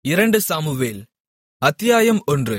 இரண்டு சாமுவேல் அத்தியாயம் ஒன்று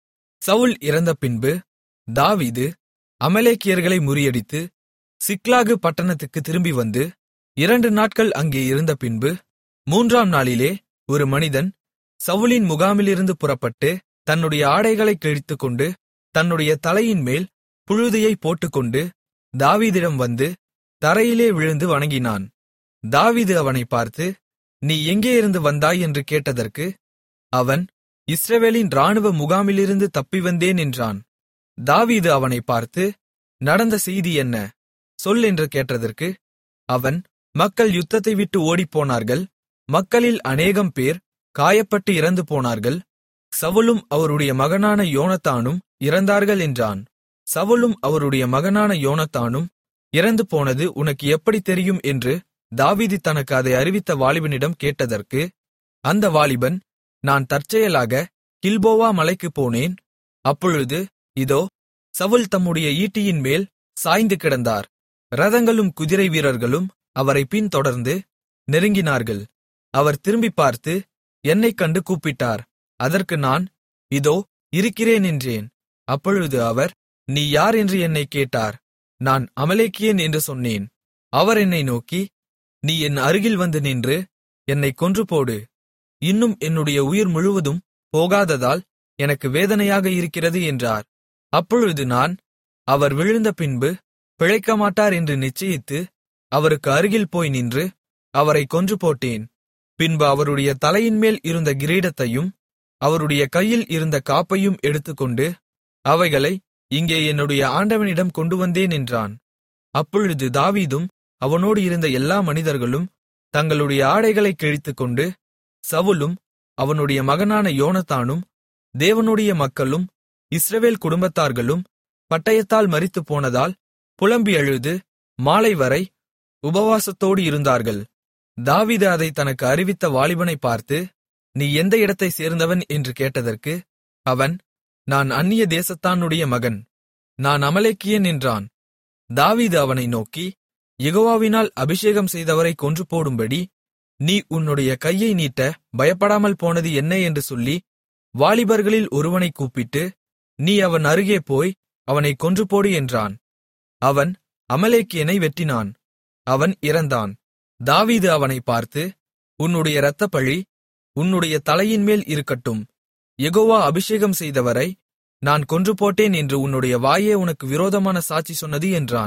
சவுல் இறந்தபின்பு தாவீது அமலேக்கியர்களை முறியடித்து சிக்லாகு பட்டணத்துக்குத் திரும்பி வந்து இரண்டு நாட்கள் அங்கே இருந்தபின்பு மூன்றாம் நாளிலே ஒரு மனிதன் சவுலின் முகாமிலிருந்து புறப்பட்டு தன்னுடைய ஆடைகளைக் கிழித்துக்கொண்டு தன்னுடைய தலையின்மேல் புழுதியைப் போட்டுக்கொண்டு தாவீதிடம் வந்து தரையிலே விழுந்து வணங்கினான் தாவீது அவனைப் பார்த்து நீ எங்கேயிருந்து வந்தாய் என்று கேட்டதற்கு அவன் இஸ்ரவேலின் இராணுவ முகாமிலிருந்து தப்பி வந்தேன் என்றான் தாவீது அவனைப் பார்த்து நடந்த செய்தி என்ன சொல் என்று கேட்டதற்கு அவன் மக்கள் யுத்தத்தை விட்டு ஓடிப்போனார்கள் மக்களில் அநேகம் பேர் காயப்பட்டு இறந்து போனார்கள் சவுலும் அவருடைய மகனான யோனத்தானும் இறந்தார்கள் என்றான் சவுலும் அவருடைய மகனான யோனத்தானும் இறந்து போனது உனக்கு எப்படி தெரியும் என்று தாவீது தனக்கு அதை அறிவித்த வாலிபனிடம் கேட்டதற்கு அந்த வாலிபன் நான் தற்செயலாக கில்போவா மலைக்குப் போனேன் அப்பொழுது இதோ சவுல் தம்முடைய ஈட்டியின் மேல் சாய்ந்து கிடந்தார் இரதங்களும் குதிரை வீரர்களும் அவரை பின்தொடர்ந்து நெருங்கினார்கள் அவர் திரும்பிப் பார்த்து என்னைக் கண்டு கூப்பிட்டார் அதற்கு நான் இதோ இருக்கிறேன் என்றேன் அப்பொழுது அவர் நீ யார் என்று என்னைக் கேட்டார் நான் அமலேக்கியன் என்று சொன்னேன் அவர் என்னை நோக்கி நீ என் அருகில் வந்து நின்று என்னைக் கொன்றுபோடு இன்னும் என்னுடைய உயிர் முழுவதும் போகாததால் எனக்கு வேதனையாக இருக்கிறது என்றார் அப்பொழுது நான் அவர் விழுந்த பின்பு பிழைக்கமாட்டார் என்று நிச்சயித்து அவருக்கு அருகில் போய் நின்று அவரைக் கொன்று போட்டேன் பின்பு அவருடைய தலையின்மேல் இருந்த கிரீடத்தையும் அவருடைய கையில் இருந்த காப்பையும் எடுத்துக்கொண்டு அவைகளை இங்கே என்னுடைய ஆண்டவனிடம் கொண்டு வந்தேன் என்றான் அப்பொழுது தாவீதும் அவனோடு இருந்த எல்லா மனிதர்களும் தங்களுடைய ஆடைகளைக் கிழித்துக்கொண்டு சவுலும் அவனுடைய மகனான யோனத்தானும் தேவனுடைய மக்களும் இஸ்ரவேல் குடும்பத்தார்களும் பட்டயத்தால் மரித்துப் போனதால் புலம்பி அழுது மாலைவரை உபவாசத்தோடு இருந்தார்கள் தாவீது அதை தனக்கு அறிவித்த வாலிபனைப் பார்த்து நீ எந்த இடத்தைச் சேர்ந்தவன் என்று கேட்டதற்கு அவன் நான் அந்நிய தேசத்தானுடைய மகன் நான் அமலேக்கியன் என்றான் தாவீது அவனை நோக்கி யெகோவாவினால் அபிஷேகம் செய்தவரைக் கொன்று போடும்படி நீ உன்னுடைய கையை நீட்ட பயப்படாமல் போனது என்ன என்று சொல்லி வாலிபர்களில் ஒருவனைக் கூப்பிட்டு நீ அவன் அருகே போய் அவனைக் கொன்றுபோடு என்றான் அவன் அமலேக்கியனை வெட்டினான் அவன் இறந்தான் தாவீது அவனைப் பார்த்து உன்னுடைய இரத்தப்பழி உன்னுடைய தலையின்மேல் இருக்கட்டும் யெகோவா அபிஷேகம் செய்தவரை நான் கொன்றுபோட்டேன் என்று உன்னுடைய வாயே உனக்கு விரோதமான சாட்சி சொன்னது என்றான்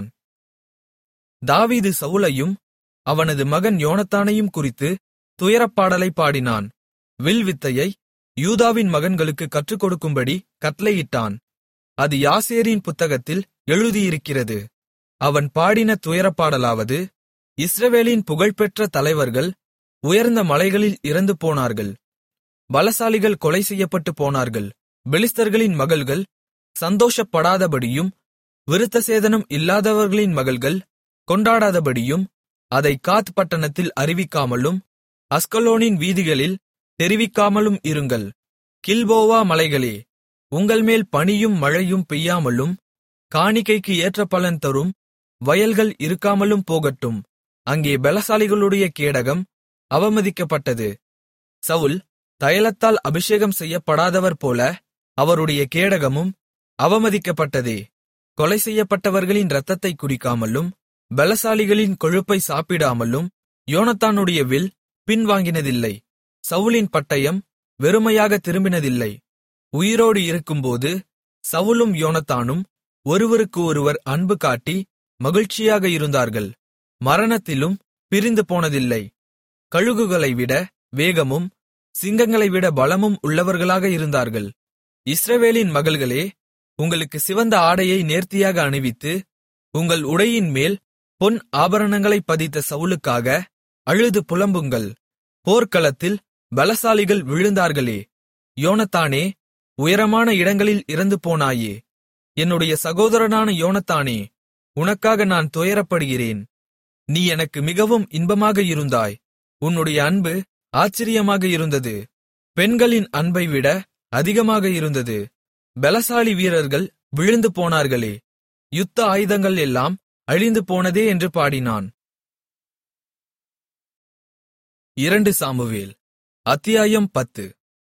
தாவீது சவுலையும் அவனது மகன் யோனத்தானையும் குறித்து துயரப்பாடலைப் பாடினான் வில்வித்தையை யூதாவின் மகன்களுக்கு கற்றுக்கொடுக்கும்படி கட்டளையிட்டான் அது யாசேரின் புத்தகத்தில் எழுதியிருக்கிறது அவன் பாடின துயரப்பாடலாவது இஸ்ரவேலின் புகழ்பெற்ற தலைவர்கள் உயர்ந்த மலைகளில் இறந்து போனார்கள் பலசாலிகள் கொலை செய்யப்பட்டு போனார்கள் பெலிஸ்தர்களின் மகள்கள் சந்தோஷப்படாதபடியும் விருத்தசேதனம் இல்லாதவர்களின் மகள்கள் கொண்டாடாதபடியும் அதை காத் பட்டணத்தில் அறிவிக்காமலும் அஸ்கலோனின் வீதிகளில் தெரிவிக்காமலும் இருங்கள் கில்போவா மலைகளே உங்கள்மேல் பனியும் மழையும் பெய்யாமலும் காணிக்கைக்கு ஏற்ற பலன் தரும் வயல்கள் இருக்காமலும் போகட்டும் அங்கே பலசாலிகளுடைய கேடகம் அவமதிக்கப்பட்டது சவுல் தைலத்தால் அபிஷேகம் செய்யப்படாதவர் போல அவருடைய கேடகமும் அவமதிக்கப்பட்டதே கொலை செய்யப்பட்டவர்களின் இரத்தத்தை குடிக்காமலும் பலசாலிகளின் கொழுப்பை சாப்பிடாமலும் யோனத்தானுடைய வில் பின்வாங்கினதில்லை சவுலின் பட்டயம் வெறுமையாக திரும்பினதில்லை உயிரோடு இருக்கும்போது சவுலும் யோனத்தானும் ஒருவருக்கு ஒருவர் அன்பு காட்டி மகிழ்ச்சியாக இருந்தார்கள் மரணத்திலும் பிரிந்து போனதில்லை கழுகுகளை விட வேகமும் சிங்கங்களை விட பலமும் உள்ளவர்களாக இருந்தார்கள் இஸ்ரவேலின் மகள்களே உங்களுக்கு சிவந்த ஆடையை நேர்த்தியாக அணிவித்து உங்கள் உடையின் மேல் பொன் ஆபரணங்களைப் பதித்த சவுலுக்காக அழுது புலம்புங்கள் போர்க்களத்தில் பலசாலிகள் விழுந்தார்களே யோனத்தானே உயரமான இடங்களில் இறந்து போனாயே என்னுடைய சகோதரனான யோனத்தானே உனக்காக நான் துயரப்படுகிறேன் நீ எனக்கு மிகவும் இன்பமாக இருந்தாய் உன்னுடைய அன்பு ஆச்சரியமாக இருந்தது பெண்களின் அன்பை விட அதிகமாக இருந்தது பலசாலி வீரர்கள் விழுந்து போனார்களே யுத்த ஆயுதங்கள் எல்லாம் அழிந்து போனதே என்று பாடினான் இரண்டு சாமுவேல் அத்தியாயம் பத்து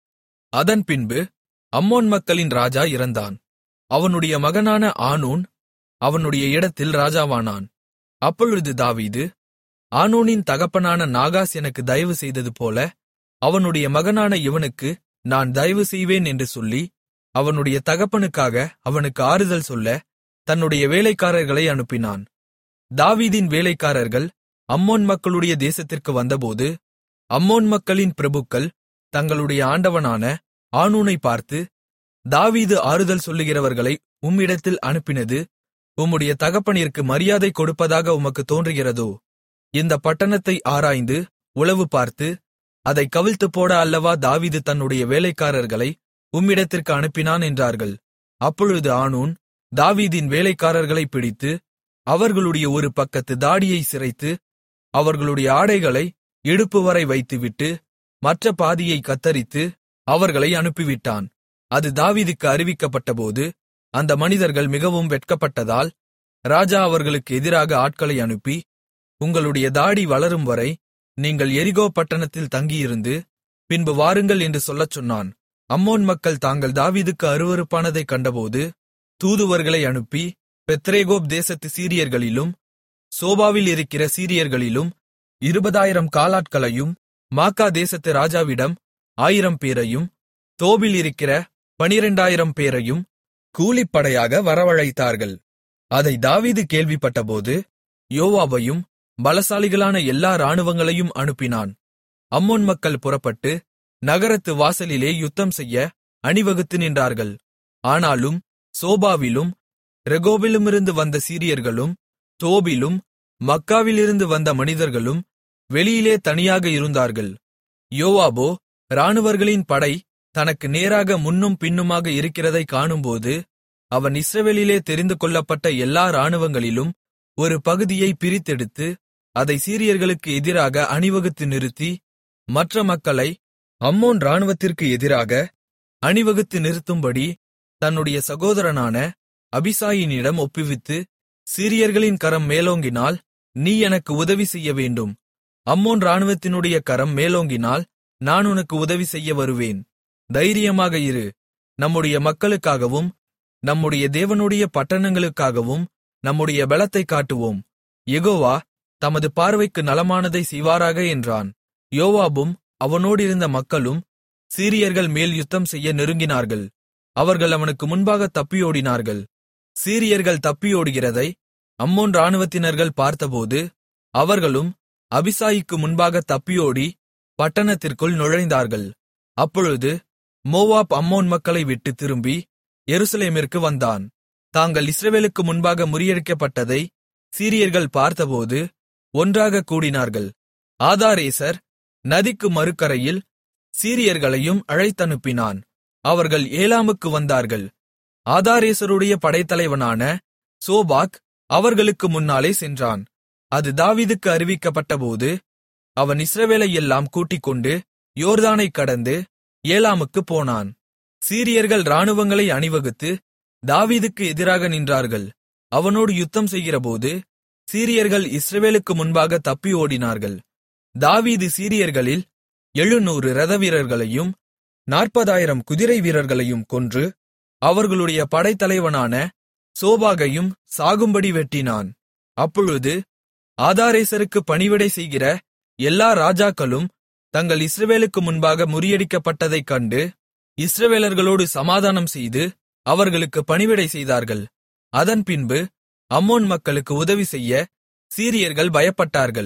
அதன்பின்பு அம்மோன் மக்களின் ராஜா இறந்தான் அவனுடைய மகனான ஆனூன் அவனுடைய இடத்தில் ராஜாவானான் அப்பொழுது தாவீது ஆனூனின் தகப்பனான நாகாஸ் எனக்கு தயவு செய்ததுபோல அவனுடைய மகனான இவனுக்கு நான் தயவு செய்வேன் என்று சொல்லி அவனுடைய தகப்பனுக்காக அவனுக்கு ஆறுதல் சொல்ல தன்னுடைய வேலைக்காரர்களை அனுப்பினான் தாவீதின் வேலைக்காரர்கள் அம்மோன் மக்களுடைய தேசத்திற்கு வந்தபோது அம்மோன் மக்களின் பிரபுக்கள் தங்களுடைய ஆண்டவனான ஆனூனை பார்த்து தாவீது ஆறுதல் சொல்லுகிறவர்களை உம்மிடத்தில் அனுப்பினது உம்முடைய தகப்பனிற்கு மரியாதை கொடுப்பதாக உமக்கு தோன்றுகிறதோ இந்த பட்டணத்தை ஆராய்ந்து உளவு பார்த்து அதை கவிழ்த்துப் போட அல்லவா தாவீது தன்னுடைய வேலைக்காரர்களை உம்மிடத்திற்கு அனுப்பினான் என்றார்கள் அப்பொழுது ஆனூன் தாவீதின் வேலைக்காரர்களை பிடித்து அவர்களுடைய ஒரு பக்கத்து தாடியை சிரைத்து அவர்களுடைய ஆடைகளை இடுப்பு வரை வைத்துவிட்டு மற்ற பாதியை கத்தரித்து அவர்களை அனுப்பிவிட்டான் அது தாவீதுக்கு அறிவிக்கப்பட்டபோது அந்த மனிதர்கள் மிகவும் வெட்கப்பட்டதால் ராஜா அவர்களுக்கு எதிராக ஆட்களை அனுப்பி உங்களுடைய தாடி வளரும் வரை நீங்கள் எரிகோ பட்டணத்தில் தங்கியிருந்து பின்பு வாருங்கள் என்று சொல்லச் சொன்னான் அம்மோன் மக்கள் தாங்கள் தாவீதுக்கு அருவருப்பானதைக் கண்டபோது தூதுவர்களை அனுப்பி பெத்ரேகோப் தேசத்து சீரியர்களிலும் சோபாவில் இருக்கிற சீரியர்களிலும் இருபதாயிரம் காலாட்களையும் மாக்கா தேசத்து ராஜாவிடம் ஆயிரம் பேரையும் தோபில் இருக்கிற பனிரெண்டாயிரம் பேரையும் கூலிப்படையாக வரவழைத்தார்கள் அதை தாவீது கேள்விப்பட்டபோது யோவாபையும் பலசாலிகளான எல்லா இராணுவங்களையும் அனுப்பினான் அம்மோன் மக்கள் புறப்பட்டு நகரத்து வாசலிலே யுத்தம் செய்ய அணிவகுத்து நின்றார்கள் ஆனாலும் சோபாவிலும் ரெகோபிலுமிருந்து வந்த சீரியர்களும் தோபிலும் மக்காவிலிருந்து வந்த மனிதர்களும் வெளியிலே தனியாக இருந்தார்கள் யோவாபோ இராணுவர்களின் படை தனக்கு நேராக முன்னும் பின்னுமாக இருக்கிறதைக் காணும்போது அவன் இஸ்ரவேலிலே தெரிந்து கொள்ளப்பட்ட எல்லா இராணுவங்களிலும் ஒரு பகுதியை பிரித்தெடுத்து அதை சீரியர்களுக்கு எதிராக அணிவகுத்து நிறுத்தி மற்ற மக்களை அம்மோன் இராணுவத்திற்கு எதிராக அணிவகுத்து நிறுத்தும்படி தன்னுடைய சகோதரனான அபிசாயினிடம் ஒப்புவித்து சீரியர்களின் கரம் மேலோங்கினால் நீ எனக்கு உதவி செய்ய வேண்டும் அம்மோன் இராணுவத்தினுடைய கரம் மேலோங்கினால் நான் உனக்கு உதவி செய்ய வருவேன் தைரியமாக இரு நம்முடைய மக்களுக்காகவும் நம்முடைய தேவனுடைய பட்டணங்களுக்காகவும் நம்முடைய பலத்தைக் காட்டுவோம் யெகோவா தமது பார்வைக்கு நலமானதை செய்வாராக என்றான் யோவாபும் அவனோடிருந்த மக்களும் சீரியர்கள் மேல் யுத்தம் செய்ய நெருங்கினார்கள் அவர்கள் அவனுக்கு முன்பாக தப்பியோடினார்கள் சீரியர்கள் தப்பியோடுகிறதை அம்மோன் இராணுவத்தினர்கள் பார்த்தபோது அவர்களும் அபிசாயிக்கு முன்பாக தப்பியோடி பட்டணத்திற்குள் நுழைந்தார்கள் அப்பொழுது மோவாப் அம்மோன் மக்களை விட்டு திரும்பி எருசலேமிற்கு வந்தான் தாங்கள் இஸ்ரவேலுக்கு முன்பாக முறியடிக்கப்பட்டதை சீரியர்கள் பார்த்தபோது ஒன்றாக கூடினார்கள் ஆதாரேசர் நதிக்கு மறுகரையில் சீரியர்களையும் அழைத்தனுப்பினான் அவர்கள் ஏலாமுக்கு வந்தார்கள் ஆதாரேசருடைய படைத்தலைவனான சோபாக் அவர்களுக்கு முன்னாலே சென்றான் அது தாவீதுக்கு அறிவிக்கப்பட்டபோது அவன் இஸ்ரவேலை எல்லாம் கூட்டிக்கொண்டு யோர்தானைக் கடந்து ஏலாமுக்குப் போனான் சீரியர்கள் இராணுவங்களை அணிவகுத்து தாவீதுக்கு எதிராக நின்றார்கள் அவனோடு யுத்தம் செய்கிறபோது சீரியர்கள் இஸ்ரவேலுக்கு முன்பாக தப்பி ஓடினார்கள் தாவீது சீரியர்களில் எழுநூறு இரதவீரர்களையும் நாற்பதாயிரம் குதிரை வீரர்களையும் கொன்று அவர்களுடைய படைத்தலைவனான சோபாகையும் சாகும்படி வெட்டினான் அப்பொழுது ஆதாரேசருக்கு பணிவிடை செய்கிற எல்லா ராஜாக்களும் தங்கள் இஸ்ரவேலுக்கு முன்பாக முறியடிக்கப்பட்டதைக் கண்டு இஸ்ரவேலர்களோடு சமாதானம் செய்து அவர்களுக்கு பணிவிடை செய்தார்கள் அதன் பின்பு அம்மோன் மக்களுக்கு உதவி செய்ய சீரியர்கள் பயப்பட்டார்கள்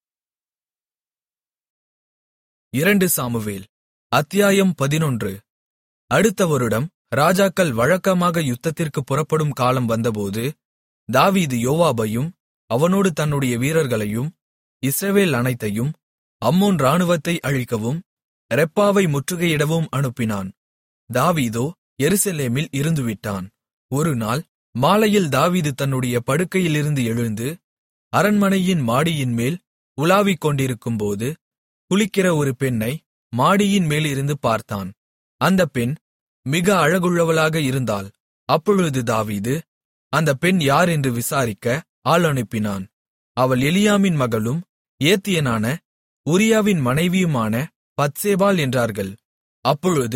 இரண்டு சாமுவேல் அத்தியாயம் பதினொன்று அடுத்த வருடம் ராஜாக்கள் வழக்கமாக யுத்தத்திற்கு புறப்படும் காலம் வந்தபோது தாவீது யோவாபையும் அவனோடு தன்னுடைய வீரர்களையும் இஸ்ரவேல் அனைத்தையும் அம்மோன் இராணுவத்தை அழிக்கவும் ரெப்பாவை முற்றுகையிடவும் அனுப்பினான் தாவீதோ எருசலேமில் இருந்துவிட்டான் ஒருநாள் மாலையில் தாவீது தன்னுடைய படுக்கையிலிருந்து எழுந்து அரண்மனையின் மாடியின் மேல் உலாவிக் கொண்டிருக்கும்போது குளிக்கிற ஒரு பெண்ணை மாடியின் மேலிருந்து பார்த்தான் அந்த பெண் மிக அழகுள்ளவளாக இருந்தாள் அப்பொழுது தாவீது அந்த பெண் யார் என்று விசாரிக்க ஆள் அனுப்பினான் அவள் எலியாமின் மகளும் ஏத்தியனான உரியாவின் மனைவியுமான பத்சேபாள் என்றார்கள் அப்பொழுது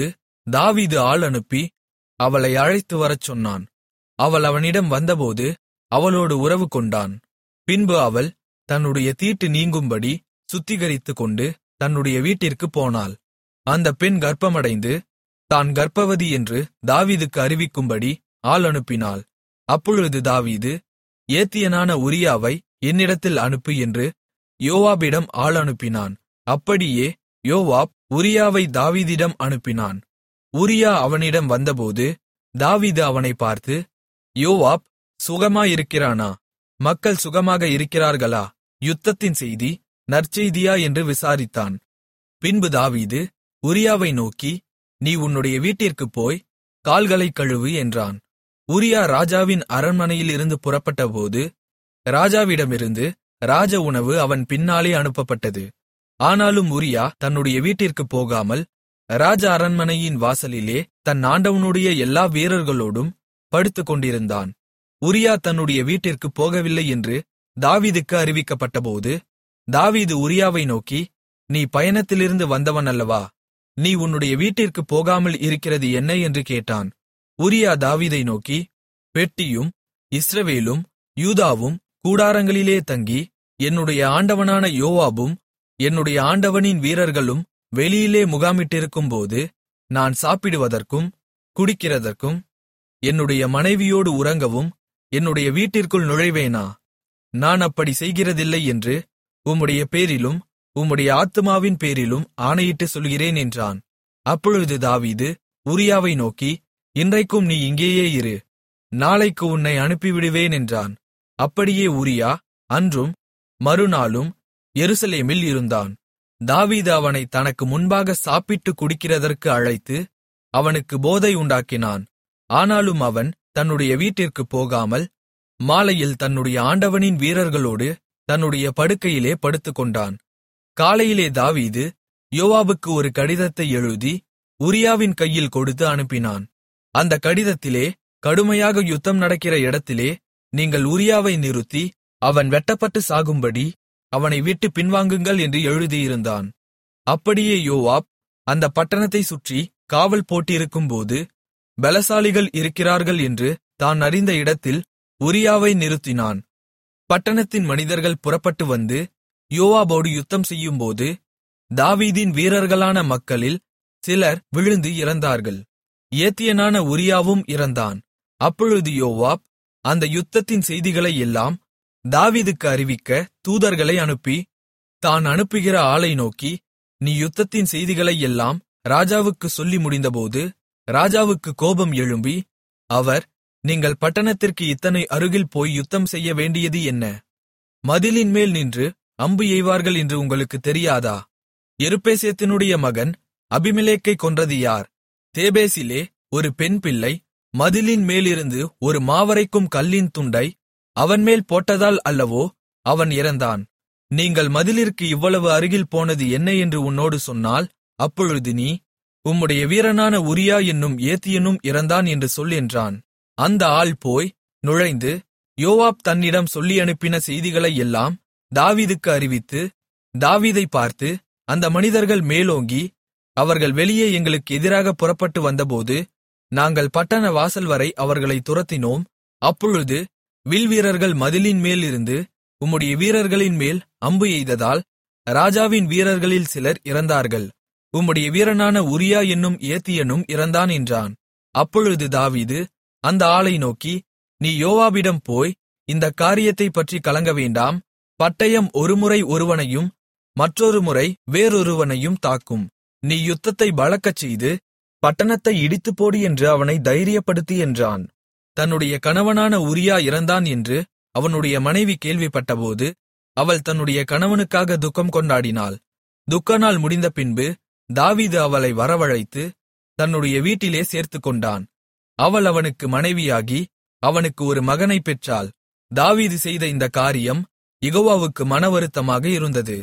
தாவீது ஆள் அனுப்பி அவளை அழைத்து வரச் சொன்னான் அவள் அவனிடம் வந்தபோது அவளோடு உறவு கொண்டான் பின்பு அவள் தன்னுடைய தீட்டு நீங்கும்படி சுத்திகரித்துக் கொண்டு தன்னுடைய வீட்டிற்குப் போனாள் அந்த பெண் கர்ப்பமடைந்து தான் கர்ப்பவதி என்று தாவீதுக்கு அறிவிக்கும்படி ஆள் அனுப்பினாள் அப்பொழுது தாவீது ஏத்தியனான உரியாவை என்னிடத்தில் அனுப்பு என்று யோவாபிடம் ஆள் அனுப்பினான் அப்படியே யோவாப் உரியாவை தாவீதிடம் அனுப்பினான் உரியா அவனிடம் வந்தபோது தாவீது அவனை பார்த்து யோவாப் சுகமாயிருக்கிறானா மக்கள் சுகமாக இருக்கிறார்களா யுத்தத்தின் செய்தி நற்செய்தியா என்று விசாரித்தான் பின்பு தாவீது உரியாவை நோக்கி நீ உன்னுடைய வீட்டிற்குப் போய் கால்களைக் கழுவு என்றான் உரியா ராஜாவின் அரண்மனையிலிருந்து புறப்பட்டபோது ராஜாவிடமிருந்து ராஜ உணவு அவன் பின்னாலே அனுப்பப்பட்டது ஆனாலும் உரியா தன்னுடைய வீட்டிற்குப் போகாமல் ராஜ அரண்மனையின் வாசலிலே தன் ஆண்டவனுடைய எல்லா வீரர்களோடும் படுத்துக்கொண்டிருந்தான் உரியா தன்னுடைய வீட்டிற்குப் போகவில்லை என்று தாவீதுக்கு அறிவிக்கப்பட்டபோது தாவீது உரியாவை நோக்கி நீ பயணத்திலிருந்து வந்தவன் அல்லவா நீ உன்னுடைய வீட்டிற்குப் போகாமல் இருக்கிறது என்ன என்று கேட்டான் உரியா தாவீதை நோக்கி பெட்டியும் இஸ்ரவேலும் யூதாவும் கூடாரங்களிலே தங்கி என்னுடைய ஆண்டவனான யோவாபும் என்னுடைய ஆண்டவனின் வீரர்களும் வெளியிலே முகாமிட்டிருக்கும்போது நான் சாப்பிடுவதற்கும் குடிக்கிறதற்கும் என்னுடைய மனைவியோடு உறங்கவும் என்னுடைய வீட்டிற்குள் நுழைவேனா நான் அப்படி செய்கிறதில்லை என்று உம்முடைய பேரிலும் உம்முடைய ஆத்துமாவின் பேரிலும் ஆணையிட்டு சொல்கிறேன் என்றான் அப்பொழுது தாவீது உரியாவை நோக்கி இன்றைக்கும் நீ இங்கேயே இரு நாளைக்கு உன்னை அனுப்பிவிடுவேன் என்றான் அப்படியே உரியா அன்றும் மறுநாளும் எருசலேமில் இருந்தான் தாவீது அவனை தனக்கு முன்பாக சாப்பிட்டு குடிக்கிறதற்கு அழைத்து அவனுக்கு போதை உண்டாக்கினான் ஆனாலும் அவன் தன்னுடைய வீட்டிற்குப் போகாமல் மாலையில் தன்னுடைய ஆண்டவனின் வீரர்களோடு தன்னுடைய படுக்கையிலே படுத்துக்கொண்டான் காலையிலே தாவீது யோவாபுக்கு ஒரு கடிதத்தை எழுதி உரியாவின் கையில் கொடுத்து அனுப்பினான் அந்த கடிதத்திலே கடுமையாக யுத்தம் நடக்கிற இடத்திலே நீங்கள் உரியாவை நிறுத்தி அவன் வெட்டப்பட்டு சாகும்படி அவனை விட்டு பின்வாங்குங்கள் என்று எழுதியிருந்தான் அப்படியே யோவாப் அந்த பட்டணத்தைச் சுற்றி காவல் போட்டிருக்கும்போது பலசாலிகள் இருக்கிறார்கள் என்று தான் அறிந்த இடத்தில் உரியாவை நிறுத்தினான் பட்டணத்தின் மனிதர்கள் புறப்பட்டு வந்து யோவாபோடு யுத்தம் செய்யும்போது தாவீதின் வீரர்களான மக்களில் சிலர் விழுந்து இறந்தார்கள் ஏத்தியனான உரியாவும் இறந்தான் அப்பொழுது யோவாப் அந்த யுத்தத்தின் செய்திகளை எல்லாம் தாவீதுக்கு அறிவிக்க தூதர்களை அனுப்பி தான் அனுப்புகிற ஆளை நோக்கி நீ யுத்தத்தின் செய்திகளை எல்லாம் ராஜாவுக்கு சொல்லி முடிந்தபோது ராஜாவுக்கு கோபம் எழும்பி அவர் நீங்கள் பட்டணத்திற்கு இத்தனை அருகில் போய் யுத்தம் செய்ய வேண்டியது என்ன மதிலின் மேல் நின்று அம்பு எய்வார்கள் என்று உங்களுக்கு தெரியாதா எருப்பேசேத்தினுடைய மகன் அபிமெலேக்கை கொன்றது யார் தேபேசிலே ஒரு பெண் பிள்ளை மதிலின் மேலிருந்து ஒரு மாவரைக்கும் கல்லின் துண்டை அவன்மேல் போட்டதால் அல்லவோ அவன் இறந்தான் நீங்கள் மதிலிற்கு இவ்வளவு அருகில் போனது என்ன என்று உன்னோடு சொன்னால் அப்பொழுது நீ உம்முடைய வீரனான உரியா என்னும் ஏத்தியனும் இறந்தான் என்று சொல் என்றான் அந்த ஆள் போய் நுழைந்து யோவாப் தன்னிடம் சொல்லி அனுப்பின செய்திகளை எல்லாம் தாவீதுக்கு அறிவித்து தாவீதை பார்த்து அந்த மனிதர்கள் மேலோங்கி அவர்கள் வெளியே எங்களுக்கு எதிராக புறப்பட்டு வந்தபோது நாங்கள் பட்டண வாசல் வரை அவர்களை துரத்தினோம் அப்பொழுது வில்வீரர்கள் மதிலின் மேலிருந்து உம்முடைய வீரர்களின் மேல் அம்பு எய்ததால் ராஜாவின் வீரர்களில் சிலர் இறந்தார்கள் உம்முடைய வீரனான உரியா என்னும் ஏத்தியனும் இறந்தான் என்றான் அப்பொழுது தாவீது அந்த ஆளை நோக்கி நீ யோவாபிடம் போய் இந்த காரியத்தைப் பற்றி கலங்க வேண்டாம் பட்டயம் ஒருமுறை ஒருவனையும் மற்றொரு முறை வேறொருவனையும் தாக்கும் நீ யுத்தத்தை பலக்கச் செய்து பட்டணத்தை இடித்துப்போடு என்று அவனை தைரியப்படுத்தி என்றான் தன்னுடைய கணவனான உரியா இறந்தான் என்று அவனுடைய மனைவி கேள்விப்பட்டபோது அவள் தன்னுடைய கணவனுக்காக துக்கம் கொண்டாடினாள் துக்க நாள் முடிந்த பின்பு தாவீது அவளை வரவழைத்து தன்னுடைய வீட்டிலே சேர்த்துக்கொண்டான் அவள் அவனுக்கு மனைவியாகி அவனுக்கு ஒரு மகனைப் பெற்றாள் தாவீது செய்த இந்த காரியம் யெகோவாவுக்கு மனவருத்தமாக இருந்தது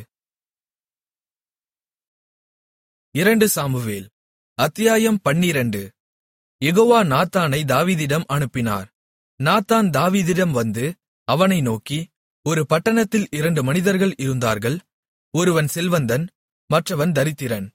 இரண்டு சாமுவேல் அத்தியாயம் பன்னிரண்டு யெகோவா நாத்தானை தாவீதிடம் அனுப்பினார் நாத்தான் தாவீதிடம் வந்து அவனை நோக்கி ஒரு பட்டணத்தில் இரண்டு மனிதர்கள் இருந்தார்கள் ஒருவன் செல்வந்தன் மற்றவன் தரித்திரன்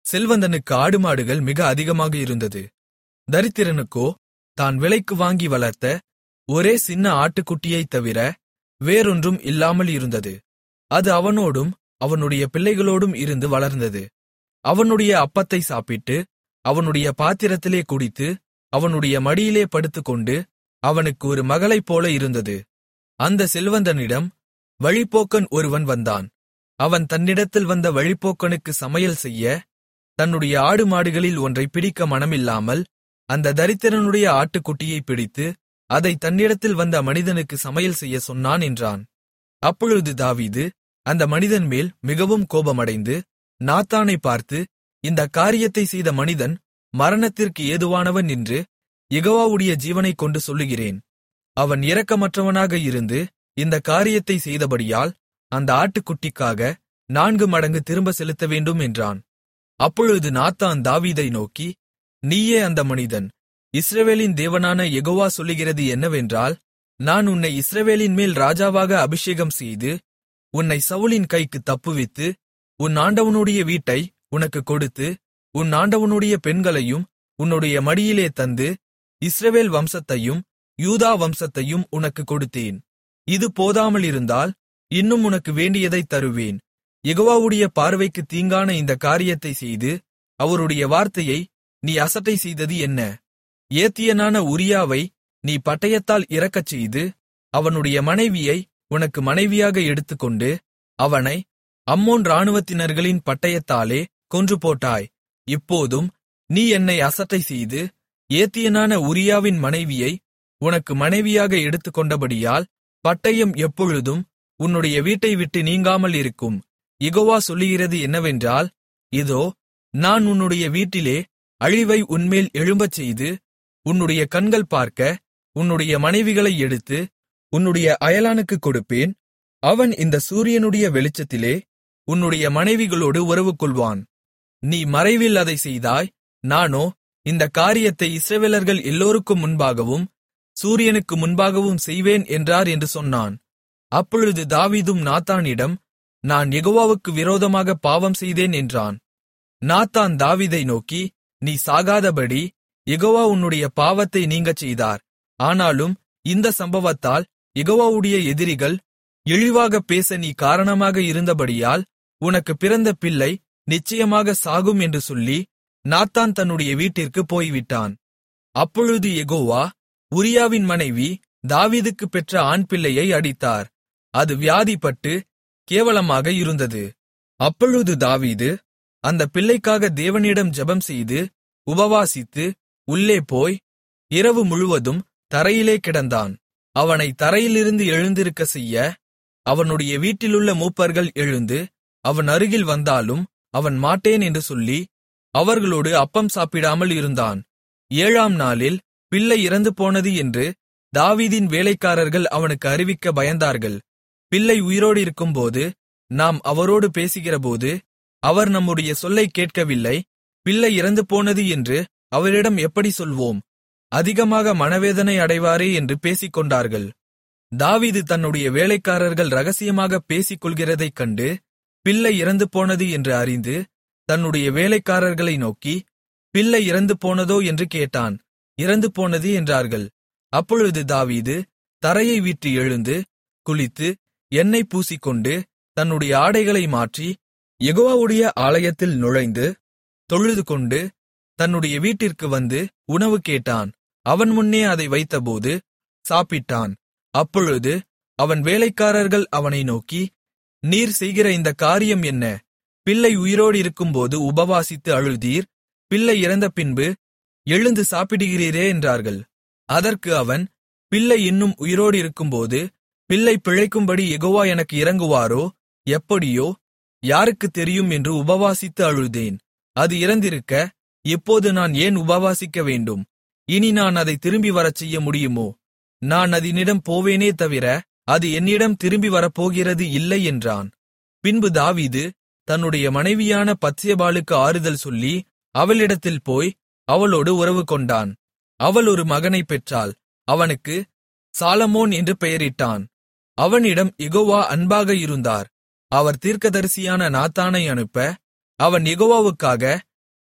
செல்வந்தனுக்கு ஆடுமாடுகள் மிக அதிகமாக இருந்தது தரித்திரனுக்கோ தான் விலைக்கு வாங்கி வளர்த்த ஒரே சின்ன ஆட்டுக்குட்டியைத் தவிர வேறொன்றும் இல்லாமல் இருந்தது அது அவனோடும் அவனுடைய பிள்ளைகளோடும் இருந்து வளர்ந்தது அவனுடைய அப்பத்தை சாப்பிட்டு அவனுடைய பாத்திரத்திலே குடித்து அவனுடைய மடியிலே படுத்துக்கொண்டு அவனுக்கு ஒரு மகளைப் போல இருந்தது அந்த செல்வந்தனிடம் வழிப்போக்கன் ஒருவன் வந்தான் அவன் தன்னிடத்தில் வந்த வழிப்போக்கனுக்கு சமையல் செய்ய தன்னுடைய ஆடு மாடுகளில் ஒன்றை பிடிக்க மனமில்லாமல் அந்த தரித்திரனுடைய ஆட்டுக்குட்டியை பிடித்து அதை தன்னிடத்தில் வந்த மனிதனுக்கு சமையல் செய்ய சொன்னான் என்றான் அப்பொழுது தாவீது அந்த மனிதன் மேல் மிகவும் கோபமடைந்து நாத்தானை பார்த்து இந்த காரியத்தை செய்த மனிதன் மரணத்திற்கு ஏதுவானவன் என்று யெகோவாவுடைய ஜீவனைக் கொண்டு சொல்லுகிறேன் அவன் இரக்கமற்றவனாக இருந்து இந்த காரியத்தை செய்தபடியால் அந்த ஆட்டுக்குட்டிக்காக நான்கு மடங்கு திரும்ப செலுத்த வேண்டும் என்றான் அப்பொழுது நாத்தான் தாவீதை நோக்கி நீயே அந்த மனிதன் இஸ்ரவேலின் தேவனான யெகோவா சொல்லுகிறது என்னவென்றால் நான் உன்னை இஸ்ரவேலின் மேல் ராஜாவாக அபிஷேகம் செய்து உன்னை சவுலின் கைக்கு தப்புவித்து உன் ஆண்டவனுடைய வீட்டை உனக்கு கொடுத்து உன் ஆண்டவனுடைய பெண்களையும் உன்னுடைய மடியிலே தந்து இஸ்ரவேல் வம்சத்தையும் யூதா வம்சத்தையும் உனக்கு கொடுத்தேன் இது போதாமலிருந்தால் இன்னும் உனக்கு வேண்டியதைத் தருவேன் யெகோவாவுடைய பார்வைக்கு தீங்கான இந்த காரியத்தை செய்து அவருடைய வார்த்தையை நீ அசட்டை செய்தது என்ன ஏத்தியனான உரியாவை நீ பட்டயத்தால் இறக்கச் செய்து அவனுடைய மனைவியை உனக்கு மனைவியாக எடுத்துக்கொண்டு அவனை அம்மோன் இராணுவத்தினர்களின் பட்டயத்தாலே கொன்று போட்டாய் இப்போதும் நீ என்னை அசட்டை செய்து ஏத்தியனான உரியாவின் மனைவியை உனக்கு மனைவியாக எடுத்துக்கொண்டபடியால் பட்டயம் எப்பொழுதும் உன்னுடைய வீட்டை விட்டு நீங்காமல் இருக்கும் யெகோவா சொல்லுகிறது என்னவென்றால் இதோ நான் உன்னுடைய வீட்டிலே அழிவை உன்மேல் எழும்பச் செய்து உன்னுடைய கண்கள் பார்க்க உன்னுடைய மனைவிகளை எடுத்து உன்னுடைய அயலானுக்குக் கொடுப்பேன் அவன் இந்த சூரியனுடைய வெளிச்சத்திலே உன்னுடைய மனைவிகளோடு உறவு கொள்வான் நீ மறைவில் அதை செய்தாய் நானோ இந்த காரியத்தை இஸ்ரவேலர்கள் எல்லோருக்கும் முன்பாகவும் சூரியனுக்கு முன்பாகவும் செய்வேன் என்றார் என்று சொன்னான் அப்பொழுது தாவீதும் நாத்தானிடம் நான் யெகோவாவுக்கு விரோதமாக பாவம் செய்தேன் என்றான் நாத்தான் தாவீதை நோக்கி நீ சாகாதபடி யெகோவா உன்னுடைய பாவத்தை நீங்கச் செய்தார் ஆனாலும் இந்த சம்பவத்தால் யெகோவாவுடைய எதிரிகள் இழிவாகப் பேச நீ காரணமாக இருந்தபடியால் உனக்கு பிறந்த பிள்ளை நிச்சயமாக சாகும் என்று சொல்லி நாத்தான் தன்னுடைய வீட்டிற்குப் போய்விட்டான் அப்பொழுது யெகோவா உரியாவின் மனைவி தாவீதுக்குப் பெற்ற ஆண் பிள்ளையை அடித்தார் அது வியாதிப்பட்டு கேவலமாக இருந்தது அப்பொழுது தாவீது அந்த பிள்ளைக்காக தேவனிடம் ஜெபம்செய்து உபவாசித்து உள்ளே போய் இரவு முழுவதும் தரையிலே கிடந்தான் அவனை தரையிலிருந்து எழுந்திருக்கச் செய்ய அவனுடைய வீட்டிலுள்ள மூப்பர்கள் எழுந்து அவன் அருகில் வந்தாலும் அவன் மாட்டேன் என்று சொல்லி அவர்களோடு அப்பம் சாப்பிடாமல் இருந்தான் ஏழாம் நாளில் பிள்ளை இறந்து போனது என்று தாவீதின் வேலைக்காரர்கள் அவனுக்கு அறிவிக்க பயந்தார்கள் பிள்ளை உயிரோடு இருக்கும்போது நாம் அவரோடு பேசுகிறபோது அவர் நம்முடைய சொல்லைக் கேட்கவில்லை பிள்ளை இறந்து போனது என்று அவரிடம் எப்படி சொல்வோம் அதிகமாக மனவேதனை அடைவாரே என்று பேசிக்கொண்டார்கள் தாவீது தன்னுடைய வேலைக்காரர்கள் ரகசியமாகப் பேசிக்கொள்கிறதைக் கண்டு பிள்ளை இறந்து போனது என்று அறிந்து தன்னுடைய வேலைக்காரர்களை நோக்கி பிள்ளை இறந்து போனதோ என்று கேட்டான் இறந்து போனது என்றார்கள் அப்பொழுது தாவீது தரையை விட்டு எழுந்து குளித்து எண்ணெய் பூசிக்கொண்டு தன்னுடைய ஆடைகளை மாற்றி யெகோவாவுடைய ஆலயத்தில் நுழைந்து தொழுதுகொண்டு தன்னுடைய வீட்டிற்கு வந்து உணவு கேட்டான் அவன் முன்னே அதை வைத்தபோது சாப்பிட்டான் அப்பொழுது அவன் வேலைக்காரர்கள் அவனை நோக்கி நீர் செய்கிற இந்த காரியம் என்ன பிள்ளை உயிரோடு இருக்கும்போது உபவாசித்து அழுதீர் பிள்ளை இறந்த பின்பு எழுந்து சாப்பிடுகிறீரே என்றார்கள் அதற்கு அவன் பிள்ளை இன்னும் உயிரோடு இருக்கும்போது பிள்ளை பிழைக்கும்படி யெகோவா எனக்கு இறங்குவாரோ எப்படியோ யாருக்குத் தெரியும் என்று உபவாசித்து அழுதேன் அது இறந்திருக்க இப்போது நான் ஏன் உபவாசிக்க வேண்டும் இனி நான் அதை திரும்பி வரச் செய்ய முடியுமோ நான் அதனிடம் போவேனே தவிர அது என்னிடம் திரும்பி வரப்போகிறது இல்லை என்றான் பின்பு தாவீது தன்னுடைய மனைவியான பத்சேபாளுக்கு ஆறுதல் சொல்லி அவளிடத்தில் போய் அவளோடு உறவு கொண்டான் அவள் ஒரு மகனைப் பெற்றாள் அவனுக்கு சாலமோன் என்று பெயரிட்டான் அவனிடம் யெகோவா அன்பாக இருந்தார் அவர் தீர்க்கதரிசியான நாத்தானை அனுப்ப அவன் யெகோவாவுக்காக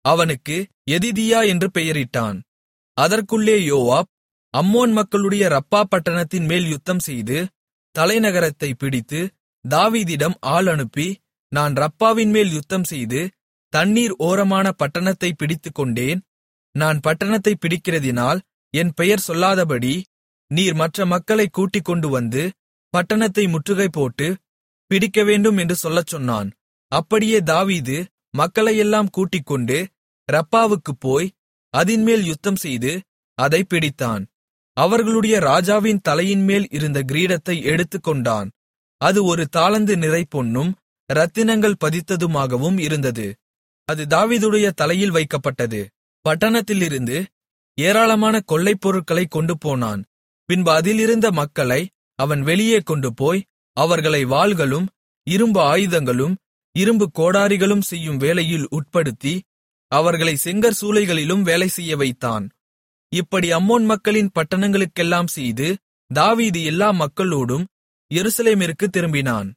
அவனுக்கு எதிதியா என்று பெயரிட்டான் அதற்குள்ளே யோவாப் அம்மோன் மக்களுடைய ரப்பா பட்டணத்தின் மேல் யுத்தம்செய்து தலைநகரத்தை பிடித்து தாவீதிடம் ஆள் அனுப்பி நான் ரப்பாவின் மேல் யுத்தம்செய்து தண்ணீர் ஓரமான பட்டணத்தை பிடித்துக்கொண்டேன் நான் பட்டணத்தை பிடிக்கிறதினால் என் பெயர் சொல்லாதபடி நீர் மற்ற மக்களை கூட்டிக் கொண்டு வந்து பட்டணத்தை முற்றுகை போட்டு பிடிக்கவேண்டும் என்று சொல்லச் சொன்னான் அப்படியே தாவீது மக்களையெல்லாம் கூட்டிக்கொண்டு ரப்பாவுக்குப் போய் அதின்மேல் யுத்தம்செய்து அதை பிடித்தான் அவர்களுடைய ராஜாவின் தலையின்மேல் இருந்த கிரீடத்தை எடுத்துக்கொண்டான் அது ஒரு தாளந்து நிறை பொன்னும் இரத்தினங்கள் பதித்ததுமாகவும் இருந்தது அது தாவீதுடைய தலையில் வைக்கப்பட்டது பட்டணத்திலிருந்து ஏராளமான கொள்ளைப் பொருட்களைக் கொண்டு போனான் பின்பு அதிலிருந்த மக்களை அவன் வெளியே கொண்டு போய் அவர்களை வாள்களும் இரும்பு ஆயுதங்களும் இரும்பு கோடாரிகளும் செய்யும் வேலையில் உட்படுத்தி அவர்களை செங்கற் சூளைகளிலும் வேலை செய்ய வைத்தான் இப்படி அம்மோன் மக்களின் பட்டணங்களுக்கெல்லாம் செய்து தாவீது எல்லா மக்களோடும் எருசலேமிற்கு திரும்பினான்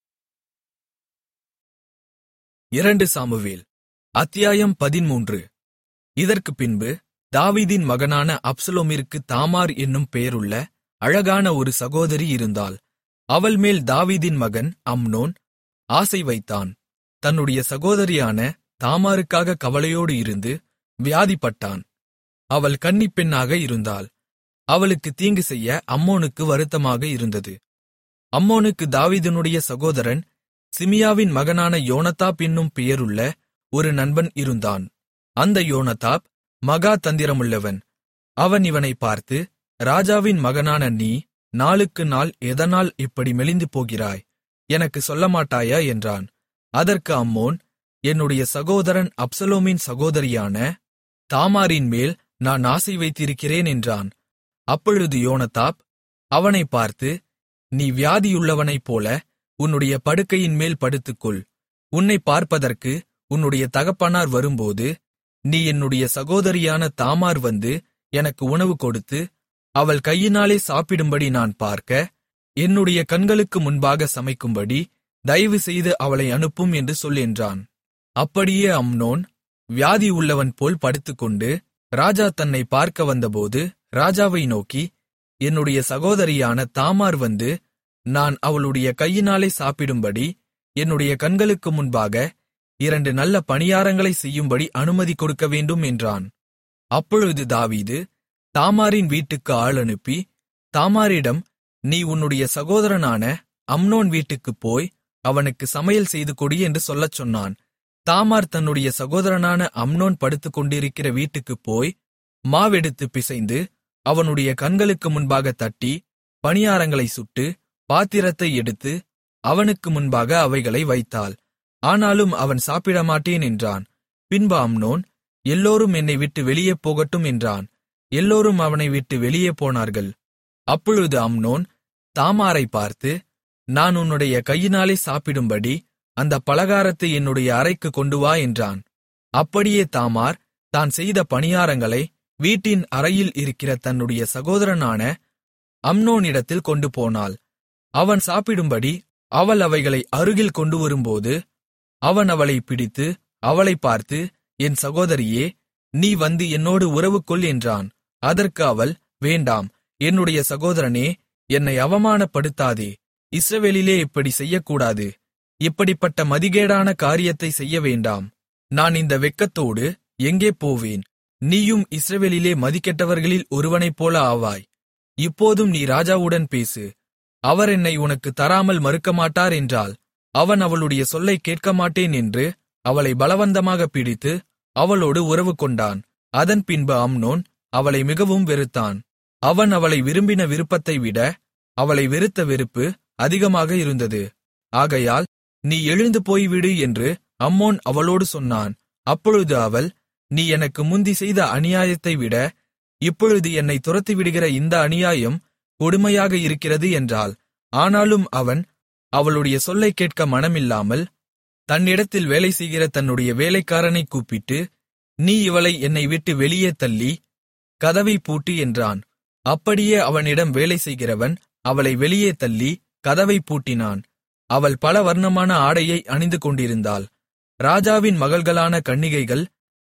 இரண்டு சாமுவேல் அத்தியாயம் பதிமூன்று இதற்குப் பின்பு தாவீதின் மகனான அப்சலோமிற்கு தாமார் என்னும் பெயருள்ள அழகான ஒரு சகோதரி இருந்தாள் அவள் மேல் தாவீதின் மகன் அம்னோன் ஆசை வைத்தான் தன்னுடைய சகோதரியான தாமாருக்காக கவலையோடு இருந்து வியாதிப்பட்டான் அவள் கன்னிப்பெண்ணாக இருந்தாள் அவளுக்கு தீங்கு செய்ய அம்மோனுக்கு வருத்தமாக இருந்தது அம்மோனுக்கு தாவீதினுடைய சகோதரன் சிமியாவின் மகனான யோனதாப் என்னும் பெயருள்ள ஒரு நண்பன் இருந்தான் அந்த யோனதாப் மகா தந்திரமுள்ளவன் அவன் இவனை பார்த்து ராஜாவின் மகனான நீ நாளுக்கு நாள் எதனால் இப்படி மெலிந்து போகிறாய் எனக்கு சொல்லமாட்டாயா என்றான் அதற்கு அம்மோன் என்னுடைய சகோதரன் அப்சலோமின் சகோதரியான தாமாரின் மேல் நான் ஆசை வைத்திருக்கிறேன் என்றான் அப்பொழுது யோனதாப் அவனை பார்த்து நீ வியாதியுள்ளவனைப் போல உன்னுடைய படுக்கையின் மேல் படுத்துக்கொள் உன்னை பார்ப்பதற்கு உன்னுடைய தகப்பனார் வரும்போது நீ என்னுடைய சகோதரியான தாமார் வந்து எனக்கு உணவு கொடுத்து அவள் கையினாலே சாப்பிடும்படி நான் பார்க்க என்னுடைய கண்களுக்கு முன்பாக சமைக்கும்படி தயவு செய்து அவளை அனுப்பும் என்று சொல் என்றான் அப்படியே அம்னோன் வியாதி உள்ளவன் போல் படுத்துக்கொண்டு ராஜா தன்னை பார்க்க வந்தபோது ராஜாவை நோக்கி என்னுடைய சகோதரியான தாமார் வந்து நான் அவளுடைய கையினாலே சாப்பிடும்படி என்னுடைய கண்களுக்கு முன்பாக இரண்டு நல்ல பணியாரங்களை செய்யும்படி அனுமதி கொடுக்க வேண்டும் என்றான் அப்பொழுது தாவீது தாமாரின் வீட்டுக்கு ஆள் அனுப்பி தாமாரிடம் நீ உன்னுடைய சகோதரனான அம்னோன் வீட்டுக்குப் போய் அவனுக்கு சமையல் செய்து கொடு என்று சொல்லச் சொன்னான் தாமார் தன்னுடைய சகோதரனான அம்னோன் படுத்துக் கொண்டிருக்கிற வீட்டுக்குப் போய் மாவெடுத்து பிசைந்து அவனுடைய கண்களுக்கு முன்பாக தட்டி பணியாரங்களைச் சுட்டு பாத்திரத்தை எடுத்து அவனுக்கு முன்பாக அவைகளை வைத்தாள் ஆனாலும் அவன் சாப்பிடமாட்டேன் என்றான் பின்பு அம்னோன் எல்லோரும் என்னை விட்டு வெளியே போகட்டும் என்றான் எல்லோரும் அவனை விட்டு வெளியே போனார்கள் அப்பொழுது அம்னோன் தாமாரை பார்த்து நான் உன்னுடைய கையினாலே சாப்பிடும்படி அந்த பலகாரத்தை என்னுடைய அறைக்கு கொண்டு வா என்றான் அப்படியே தாமார் தான் செய்த பணியாரங்களை வீட்டின் அறையில் இருக்கிற தன்னுடைய சகோதரனான அம்னோனிடத்தில் கொண்டு போனாள் அவன் சாப்பிடும்படி அவள் அவைகளை அருகில் கொண்டு வரும்போது அவன் அவளைப் பிடித்து அவளைப் பார்த்து என் சகோதரியே நீ வந்து என்னோடு உறவு கொள் என்றான் அதற்கு அவள் வேண்டாம் என்னுடைய சகோதரனே என்னை அவமானப்படுத்தாதே இஸ்ரவேலிலே இப்படி செய்யக்கூடாது இப்படிப்பட்ட மதிகேடான காரியத்தை செய்ய வேண்டாம் நான் இந்த வெட்கத்தோடு எங்கே போவேன் நீயும் இஸ்ரவேலிலே மதிக்கெட்டவர்களில் ஒருவனைப் போல ஆவாய் இப்போதும் நீ ராஜாவுடன் பேசு அவர் என்னை உனக்கு தராமல் மறுக்கமாட்டார் என்றாள் அவன் அவளுடைய சொல்லைக் கேட்கமாட்டேன் என்று அவளை பலவந்தமாக பிடித்து அவளோடு உறவு கொண்டான் அதன் பின்பு அம்னோன் அவளை மிகவும் வெறுத்தான் அவன் அவளை விரும்பின விருப்பத்தை விட அவளை வெறுத்த வெறுப்பு அதிகமாக இருந்தது ஆகையால் நீ எழுந்து போய்விடு என்று அம்மோன் அவளோடு சொன்னான் அப்பொழுது அவள் நீ எனக்கு முந்தி செய்த அநியாயத்தை விட இப்பொழுது என்னை துரத்திவிடுகிற இந்த அநியாயம் கொடுமையாக இருக்கிறது என்றாள் ஆனாலும் அவன் அவளுடைய சொல்லைக் கேட்க மனமில்லாமல் தன்னிடத்தில் வேலை செய்கிற தன்னுடைய வேலைக்காரனை கூப்பிட்டு நீ இவளை என்னை விட்டு வெளியே தள்ளி கதவை பூட்டு என்றான் அப்படியே அவனிடம் வேலை செய்கிறவன் அவளை வெளியே தள்ளி கதவை பூட்டினான் அவள் பல வர்ணமான ஆடையை அணிந்து கொண்டிருந்தாள் ராஜாவின் மகள்களான கன்னிகைகள்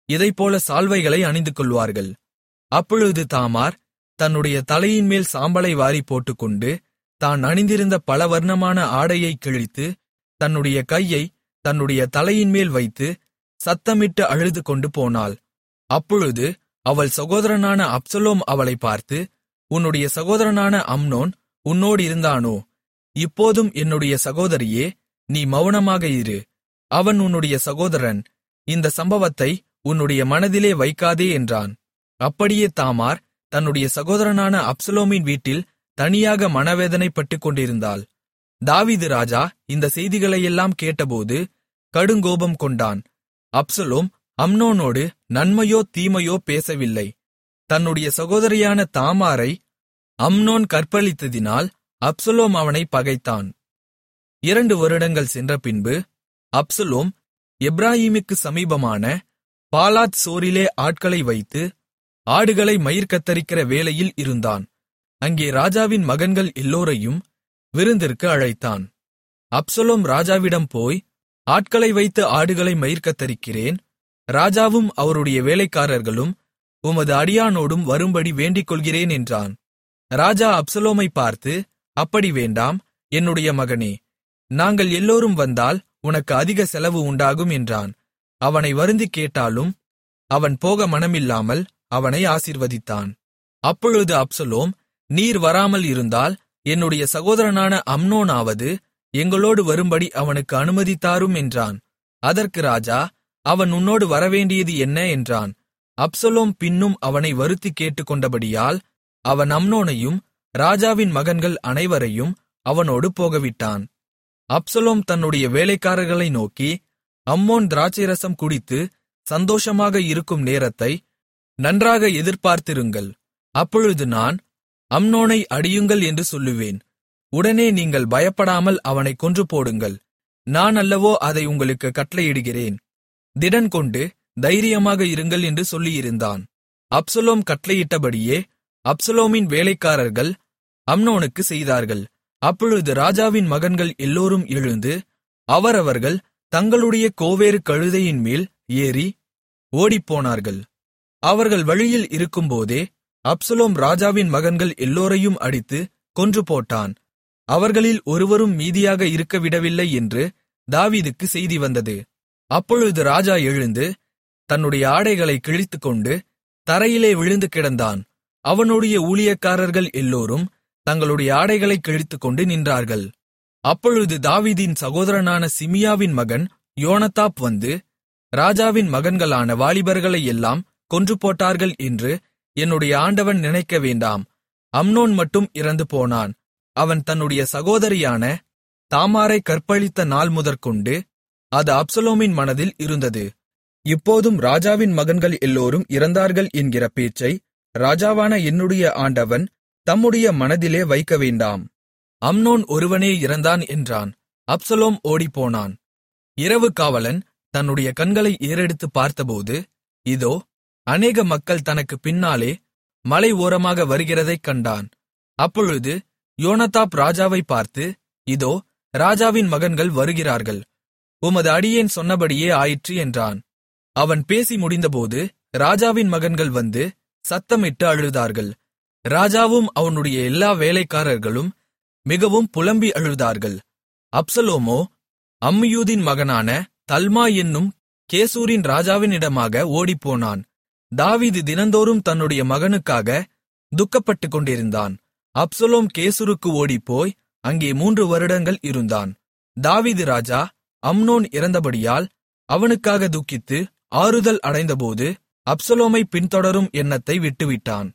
இதைப்போல சால்வைகளை அணிந்துகொள்வார்கள் அப்பொழுது தாமார் தன்னுடைய தலையின்மேல் சாம்பலை வாரிப் போட்டுக்கொண்டு தான் அணிந்திருந்த பலவர்ணமான ஆடையைக் கிழித்து தன்னுடைய கையை தன்னுடைய தலையின்மேல் வைத்து சத்தமிட்டு அழுது கொண்டு போனாள் அப்பொழுது அவள் சகோதரனான அப்சலோம் அவளை பார்த்து உன்னுடைய சகோதரனான அம்னோன் உன்னோடு இருந்தானோ இப்போதும் என்னுடைய சகோதரியே நீ மௌனமாக இரு அவன் உன்னுடைய சகோதரன் இந்த சம்பவத்தை உன்னுடைய மனதிலே வைக்காதே என்றான் அப்படியே தாமார் தன்னுடைய சகோதரனான அப்சலோமின் வீட்டில் தனியாக மனவேதனைப்பட்டுக் கொண்டிருந்தாள் தாவீது ராஜா இந்த செய்திகளையெல்லாம் கேட்டபோது கடுங்கோபம் கொண்டான் அப்சலோம் அம்னோனோடு நன்மையோ தீமையோ பேசவில்லை தன்னுடைய சகோதரியான தாமாரை அம்னோன் கற்பழித்ததினால் அப்சலோம் அவனை பகைத்தான் இரண்டு வருடங்கள் சென்ற பின்பு அப்சலோம் எப்ராயீமுக்கு சமீபமான பாலாத் சோரிலே ஆட்களை வைத்து ஆடுகளை மயிர் கத்தரிக்கிற வேலையில் இருந்தான் அங்கே ராஜாவின் மகன்கள் எல்லோரையும் விருந்திற்கு அழைத்தான் அப்சலோம் ராஜாவிடம் போய் ஆட்களை வைத்து ஆடுகளை மயிர் கத்தரிக்கிறேன் ராஜாவும் அவருடைய வேலைக்காரர்களும் உமது அடியானோடும் வரும்படி வேண்டிக்கொள்கிறேன் என்றான் ராஜா அப்சலோமை பார்த்து அப்படி வேண்டாம் என்னுடைய மகனே நாங்கள் எல்லோரும் வந்தால் உனக்கு அதிக செலவு உண்டாகும் என்றான் அவனை வருந்திக் கேட்டாலும் அவன் போக மனமில்லாமல் அவனை ஆசீர்வதித்தான் அப்பொழுது அப்சலோம் நீர் வராமல் இருந்தால் என்னுடைய சகோதரனான அம்னோனாவது எங்களோடு வரும்படி அவனுக்கு அனுமதி தாரும் என்றான் அதற்கு ராஜா அவன் உன்னோடு வரவேண்டியது என்ன என்றான் அப்சலோம் பின்னும் அவனை வருத்திக் கேட்டுக்கொண்டபடியால் அவன் அம்னோனையும் ராஜாவின் மகன்கள் அனைவரையும் அவனோடு போகவிட்டான் அப்சலோம் தன்னுடைய வேலைக்காரர்களை நோக்கி அம்மோன் திராட்சைரசம் குடித்து சந்தோஷமாக இருக்கும் நேரத்தை நன்றாக எதிர்பார்த்திருங்கள் அப்பொழுது நான் அம்னோனை அடியுங்கள் என்று சொல்லுவேன் உடனே நீங்கள் பயப்படாமல் அவனை கொன்று போடுங்கள் நான் அல்லவோ அதை உங்களுக்கு கட்டளையிடுகிறேன் திடன் கொண்டு தைரியமாக இருங்கள் என்று சொல்லியிருந்தான் அப்சலோம் கட்டளையிட்டபடியே அப்சலோமின் வேலைக்காரர்கள் அம்னோனுக்கு செய்தார்கள் அப்பொழுது ராஜாவின் மகன்கள் எல்லோரும் எழுந்து அவரவர்கள் தங்களுடைய கோவேறு கழுதையின் மேல் ஏறி ஓடிப்போனார்கள் அவர்கள் வழியில் இருக்கும்போதே அப்சலோம் ராஜாவின் மகன்கள் எல்லோரையும் அடித்து கொன்று போட்டான் அவர்களில் ஒருவரும் மீதியாக இருக்க விடவில்லை என்று தாவீதுக்கு செய்தி வந்தது அப்பொழுது ராஜா எழுந்து தன்னுடைய ஆடைகளை கிழித்துக்கொண்டு தரையிலே விழுந்து கிடந்தான் அவனுடைய ஊழியக்காரர்கள் எல்லோரும் தங்களுடைய ஆடைகளை கிழித்துக்கொண்டு நின்றார்கள் அப்பொழுது தாவீதின் சகோதரனான சிமியாவின் மகன் யோனதாப் வந்து ராஜாவின் மகன்களான வாலிபர்களை எல்லாம் கொன்று போட்டார்கள் என்று என்னுடைய ஆண்டவன் நினைக்க வேண்டாம் அம்னோன் மட்டும் இறந்து போனான் அவன் தன்னுடைய சகோதரியான தாமாரை கற்பழித்த நாள் முதற்கொண்டு அது அப்சலோமின் மனதில் இருந்தது இப்போதும் ராஜாவின் மகன்கள் எல்லோரும் இறந்தார்கள் என்கிற பேச்சை ராஜாவான என்னுடைய ஆண்டவன் தம்முடைய மனதிலே வைக்க வேண்டாம் அம்னோன் ஒருவனே இறந்தான் என்றான் அப்சலோம் ஓடிப்போனான் இரவு காவலன் தன்னுடைய கண்களை ஏறெடுத்துப் பார்த்தபோது இதோ அநேக மக்கள் தனக்கு பின்னாலே மலை ஓரமாக வருகிறதைக் கண்டான் அப்பொழுது யோனதாப் ராஜாவை பார்த்து இதோ ராஜாவின் மகன்கள் வருகிறார்கள் உமது அடியேன் சொன்னபடியே ஆயிற்று என்றான் அவன் பேசி முடிந்தபோது ராஜாவின் மகன்கள் வந்து சத்தமிட்டு அழுதார்கள் ராஜாவும் அவனுடைய எல்லா வேலைக்காரர்களும் மிகவும் புலம்பி அழுதார்கள் அப்சலோமோ அம்மியூதின் மகனான தல்மா என்னும் கேசூரின் ராஜாவினிடமாக ஓடிப்போனான் தாவீது தினந்தோறும் தன்னுடைய மகனுக்காக துக்கப்பட்டுக் கொண்டிருந்தான் அப்சலோம் கேசூருக்கு ஓடிப்போய் அங்கே மூன்று வருடங்கள் இருந்தான் தாவீது ராஜா அம்னோன் இறந்தபடியால் அவனுக்காக துக்கித்து ஆறுதல் அடைந்தபோது அப்சலோமை பின்தொடரும் எண்ணத்தை விட்டுவிட்டான்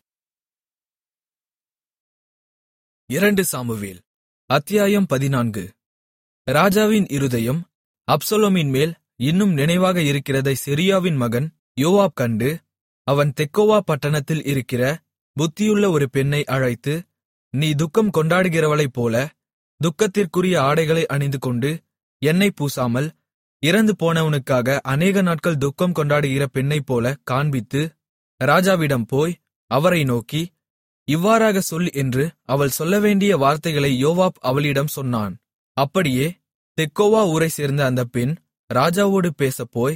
இரண்டு சாமுவேல் அத்தியாயம் பதினான்கு ராஜாவின் இருதயம் அப்சலோமின் மேல் இன்னும் நினைவாக இருக்கிறதை செரியாவின் மகன் யோவாப் கண்டு அவன் தெக்கோவா பட்டணத்தில் இருக்கிற புத்தியுள்ள ஒரு பெண்ணை அழைத்து நீ துக்கம் கொண்டாடுகிறவளைப் போல துக்கத்திற்குரிய ஆடைகளை அணிந்துகொண்டு எண்ணெய் பூசாமல் இறந்து போனவனுக்காக அநேக நாட்கள் துக்கம் கொண்டாடுகிற பெண்ணைப் போல காண்பித்து ராஜாவிடம் போய் அவரை நோக்கி இவ்வாறாக சொல் என்று அவள் சொல்லவேண்டிய வார்த்தைகளை யோவாப் அவளிடம் சொன்னான் அப்படியே தெக்கோவா ஊரைச் சேர்ந்த அந்த பெண் ராஜாவோடு பேசப்போய்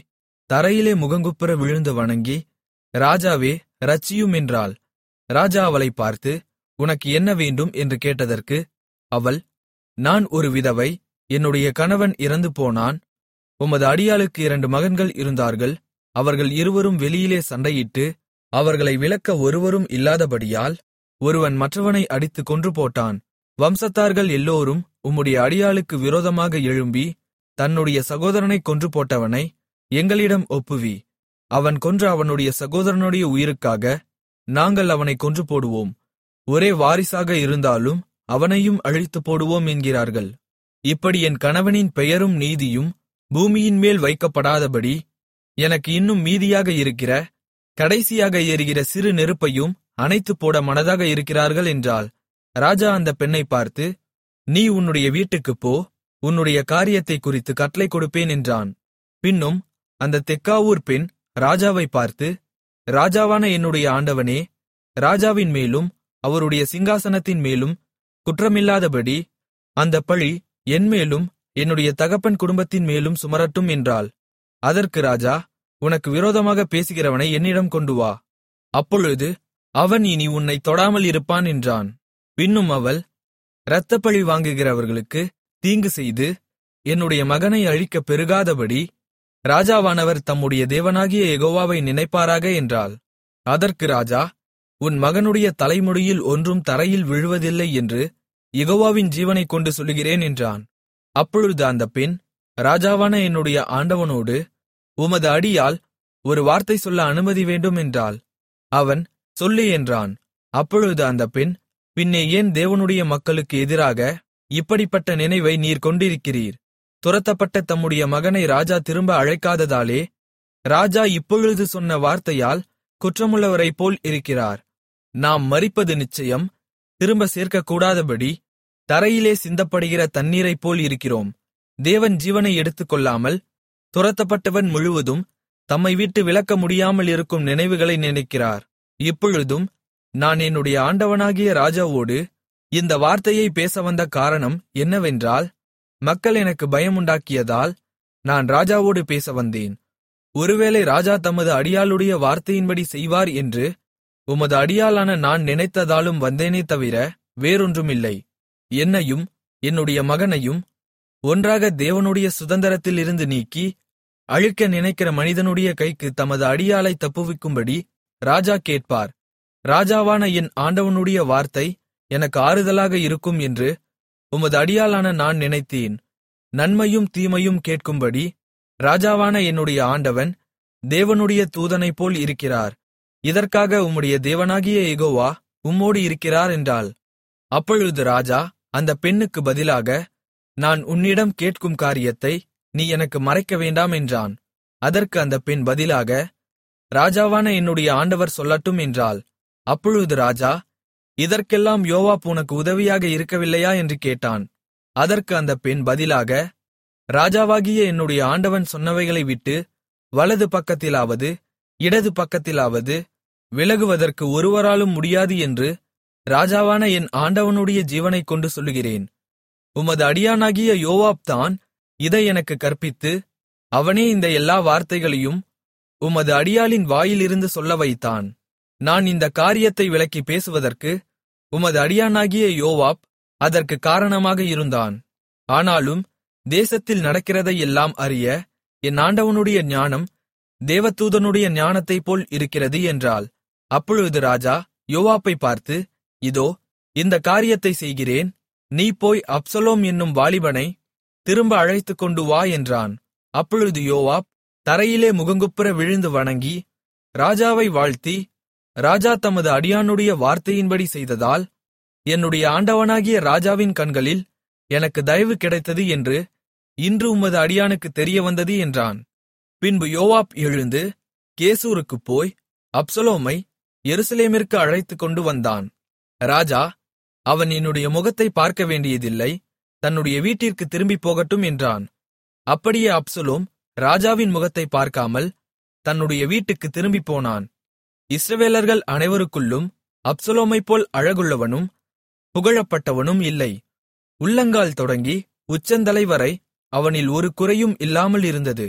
தரையிலே முகங்குப்புற விழுந்து வணங்கி ராஜாவே இரட்சியும் என்றாள் ராஜா அவளைப் பார்த்து உனக்கு என்ன வேண்டும் என்று கேட்டதற்கு அவள் நான் ஒரு விதவை என்னுடைய கணவன் இறந்து போனான் உமது அடியாளுக்கு இரண்டு மகன்கள் இருந்தார்கள் அவர்கள் இருவரும் வெளியிலே சண்டையிட்டு அவர்களை விலக்க ஒருவரும் இல்லாதபடியால் ஒருவன் மற்றவனை அடித்துக் கொன்று போட்டான் வம்சத்தார்கள் எல்லோரும் உம்முடைய அடியாளுக்கு விரோதமாக எழும்பி தன்னுடைய சகோதரனைக் கொன்று போட்டவனை எங்களிடம் ஒப்புவி அவன் கொன்ற அவனுடைய சகோதரனுடைய உயிருக்காக நாங்கள் அவனைக் கொன்று போடுவோம் ஒரே வாரிசாக இருந்தாலும் அவனையும் அழித்துப் போடுவோம் என்கிறார்கள் இப்படி என் கணவனின் பெயரும் நீதியும் பூமியின்மேல் வைக்கப்படாதபடி எனக்கு இன்னும் மீதியாக இருக்கிற கடைசியாக எரிகிற சிறு நெருப்பையும் அணைத்துப் போட மனதாக இருக்கிறார்கள் என்றாள் ராஜா அந்த பெண்ணை பார்த்து நீ உன்னுடைய வீட்டுக்குப் போ உன்னுடைய காரியத்தைக் குறித்து கட்டளை கொடுப்பேன் என்றான் பின்னும் அந்த தெக்காவூர் பெண் ராஜாவைப் பார்த்து ராஜாவான என்னுடைய ஆண்டவனே ராஜாவின் மேலும் அவருடைய சிங்காசனத்தின் மேலும் குற்றமில்லாதபடி அந்த பழி என்மேலும் என்னுடைய தகப்பன் குடும்பத்தின் மேலும் சுமரட்டும் என்றாள் அதற்கு ராஜா உனக்கு விரோதமாக பேசுகிறவனை என்னிடம் கொண்டு வா அப்பொழுது அவன் இனி உன்னை தொடாமல் இருப்பான் என்றான் பின்னும் அவள் இரத்தப்பழி வாங்குகிறவர்களுக்கு தீங்கு செய்து என்னுடைய மகனை அழிக்கப் பெருகாதபடி ராஜாவானவர் தம்முடைய தேவனாகிய யெகோவாவை நினைப்பாராக என்றாள் அதற்கு ராஜா உன் மகனுடைய தலைமுடியில் ஒன்றும் தரையில் விழுவதில்லை என்று யெகோவாவின் ஜீவனைக் கொண்டு சொல்லுகிறேன் என்றான் அப்பொழுது அந்த பெண் ராஜாவான என்னுடைய ஆண்டவனோடு உமது அடியால் ஒரு வார்த்தை சொல்ல அனுமதி வேண்டும் என்றாள் அவன் சொல்லு என்றான் அப்பொழுது அந்த பெண் பின்னே ஏன் தேவனுடைய மக்களுக்கு எதிராக இப்படிப்பட்ட நினைவை நீர் கொண்டிருக்கிறீர் துரத்தப்பட்ட தம்முடைய மகனை ராஜா திரும்ப அழைக்காததாலே ராஜா இப்பொழுது சொன்ன வார்த்தையால் குற்றமுள்ளவரைப் போல் இருக்கிறார் நாம் மரிப்பது நிச்சயம் திரும்ப சேர்க்கக்கூடாதபடி தரையிலே சிந்தப்படுகிற தண்ணீரைப் போல் இருக்கிறோம் தேவன் ஜீவனை எடுத்துக்கொள்ளாமல் துரத்தப்பட்டவன் முழுவதும் தம்மை விட்டு விலக்க முடியாமல் இருக்கும் நினைவுகளை நினைக்கிறார் இப்பொழுதும் நான் என்னுடைய ஆண்டவனாகிய ராஜாவோடு இந்த வார்த்தையை பேச வந்த காரணம் என்னவென்றால் மக்கள் எனக்கு பயமுண்டாக்கியதால் நான் ராஜாவோடு பேச வந்தேன் ஒருவேளை ராஜா தமது அடியாளுடைய வார்த்தையின்படி செய்வார் என்று உமது அடியாளான நான் நினைத்ததாலும் வந்தேனே தவிர வேறொன்றுமில்லை என்னையும் என்னுடைய மகனையும் ஒன்றாக தேவனுடைய சுதந்திரத்திலிருந்து நீக்கி அழிக்க நினைக்கிற மனிதனுடைய கைக்கு தமது அடியாளை தப்புவிக்கும்படி ராஜா கேட்பார் ராஜாவான என் ஆண்டவனுடைய வார்த்தை எனக்கு ஆறுதலாக இருக்கும் என்று உமது அடியாளான நான் நினைத்தேன் நன்மையும் தீமையும் கேட்கும்படி ராஜாவான என்னுடைய ஆண்டவன் தேவனுடைய தூதனைப் போல் இருக்கிறார் இதற்காக உம்முடைய தேவனாகிய எகோவா உம்மோடு இருக்கிறார் என்றாள் அப்பொழுது ராஜா அந்த பெண்ணுக்கு பதிலாக நான் உன்னிடம் கேட்கும் காரியத்தை நீ எனக்கு மறைக்க வேண்டாம் என்றான் அதற்கு அந்த பெண் பதிலாக ராஜாவான என்னுடைய ஆண்டவர் சொல்லட்டும் என்றாள் அப்பொழுது ராஜா இதற்கெல்லாம் யோவாப் உனக்கு உதவியாக இருக்கவில்லையா என்று கேட்டான் அதற்கு அந்த பெண் பதிலாக ராஜாவாகிய என்னுடைய ஆண்டவன் சொன்னவைகளை விட்டு வலது பக்கத்திலாவது இடது பக்கத்திலாவது விலகுவதற்கு ஒருவராலும் முடியாது என்று ராஜாவான என் ஆண்டவனுடைய ஜீவனைக் கொண்டு சொல்லுகிறேன் உமது அடியானாகிய யோவாப் தான் இதை எனக்கு கற்பித்து அவனே இந்த எல்லா வார்த்தைகளையும் உமது அடியாளின் வாயிலிருந்து சொல்ல வைத்தான் நான் இந்த காரியத்தை விளக்கி பேசுவதற்கு உமது அடியானாகிய யோவாப் அதற்கு காரணமாக இருந்தான் ஆனாலும் தேசத்தில் நடக்கிறதையெல்லாம் அறிய என் ஆண்டவனுடைய ஞானம் தேவதூதனுடைய ஞானத்தைப் போல் இருக்கிறது என்றாள் அப்பொழுது ராஜா யோவாப்பை பார்த்து இதோ இந்த காரியத்தை செய்கிறேன் நீ போய் அப்சலோம் என்னும் வாலிபனை திரும்ப அழைத்துக்கொண்டு வா என்றான் அப்பொழுது யோவாப் தரையிலே முகங்குப்புற விழுந்து வணங்கி ராஜாவை வாழ்த்தி ராஜா தமது அடியானுடைய வார்த்தையின்படி செய்ததால் என்னுடைய ஆண்டவனாகிய ராஜாவின் கண்களில் எனக்கு தயவு கிடைத்தது என்று இன்று உமது அடியானுக்கு தெரியவந்தது என்றான் பின்பு யோவாப் எழுந்து கேசூருக்குப் போய் அப்சலோமை எருசலேமிற்கு அழைத்துக்கொண்டு வந்தான் ராஜா அவன் என்னுடைய முகத்தை பார்க்க வேண்டியதில்லை தன்னுடைய வீட்டிற்கு திரும்பிப் போகட்டும் என்றான் அப்படியே அப்சலோம் ராஜாவின் முகத்தை பார்க்காமல் தன்னுடைய வீட்டுக்கு திரும்பிப் போனான் இஸ்ரவேலர்கள் அனைவருக்குள்ளும் அப்சலோமைப்போல் அழகுள்ளவனும் புகழப்பட்டவனும் இல்லை உள்ளங்கால் தொடங்கி உச்சந்தலை வரை அவனில் ஒரு குறையும் இல்லாமல் இருந்தது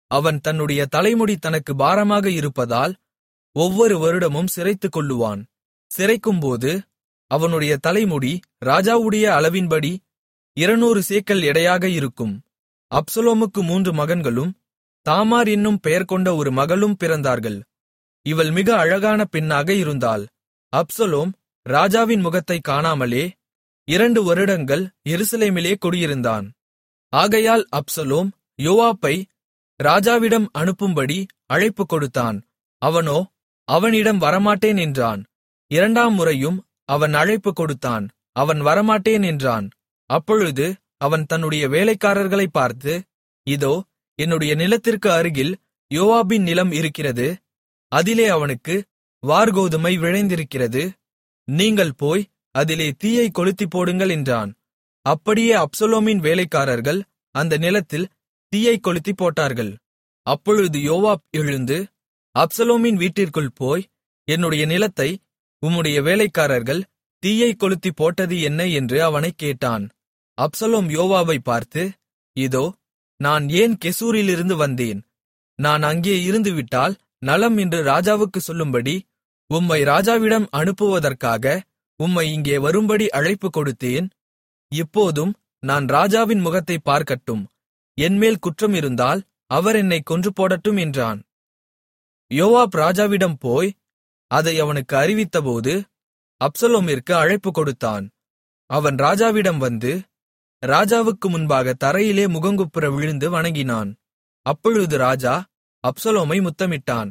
அவன் தன்னுடைய தலைமுடி தனக்கு பாரமாக இருப்பதால் ஒவ்வொரு வருடமும் சிரைத்துக் கொள்ளுவான் சிரைக்கும்போது அவனுடைய தலைமுடி ராஜாவுடைய அளவின்படி இருநூறு சேக்கல் எடையாக இருக்கும் அப்சலோமுக்கு மூன்று மகன்களும் தாமார் என்னும் பெயர் கொண்ட ஒரு மகளும் பிறந்தார்கள் இவள் மிக அழகான பெண்ணாக இருந்தாள் அப்சலோம் ராஜாவின் முகத்தைக் காணாமலே இரண்டு வருடங்கள் எருசலேமிலே குடியிருந்தான் ஆகையால் அப்சலோம் யோவாப்பை ராஜாவிடம் அனுப்பும்படி அழைப்பு கொடுத்தான் அவனோ அவனிடம் வரமாட்டேன் என்றான் இரண்டாம் முறையும் அவன் அழைப்பு கொடுத்தான் அவன் வரமாட்டேன் என்றான் அப்பொழுது அவன் தன்னுடைய வேலைக்காரர்களை பார்த்து இதோ என்னுடைய நிலத்திற்கு அருகில் யோவாபின் நிலம் இருக்கிறது அதிலே அவனுக்கு வார்கோதுமை விளைந்திருக்கிறது நீங்கள் போய் அதிலே தீயை கொளுத்திப் போடுங்கள் என்றான் அப்படியே அப்சலோமின் வேலைக்காரர்கள் அந்த நிலத்தில் தீயை கொளுத்திப் போட்டார்கள் அப்பொழுது யோவாப் எழுந்து அப்சலோமின் வீட்டிற்குள் போய் என்னுடைய நிலத்தை உம்முடைய வேலைக்காரர்கள் தீயை கொளுத்தி போட்டது என்ன என்று அவனைக் கேட்டான் அப்சலோம் யோவாவை பார்த்து இதோ நான் ஏன் கெசூரிலிருந்து வந்தேன் நான் அங்கே இருந்துவிட்டால் நலம் என்று ராஜாவுக்கு சொல்லும்படி உம்மை ராஜாவிடம் அனுப்புவதற்காக உம்மை இங்கே வரும்படி அழைப்பு கொடுத்தேன் இப்போதும் நான் ராஜாவின் முகத்தை பார்க்கட்டும் என்மேல் குற்றம் இருந்தால் அவர் என்னை கொன்று போடட்டும் என்றான் யோவாப் ராஜாவிடம் போய் அதை அவனுக்கு அறிவித்தபோது அப்சலோமிற்கு அழைப்பு கொடுத்தான் அவன் ராஜாவிடம் வந்து ராஜாவுக்கு முன்பாக தரையிலே முகங்குப்புற விழுந்து வணங்கினான் அப்பொழுது ராஜா அப்சலோமை முத்தமிட்டான்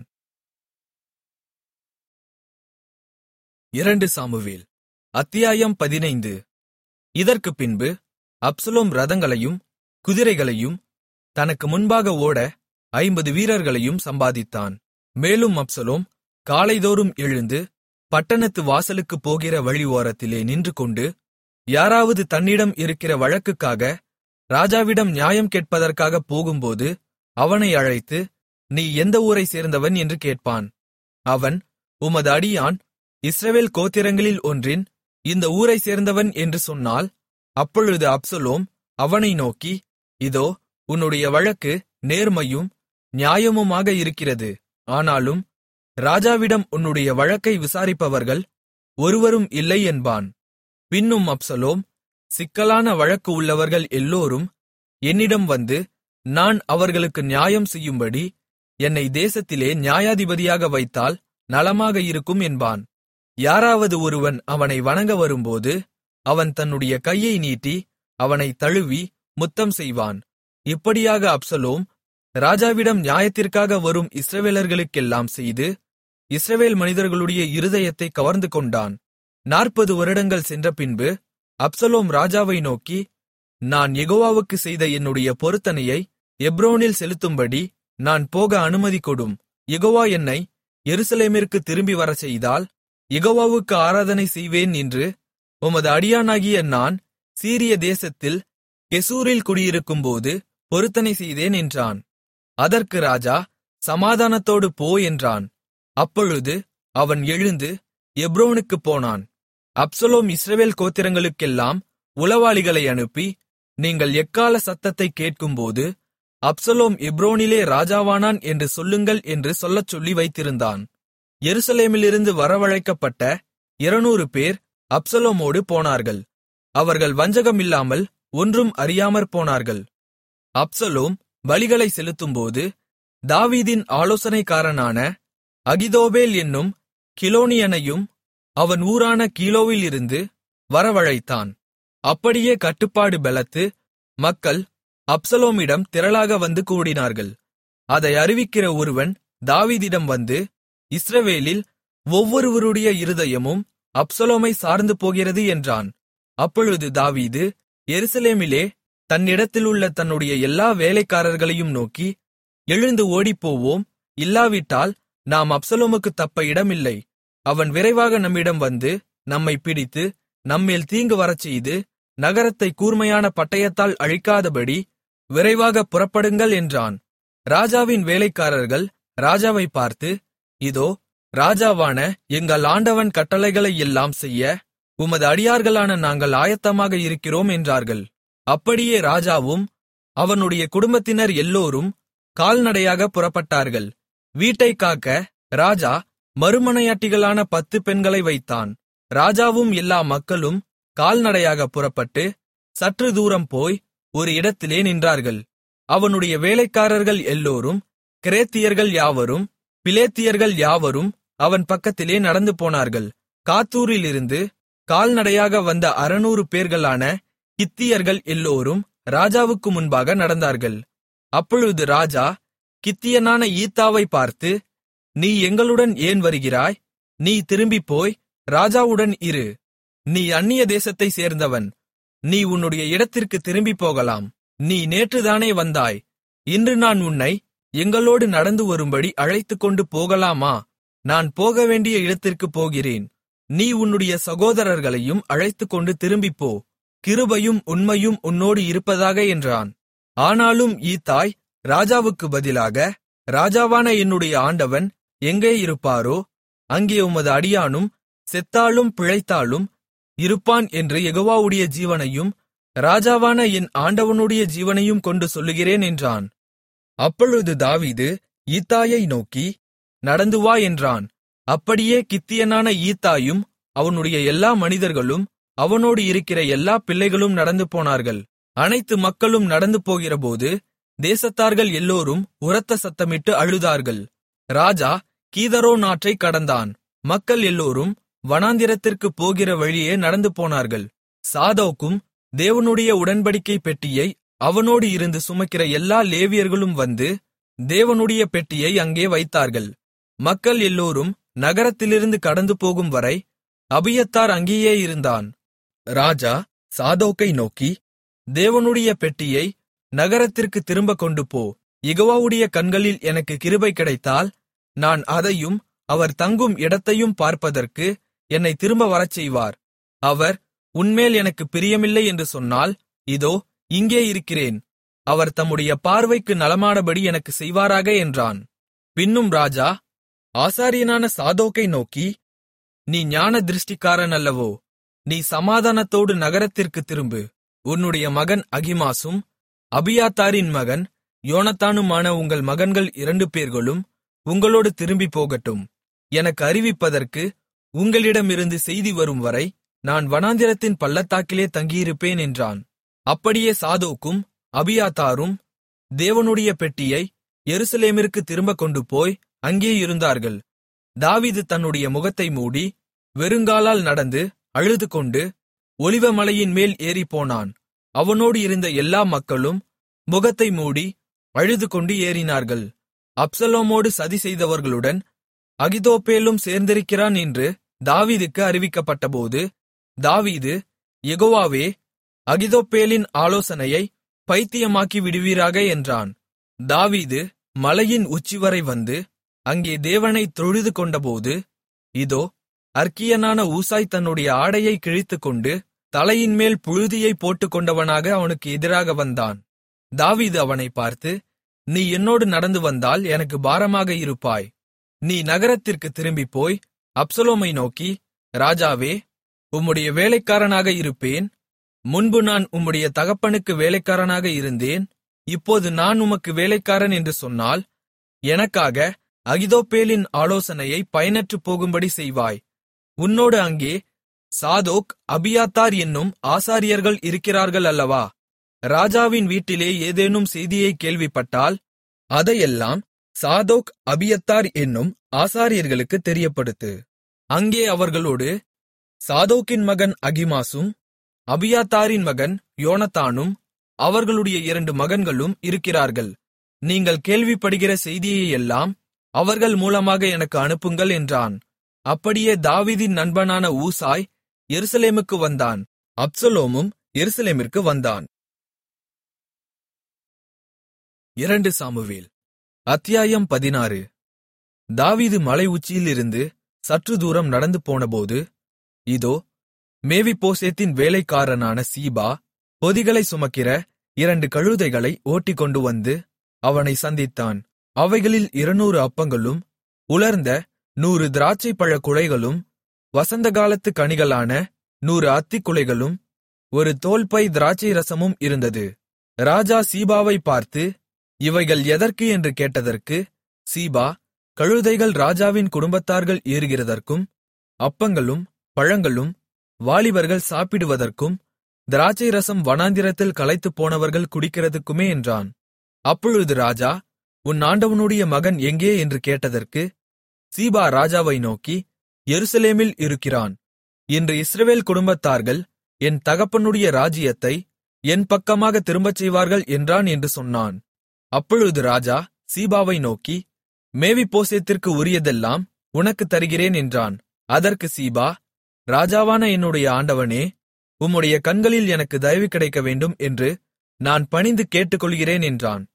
இரண்டு சாமுவேல் அத்தியாயம் பதினைந்து இதற்குப் பின்பு அப்சலோம் ரதங்களையும் குதிரைகளையும் தனக்கு முன்பாக ஓட ஐம்பது வீரர்களையும் சம்பாதித்தான் மேலும் அப்சலோம் காலைதோறும் எழுந்து பட்டணத்து வாசலுக்குப் போகிற வழி ஓரத்திலே நின்றுகொண்டு யாராவது தன்னிடம் இருக்கிற வழக்குக்காக ராஜாவிடம் நியாயம் கேட்பதற்காக போகும்போது அவனை அழைத்து நீ எந்த ஊரைச் சேர்ந்தவன் என்று கேட்பான் அவன் உமது அடியான் இஸ்ரவேல் கோத்திரங்களில் ஒன்றின் இந்த ஊரைச் சேர்ந்தவன் என்று சொன்னால் அப்பொழுது அப்சலோம் அவனை நோக்கி இதோ உன்னுடைய வழக்கு நேர்மையும் நியாயமுமாக இருக்கிறது ஆனாலும் ராஜாவிடம் உன்னுடைய வழக்கை விசாரிப்பவர்கள் ஒருவரும் இல்லை என்பான் பின்னும் அப்சலோம் சிக்கலான வழக்கு உள்ளவர்கள் எல்லோரும் என்னிடம் வந்து நான் அவர்களுக்கு நியாயம் செய்யும்படி என்னை தேசத்திலே நியாயாதிபதியாக வைத்தால் நலமாக இருக்கும் என்பான் யாராவது ஒருவன் அவனை வணங்க வரும்போது அவன் தன்னுடைய கையை நீட்டி அவனை தழுவி முத்தம் செய்வான் இப்படியாக அப்சலோம் ராஜாவிடம் நியாயத்திற்காக வரும் இஸ்ரவேலர்களுக்கெல்லாம் செய்து இஸ்ரவேல் மனிதர்களுடைய இருதயத்தை கவர்ந்து கொண்டான் நாற்பது வருடங்கள் சென்றபின்பு அப்சலோம் ராஜாவை நோக்கி நான் யெகோவாவுக்கு செய்த என்னுடைய பொருத்தனையை எப்ரோனில் செலுத்தும்படி நான் போக அனுமதி கொடும் யெகோவா என்னை எருசலேமிற்கு திரும்பி வரச் செய்தால் யெகோவாவுக்கு ஆராதனை செய்வேன் என்று உமது அடியானாகிய நான் சீரிய தேசத்தில் கெசூரில் குடியிருக்கும்போது பொருத்தனை செய்தேன் என்றான் அதற்கு ராஜா சமாதானத்தோடு போ என்றான் அப்பொழுது அவன் எழுந்து எப்ரோனுக்குப் போனான் அப்சலோம் இஸ்ரவேல் கோத்திரங்களுக்கெல்லாம் உளவாளிகளை அனுப்பி நீங்கள் எக்கால சத்தத்தைக் கேட்கும்போது அப்சலோம் எப்ரோனிலே ராஜாவானான் என்று சொல்லுங்கள் என்று சொல்லச் சொல்லி வைத்திருந்தான் எருசலேமிலிருந்து வரவழைக்கப்பட்ட இருநூறு பேர் அப்சலோமோடு போனார்கள் அவர்கள் வஞ்சகமில்லாமல் ஒன்றும் அறியாமற் போனார்கள் அப்சலோம் பலிகளை செலுத்தும்போது தாவீதின் ஆலோசனைக்காரனான அகிதோபேல் என்னும் கிலோனியனையும் அவன் ஊரான கீலோவிலிருந்து வரவழைத்தான் அப்படியே கட்டுப்பாடு பலத்து மக்கள் அப்சலோமிடம் திரளாக வந்து கூடினார்கள் அதை அறிவிக்கிற ஒருவன் தாவீதிடம் வந்து இஸ்ரவேலில் ஒவ்வொருவருடைய இருதயமும் அப்சலோமை சார்ந்து போகிறது என்றான் அப்பொழுது தாவீது எருசலேமிலே தன்னிடத்திலுள்ள தன்னுடைய எல்லா வேலைக்காரர்களையும் நோக்கி எழுந்து ஓடிப்போவோம் இல்லாவிட்டால் நாம் அப்சலோமுக்கு தப்ப இடமில்லை அவன் விரைவாக நம்மிடம் வந்து நம்மை பிடித்து நம்மேல் தீங்கு வரச்செய்து நகரத்தை கூர்மையான பட்டயத்தால் அழிக்காதபடி விரைவாக புறப்படுங்கள் என்றான் ராஜாவின் வேலைக்காரர்கள் ராஜாவை பார்த்து இதோ ராஜாவான எங்கள் ஆண்டவன் கட்டளைகளை எல்லாம் செய்ய உமது அடியார்களான நாங்கள் ஆயத்தமாக இருக்கிறோம் என்றார்கள் அப்படியே ராஜாவும் அவனுடைய குடும்பத்தினர் எல்லோரும் கால்நடையாக புறப்பட்டார்கள் வீட்டைக் காக்க ராஜா மறுமனையாட்டிகளான பத்து பெண்களை வைத்தான் ராஜாவும் எல்லா மக்களும் கால்நடையாக புறப்பட்டு சற்று தூரம் போய் ஒரு இடத்திலே நின்றார்கள் அவனுடைய வேலைக்காரர்கள் எல்லோரும் கிரேத்தியர்கள் யாவரும் பிலேத்தியர்கள் யாவரும் அவன் பக்கத்திலே நடந்து போனார்கள் காத்தூரிலிருந்து கால்நடையாக வந்த அறுநூறு பேர்களான கித்தியர்கள் எல்லோரும் ராஜாவுக்கு முன்பாக நடந்தார்கள் அப்பொழுது ராஜா கித்தியனான ஈத்தாவை பார்த்து நீ எங்களுடன் ஏன் வருகிறாய் நீ திரும்பிப் போய் ராஜாவுடன் இரு நீ அந்நிய தேசத்தைச் சேர்ந்தவன் நீ உன்னுடைய இடத்திற்கு திரும்பிப் போகலாம் நீ நேற்றுதானே வந்தாய் இன்று நான் உன்னை எங்களோடு நடந்து வரும்படி அழைத்துக்கொண்டு போகலாமா நான் போக வேண்டிய இடத்திற்குப் போகிறேன் நீ உன்னுடைய சகோதரர்களையும் அழைத்துக்கொண்டு திரும்பிப் போ கிருபையும் உண்மையும் உன்னோடு இருப்பதாக என்றான் ஆனாலும் ஈத்தாய் ராஜாவுக்கு பதிலாக ராஜாவான என்னுடைய ஆண்டவன் எங்கே இருப்பாரோ அங்கே உமது அடியானும் செத்தாலும் பிழைத்தாலும் இருப்பான் என்று யெகோவாவுடைய ஜீவனையும் ராஜாவான என் ஆண்டவனுடைய ஜீவனையும் கொண்டு சொல்லுகிறேன் என்றான் அப்பொழுது தாவீது ஈத்தாயை நோக்கி நடந்து வா என்றான் அப்படியே கித்தியனான ஈத்தாயும் அவனுடைய எல்லா மனிதர்களும் அவனோடு இருக்கிற எல்லா பிள்ளைகளும் நடந்து போனார்கள் அனைத்து மக்களும் நடந்து போகிறபோது தேசத்தார்கள் எல்லோரும் உரத்த சத்தமிட்டு அழுதார்கள் ராஜா கீதரோ நாற்றைக் கடந்தான் மக்கள் எல்லோரும் வனாந்திரத்திற்குப் போகிற வழியே நடந்து போனார்கள் சாதோக்கும் தேவனுடைய உடன்படிக்கை பெட்டியை அவனோடு இருந்து சுமக்கிற எல்லா லேவியர்களும் வந்து தேவனுடைய பெட்டியை அங்கே வைத்தார்கள் மக்கள் எல்லோரும் நகரத்திலிருந்து கடந்து போகும் வரை அபியத்தார் அங்கேயே இருந்தான் ராஜா சாதோக்கை நோக்கி தேவனுடைய பெட்டியை நகரத்திற்கு திரும்ப கொண்டு போ யெகோவாவுடைய கண்களில் எனக்கு கிருபை கிடைத்தால் நான் அதையும் அவர் தங்கும் இடத்தையும் பார்ப்பதற்கு என்னை திரும்ப வரச் செய்வார் அவர் உன்மேல் எனக்கு பிரியமில்லை என்று சொன்னால் இதோ இங்கே இருக்கிறேன் அவர் தம்முடைய பார்வைக்கு நலமானபடி எனக்கு செய்வாராக என்றான் பின்னும் ராஜா ஆசாரியனான சாதோக்கை நோக்கி நீ ஞான திருஷ்டிக்காரன் அல்லவோ நீ சமாதானத்தோடு நகரத்திற்கு திரும்பு உன்னுடைய மகன் அகிமாசும் அபியாத்தாரின் மகன் யோனத்தானுமான உங்கள் மகன்கள் இரண்டு பேர்களும் உங்களோடு திரும்பி போகட்டும் எனக்கு அறிவிப்பதற்கு உங்களிடமிருந்து செய்தி வரும் வரை நான் வனாந்திரத்தின் பள்ளத்தாக்கிலே தங்கியிருப்பேன் என்றான் அப்படியே சாதோக்கும் அபியாத்தாரும் தேவனுடைய பெட்டியை எருசலேமிற்கு திரும்ப கொண்டு போய் அங்கே இருந்தார்கள் தாவீது தன்னுடைய முகத்தை மூடி வெறுங்காலால் நடந்து அழுதுகொண்டு ஒலிவமலையின் மேல் ஏறிப்போனான் அவனோடு இருந்த எல்லா மக்களும் முகத்தை மூடி அழுதுகொண்டு ஏறினார்கள் அப்சலோமோடு சதி செய்தவர்களுடன் அகிதோப்பேலும் சேர்ந்திருக்கிறான் என்று தாவீதுக்கு அறிவிக்கப்பட்டபோது தாவீது யெகோவாவே அகிதோப்பேலின் ஆலோசனையை பைத்தியமாக்கி விடுவீராக என்றான் தாவீது மலையின் உச்சிவரை வந்து அங்கே தேவனைத் தொழுது கொண்டபோது இதோ அர்க்கியனான ஊசாய் தன்னுடைய ஆடையை கிழித்துக்கொண்டு தலையின்மேல் புழுதியை போட்டுக்கொண்டவனாக அவனுக்கு எதிராக வந்தான் தாவீது அவனைப் பார்த்து நீ என்னோடு நடந்து வந்தால் எனக்கு பாரமாக இருப்பாய் நீ நகரத்திற்கு திரும்பிப் போய் அப்சலோமை நோக்கி ராஜாவே உம்முடைய வேலைக்காரனாக இருப்பேன் முன்பு நான் உம்முடைய தகப்பனுக்கு வேலைக்காரனாக இருந்தேன் இப்போது நான் உமக்கு வேலைக்காரன் என்று சொன்னால் எனக்காக அகிதோப்பேலின் ஆலோசனையை பயனற்றுப் போகும்படி செய்வாய் உன்னோடு அங்கே சாதோக் அபியாத்தார் என்னும் ஆசாரியர்கள் இருக்கிறார்கள் அல்லவா ராஜாவின் வீட்டிலே ஏதேனும் செய்தியை கேள்விப்பட்டால் அதையெல்லாம் சாதோக் அபியத்தார் என்னும் ஆசாரியர்களுக்கு தெரியப்படுத்து அங்கே அவர்களோடு சாதோக்கின் மகன் அகிமாசும் அபியாத்தாரின் மகன் யோனத்தானும் அவர்களுடைய இரண்டு மகன்களும் இருக்கிறார்கள் நீங்கள் கேள்விப்படுகிற செய்தியையெல்லாம் அவர்கள் மூலமாக எனக்கு அனுப்புங்கள் என்றான் அப்படியே தாவீதின் நண்பனான ஊசாய் எருசலேமுக்கு வந்தான் அப்சலோமும் எருசலேமிற்கு வந்தான் இரண்டு சாமுவேல் அத்தியாயம் பதினாறு தாவீது மலை உச்சியிலிருந்து சற்று தூரம் நடந்து போனபோது இதோ மேவிபோசேத்தின் வேலைக்காரனான சீபா பொதிகளை சுமக்கிற இரண்டு கழுதைகளை ஓட்டிக்கொண்டு வந்து அவனை சந்தித்தான் அவைகளில் இருநூறு அப்பங்களும் உலர்ந்த நூறு திராட்சைப்பழ குலைகளும் வசந்தகாலத்து கனிகளான நூறு அத்திக் குலைகளும் ஒரு தோல்பை திராட்சை ரசமும் இருந்தது ராஜா சீபாவை பார்த்து இவைகள் எதற்கு என்று கேட்டதற்கு சீபா கழுதைகள் ராஜாவின் குடும்பத்தார்கள் ஏறுகிறதற்கும் அப்பங்களும் பழங்களும் வாலிபர்கள் சாப்பிடுவதற்கும் திராட்சை ரசம் வனாந்திரத்தில் களைத்துப் போனவர்கள் குடிக்கிறதுக்குமே என்றான் அப்பொழுது ராஜா உன் ஆண்டவனுடைய மகன் எங்கே என்று கேட்டதற்கு சீபா ராஜாவை நோக்கி எருசலேமில் இருக்கிறான் இன்று இஸ்ரவேல் குடும்பத்தார்கள் என் தகப்பனுடைய ராஜ்ஜியத்தை என் பக்கமாக திரும்பச் செய்வார்கள் என்றான் என்று சொன்னான் அப்பொழுது ராஜா சீபாவை நோக்கி மேவிபோசேத்திற்கு உரியதெல்லாம் உனக்குத் தருகிறேன் என்றான் அதற்கு சீபா ராஜாவான என்னுடைய ஆண்டவனே உம்முடைய கண்களில் எனக்கு தயவு கிடைக்க வேண்டும் என்று நான் பணிந்து கேட்டுக்கொள்கிறேன் என்றான்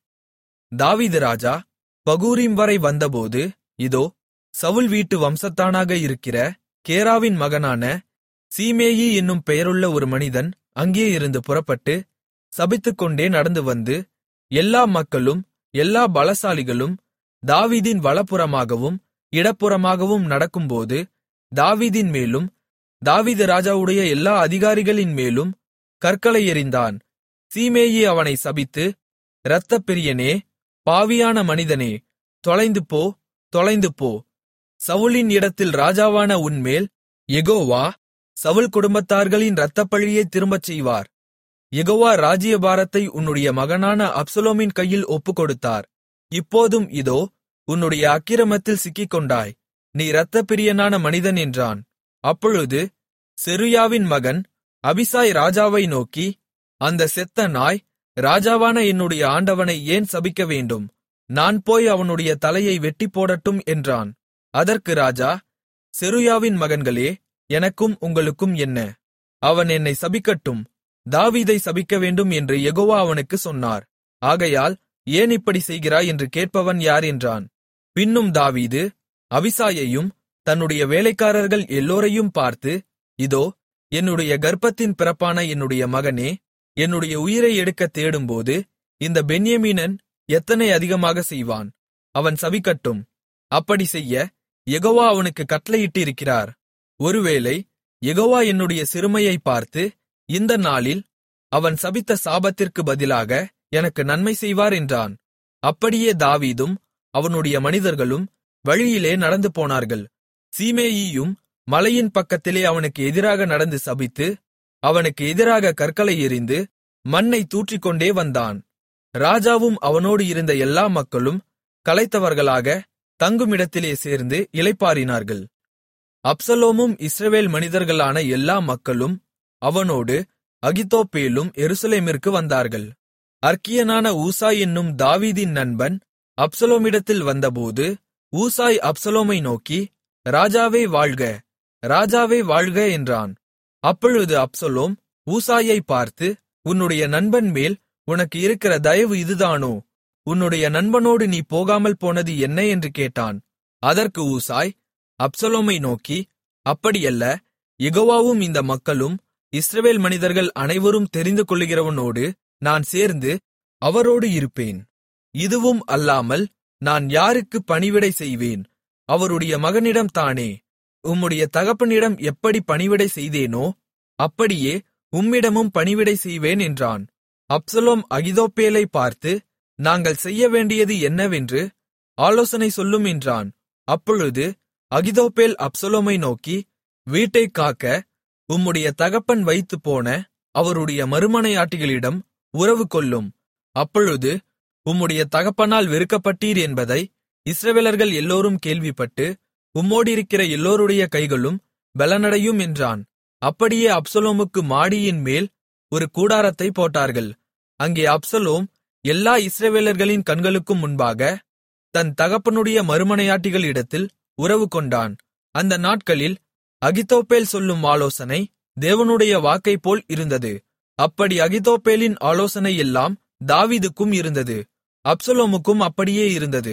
தாவீது ராஜா பகூரிம் வரை வந்தபோது இதோ சவுல் வீட்டு வம்சத்தானாக இருக்கிற கேராவின் மகனான சீமேயி என்னும் பெயருள்ள ஒரு மனிதன் அங்கே இருந்து புறப்பட்டு சபித்துக்கொண்டே நடந்து வந்து எல்லா மக்களும் எல்லா பலசாலிகளும் தாவீதின் வலப்புறமாகவும் இடப்புறமாகவும் நடக்கும்போது தாவீதின் மேலும் தாவீது ராஜாவுடைய எல்லா அதிகாரிகளின் மேலும் கற்களை எறிந்தான் சீமேயி அவனை சபித்து இரத்தப்பிரியனே பாவியான மனிதனே தொலைந்து போ தொலைந்து போ சவுலின் இடத்தில் ராஜாவான உன்மேல் யெகோவா சவுல் குடும்பத்தார்களின் இரத்தப்பழியை திரும்பச் செய்வார் யெகோவா ராஜ்யபாரத்தை உன்னுடைய மகனான அப்சலோமின் கையில் ஒப்புக்கொடுத்தார் இப்போதும் இதோ உன்னுடைய அக்கிரமத்தில் சிக்கிக்கொண்டாய் நீ இரத்தப்பிரியனான மனிதன் என்றான் அப்பொழுது செருயாவின் மகன் அபிசாய் ராஜாவை நோக்கி அந்த செத்த நாய் ராஜாவான என்னுடைய ஆண்டவனை ஏன் சபிக்க வேண்டும் நான் போய் அவனுடைய தலையை வெட்டிப் போடட்டும் என்றான் அதற்கு ராஜா செருயாவின் மகன்களே எனக்கும் உங்களுக்கும் என்ன அவன் என்னை சபிக்கட்டும் தாவீதை சபிக்க வேண்டும் என்று யெகோவா அவனுக்கு சொன்னார் ஆகையால் ஏன் இப்படி செய்கிறாய் என்று கேட்பவன் யார் என்றான் பின்னும் தாவீது அபிசாயையும் தன்னுடைய வேலைக்காரர்கள் எல்லோரையும் பார்த்து இதோ என்னுடைய கர்ப்பத்தின் பிறப்பான என்னுடைய மகனே என்னுடைய உயிரை எடுக்கத் தேடும்போது இந்த பென்யமீனன் எத்தனை அதிகமாக செய்வான் அவன் சபிக்கட்டும் அப்படி செய்ய யெகோவா அவனுக்கு கட்டளையிட்டிருக்கிறார் ஒருவேளை யெகோவா என்னுடைய சிறுமையை பார்த்து இந்த நாளில் அவன் சபித்த சாபத்திற்கு பதிலாக எனக்கு நன்மை செய்வார் என்றான் அப்படியே தாவீதும் அவனுடைய மனிதர்களும் வழியிலே நடந்து போனார்கள் சீமேயியும் மலையின் பக்கத்திலே அவனுக்கு எதிராக நடந்து சபித்து அவனுக்கு எதிராக கற்களை எறிந்து மண்ணை தூற்றிக்கொண்டே வந்தான் ராஜாவும் அவனோடு இருந்த எல்லா மக்களும் களைத்தவர்களாக தங்குமிடத்திலே சேர்ந்து இளைப்பாறினார்கள் அப்சலோமும் இஸ்ரவேல் மனிதர்களான எல்லா மக்களும் அவனோடு அகித்தோப்பேலும் எருசலேமிற்கு வந்தார்கள் அர்க்கியனான ஊசாய் என்னும் தாவீதின் நண்பன் அப்சலோமிடத்தில் வந்தபோது ஊசாய் அப்சலோமை நோக்கி ராஜாவே வாழ்க ராஜாவே வாழ்க என்றான் அப்பொழுது அப்சலோம் ஊசாயை பார்த்து உன்னுடைய நண்பன் மேல் உனக்கு இருக்கிற தயவு இதுதானோ உன்னுடைய நண்பனோடு நீ போகாமல் போனது என்ன என்று கேட்டான் அதற்கு ஊசாய் அப்சலோமை நோக்கி அப்படியல்ல யெகோவாவும் இந்த மக்களும் இஸ்ரவேல் மனிதர்கள் அனைவரும் தெரிந்து கொள்ளுகிறவனோடு நான் சேர்ந்து அவரோடு இருப்பேன் இதுவும் அல்லாமல் நான் யாருக்கு பணிவிடை செய்வேன் அவருடைய மகனிடம் தானே உம்முடைய தகப்பனிடம் எப்படி பணிவிடை செய்தேனோ அப்படியே உம்மிடமும் பணிவிடை செய்வேன் என்றான் அப்சலோம் அகிதோப்பேலை பார்த்து நாங்கள் செய்ய வேண்டியது என்னவென்று ஆலோசனை சொல்லும் என்றான் அப்பொழுது அகிதோப்பேல் அப்சலோமை நோக்கி வீட்டைக் காக்க உம்முடைய தகப்பன் வைத்துப் போன அவருடைய மறுமனையாட்டிகளிடம் உறவு கொள்ளும் அப்பொழுது உம்முடைய தகப்பனால் வெறுக்கப்பட்டீர் என்பதை இஸ்ரவேலர்கள் எல்லோரும் கேள்விப்பட்டு உம்மோடிருக்கிற எல்லோருடைய கைகளும் பலனடையும் என்றான் அப்படியே அப்சலோமுக்கு மாடியின் மேல் ஒரு கூடாரத்தை போட்டார்கள் அங்கே அப்சலோம் எல்லா இஸ்ரவேலர்களின் கண்களுக்கும் முன்பாக தன் தகப்பனுடைய மறுமனையாட்டிகளிடத்தில் உறவு கொண்டான் அந்த நாட்களில் அகித்தோப்பேல் சொல்லும் ஆலோசனை தேவனுடைய வாக்கைப் போல் இருந்தது அப்படி அகித்தோப்பேலின் ஆலோசனை எல்லாம் தாவீதுக்கும் இருந்தது அப்சலோமுக்கும் அப்படியே இருந்தது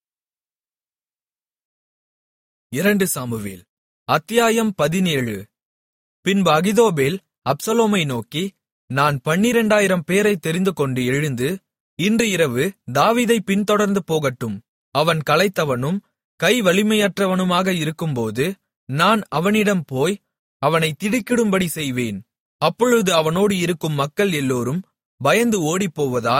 இரண்டு சாமுவேல் அத்தியாயம் பதினேழு பின்பு அகிதோபேல் அப்சலோமை நோக்கி நான் பன்னிரண்டாயிரம் பேரை தெரிந்துகொண்டு எழுந்து இன்று இரவு தாவீதை பின்தொடர்ந்து போகட்டும் அவன் களைத்தவனும் கை வலிமையற்றவனுமாக இருக்கும்போது நான் அவனிடம் போய் அவனை திடுக்கிடும்படி செய்வேன் அப்பொழுது அவனோடு இருக்கும் மக்கள் எல்லோரும் பயந்து ஓடிப்போவதால்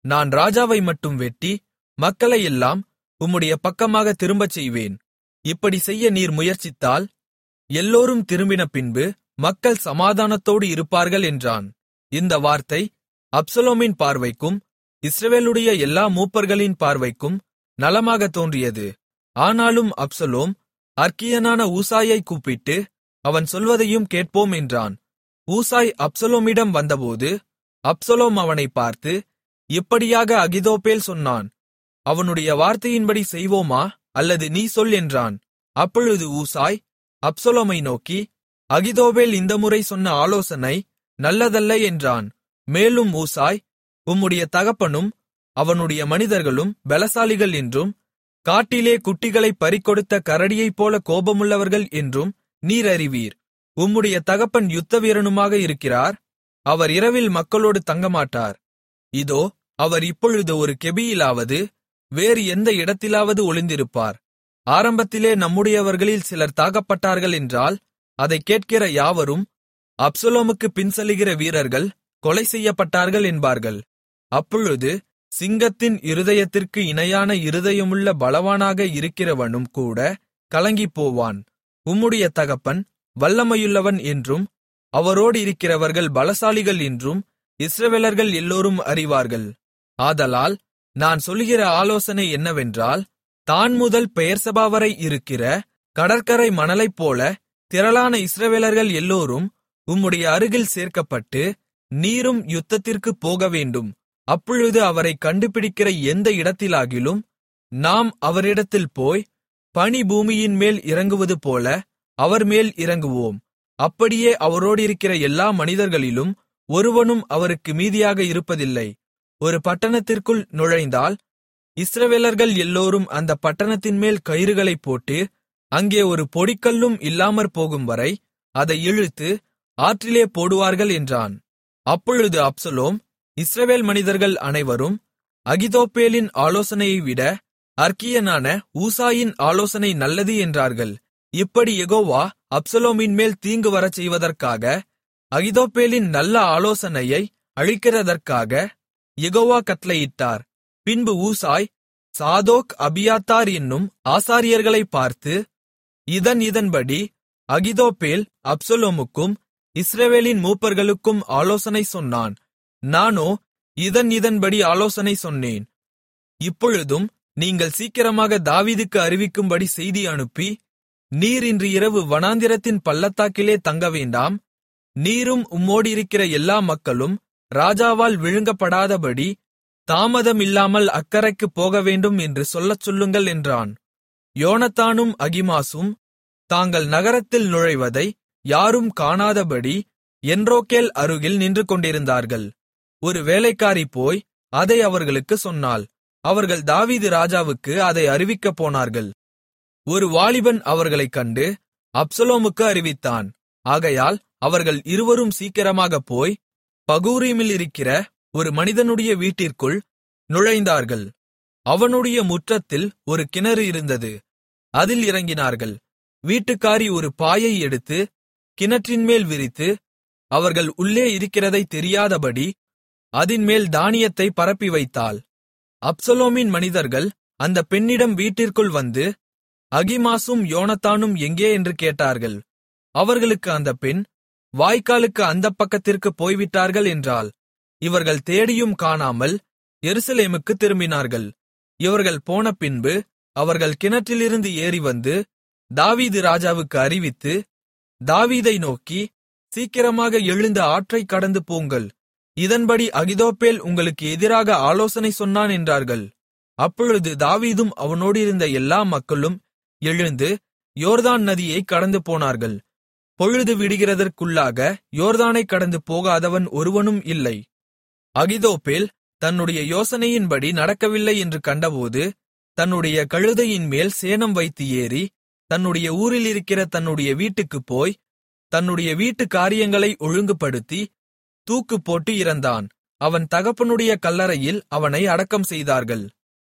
நான் ராஜாவை மட்டும் வெட்டி மக்களையெல்லாம் உம்முடைய பக்கமாக திரும்பச் செய்வேன் இப்படி செய்ய நீர் முயற்சித்தால் எல்லோரும் திரும்பின பின்பு மக்கள் சமாதானத்தோடு இருப்பார்கள் என்றான் இந்த வார்த்தை அப்சலோமின் பார்வைக்கும் இஸ்ரவேலுடைய எல்லா மூப்பர்களின் பார்வைக்கும் நலமாகத் தோன்றியது ஆனாலும் அப்சலோம் அற்கியனான ஊசாயை கூப்பிட்டு அவன் சொல்வதையும் கேட்போம் என்றான் ஊசாய் அப்சலோமிடம் வந்தபோது அப்சலோம் அவனைப் பார்த்து இப்படியாக அகிதோப்பேல் சொன்னான் அவனுடைய வார்த்தையின்படி செய்வோமா அல்லது நீ சொல் என்றான் அப்பொழுது ஊசாய் அப்சலோமை நோக்கி அகிதோபேல் இந்த முறை சொன்ன ஆலோசனை நல்லதல்ல என்றான் மேலும் ஊசாய் உம்முடைய தகப்பனும் அவனுடைய மனிதர்களும் பலசாலிகள் என்றும் காட்டிலே குட்டிகளைப் பறிகொடுத்த கரடியைப் போல கோபமுள்ளவர்கள் என்றும் நீர் அறிவீர் உம்முடைய தகப்பன் யுத்தவீரனுமாக இருக்கிறார் அவர் இரவில் மக்களோடு தங்கமாட்டார் இதோ அவர் இப்பொழுது ஒரு கெபியிலாவது வேறு எந்த இடத்திலாவது ஒளிந்திருப்பார் ஆரம்பத்திலே நம்முடையவர்களில் சிலர் தாக்கப்பட்டார்கள் என்றால் அதைக் கேட்கிற யாவரும் அப்சலோமுக்கு பின்செல்லுகிற வீரர்கள் கொலை செய்யப்பட்டார்கள் என்பார்கள் அப்பொழுது சிங்கத்தின் இருதயத்திற்கு இணையான இருதயமுள்ள பலவானாக இருக்கிறவனும் கூட கலங்கிப்போவான் உம்முடைய தகப்பன் வல்லமையுள்ளவன் என்றும் அவரோடு இருக்கிறவர்கள் பலசாலிகள் என்றும் இஸ்ரவேலர்கள் எல்லோரும் அறிவார்கள் ஆதலால் நான் சொல்லுகிற ஆலோசனை என்னவென்றால் தான் முதல் பெயர்சபாவரை இருக்கிற கடற்கரை மணலைப்போல திரளான இஸ்ரவேலர்கள் எல்லோரும் உம்முடைய அருகில் சேர்க்கப்பட்டு நீரும் யுத்தத்திற்குப் போகவேண்டும் அப்பொழுது அவரைக் கண்டுபிடிக்கிற எந்த இடத்திலாகிலும் நாம் அவரிடத்தில் போய் பனி பூமியின்மேல் இறங்குவது போல அவர்மேல் இறங்குவோம் அப்படியே அவரோடிருக்கிற எல்லா மனிதர்களிலும் ஒருவனும் அவருக்கு மீதியாக இருப்பதில்லை ஒரு பட்டணத்திற்குள் நுழைந்தால் இஸ்ரவேலர்கள் எல்லோரும் அந்த பட்டணத்தின்மேல் கயிறுகளைப் போட்டு அங்கே ஒரு பொடிக்கல்லும் இல்லாமற் போகும்வரை அதை இழுத்து ஆற்றிலே போடுவார்கள் என்றான் அப்பொழுது அப்சலோம் இஸ்ரவேல் மனிதர்கள் அனைவரும் அகிதோப்பேலின் ஆலோசனையைவிட அற்கியனான ஊசாயின் ஆலோசனை நல்லது என்றார்கள் இப்படி யெகோவா அப்சலோமின்மேல் தீங்கு வரச் செய்வதற்காக அகிதோப்பேலின் நல்ல ஆலோசனையை அழிக்கிறதற்காக யெகோவா கட்டளையிட்டார் பின்பு ஊசாய் சாதோக் அபியாத்தார் என்னும் ஆசாரியர்களைப் பார்த்து இதன் இதன்படி அகிதோப்பேல் அப்சலோமுக்கும் இஸ்ரவேலின் மூப்பர்களுக்கும் ஆலோசனை சொன்னான் நானோ இதன் இதன்படி ஆலோசனை சொன்னேன் இப்பொழுதும் நீங்கள் சீக்கிரமாக தாவீதுக்கு அறிவிக்கும்படி செய்தி அனுப்பி நீர் இன்று இரவு வனாந்திரத்தின் பள்ளத்தாக்கிலே தங்கவேண்டாம் நீரும் உம்மோடிருக்கிற எல்லா மக்களும் ராஜாவால் விழுங்கப்படாதபடி தாமதமில்லாமல் அக்கரைக்குப் போகவேண்டும் என்று சொல்லச் சொல்லுங்கள் என்றான் யோனத்தானும் அகிமாசும் தாங்கள் நகரத்தில் நுழைவதை யாரும் காணாதபடி என்ரோக்கேல் அருகில் நின்று கொண்டிருந்தார்கள் ஒரு வேலைக்காரி போய் அதை அவர்களுக்குச் சொன்னாள் அவர்கள் தாவீது ராஜாவுக்கு அதை அறிவிக்கப் போனார்கள் ஒரு வாலிபன் அவர்களைக் கண்டு அப்சலோமுக்கு அறிவித்தான் ஆகையால் அவர்கள் இருவரும் சீக்கிரமாகப் போய் பகூரீமில் இருக்கிற ஒரு மனிதனுடைய வீட்டிற்குள் நுழைந்தார்கள் அவனுடைய முற்றத்தில் ஒரு கிணறு இருந்தது அதில் இறங்கினார்கள் வீட்டுக்காரி ஒரு பாயை எடுத்து கிணற்றின்மேல் விரித்து அவர்கள் உள்ளே இருக்கிறதைத் தெரியாதபடி அதின்மேல் தானியத்தை பரப்பி வைத்தாள் அப்சலோமின் மனிதர்கள் அந்த பெண்ணிடம் வீட்டிற்குள் வந்து அகிமாசும் யோனத்தானும் எங்கே என்று கேட்டார்கள் அவர்களுக்கு அந்த பெண் வாய்க்காலுக்கு அந்தப் பக்கத்திற்குப் போய்விட்டார்கள் என்றாள் இவர்கள் தேடியும் காணாமல் எருசலேமுக்குத் திரும்பினார்கள் இவர்கள் போன பின்பு அவர்கள் கிணற்றிலிருந்து ஏறி வந்து தாவீது ராஜாவுக்கு அறிவித்து தாவீதை நோக்கி சீக்கிரமாக எழுந்து ஆற்றைக் கடந்து போங்கள் இதன்படி அகிதோப்பேல் உங்களுக்கு எதிராக ஆலோசனை சொன்னான் என்றார்கள் அப்பொழுது தாவீதும் அவனோடிருந்த எல்லா மக்களும் எழுந்து யோர்தான் நதியைக் கடந்து போனார்கள் பொழுது விடுகிறதற்குள்ளாக யோர்தானைக் கடந்து போகாதவன் ஒருவனும் இல்லை அகிதோப்பேல் தன்னுடைய யோசனையின்படி நடக்கவில்லை என்று கண்டபோது தன்னுடைய கழுதையின் மேல் சேணம் வைத்து ஏறி தன்னுடைய ஊரிலிருக்கிற தன்னுடைய வீட்டுக்குப் போய் தன்னுடைய வீட்டு காரியங்களை ஒழுங்குபடுத்தி தூக்கு போட்டு இறந்தான் அவன் தகப்பனுடைய கல்லறையில் அவனை அடக்கம் செய்தார்கள்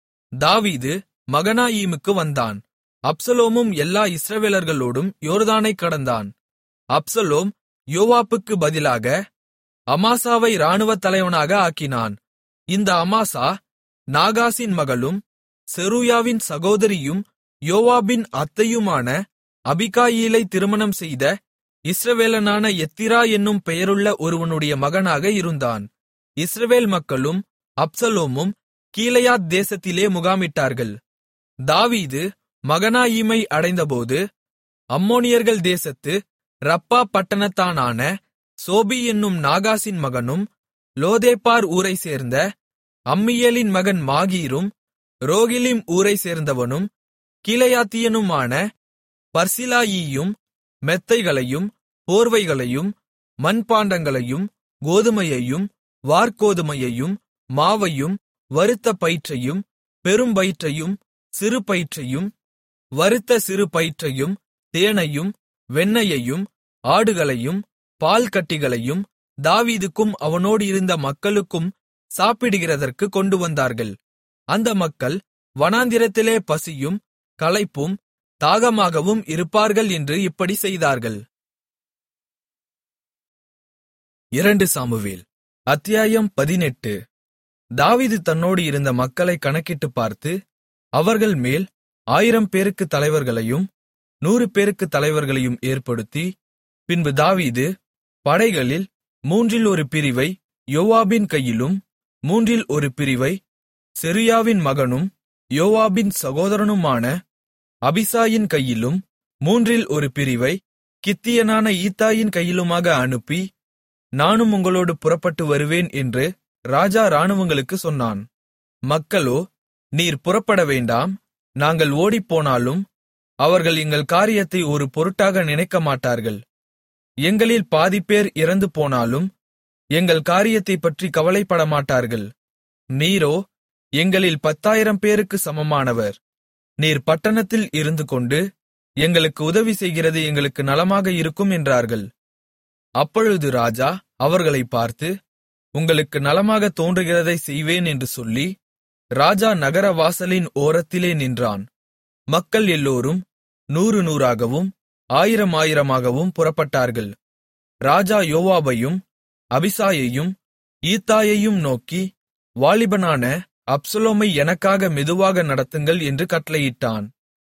தாவீது மகனாயீமுக்கு வந்தான் அப்சலோமும் எல்லா இஸ்ரவேலர்களோடும் யோர்தானைக் கடந்தான் அப்சலோம் யோவாப்புக்கு பதிலாக அமாசாவை இராணுவத் தலைவனாக ஆக்கினான் இந்த அமாசா நாகாசின் மகளும் செருயாவின் சகோதரியும் யோவாபின் அத்தையுமான அபிகாயிலை திருமணம் செய்த இஸ்ரவேலனான எத்திரா என்னும் பெயருள்ள ஒருவனுடைய மகனாக இருந்தான் இஸ்ரவேல் மக்களும் அப்சலோமும் கீலேயாத் தேசத்திலே முகாமிட்டார்கள் தாவீது மகனாயீமை அடைந்தபோது அம்மோனியர்கள் தேசத்து ரப்பா பட்டணத்தானான சோபி என்னும் நாகாசின் மகனும் லோதேபார் ஊரைச் சேர்ந்த அம்மியேலின் மகன் மாகீரும் ரோகிலிம் ஊரைச் சேர்ந்தவனும் கீலேயாத்தியனுமான பர்சிலாயியும் மெத்தைகளையும் போர்வைகளையும் மண்பாண்டங்களையும் கோதுமையையும் வார்கோதுமையையும் மாவையும் வறுத்த பயிற்றையும் பெரும்பயிற்றையும் சிறு பயிற்றையும் வறுத்த சிறு பயிற்றையும் தேனையும் வெண்ணெயையும் ஆடுகளையும் பால்கட்டிகளையும் தாவீதுக்கும் அவனோடு இருந்த மக்களுக்கும் சாப்பிடுகிறதற்கு கொண்டு வந்தார்கள் அந்த மக்கள் வனாந்திரத்திலே பசியும் களைப்பும் தாகமாகவும் இருப்பார்கள் என்று இப்படி செய்தார்கள் இரண்டு சாமுவேல் அத்தியாயம் பதினெட்டு தாவீது தன்னோடு இருந்த மக்களை கணக்கிட்டுப் பார்த்து அவர்கள் மேல் ஆயிரம் பேருக்கு தலைவர்களையும் நூறு பேருக்கு தலைவர்களையும் ஏற்படுத்தி பின்பு தாவீது படைகளில் மூன்றில் ஒரு பிரிவை யோவாபின் கையிலும் மூன்றில் ஒரு பிரிவை செருயாவின் மகனும் யோவாபின் சகோதரனுமான அபிசாயின் கையிலும் மூன்றில் ஒரு பிரிவை கித்தியனான ஈத்தாயின் கையிலுமாக அனுப்பி நானும் உங்களோடு புறப்பட்டு வருவேன் என்று ராஜா இராணுவங்களுக்குச் சொன்னான் மக்களோ நீர் புறப்பட வேண்டாம் நாங்கள் ஓடிப்போனாலும் அவர்கள் எங்கள் காரியத்தை ஒரு பொருட்டாக நினைக்கமாட்டார்கள் எங்களில் பாதிப்பேர் இறந்து போனாலும் எங்கள் காரியத்தைப் பற்றி கவலைப்படமாட்டார்கள் நீரோ எங்களில் பத்தாயிரம் பேருக்கு சமமானவர் நீர் பட்டணத்தில் இருந்துகொண்டு எங்களுக்கு உதவி செய்கிறது எங்களுக்கு நலமாக இருக்கும் என்றார்கள் அப்பொழுது ராஜா அவர்களைப் பார்த்து உங்களுக்கு நலமாக தோன்றுகிறதை செய்வேன் என்று சொல்லி ராஜா நகர வாசலின் ஓரத்திலே நின்றான் மக்கள் எல்லோரும் நூறு நூறாகவும் ஆயிரம் ஆயிரமாகவும் புறப்பட்டார்கள் ராஜா யோவாபையும் அபிசாயையும் ஈத்தாயையும் நோக்கி வாலிபனான அப்சலோமை எனக்காக மெதுவாக நடத்துங்கள் என்று கட்டளையிட்டான்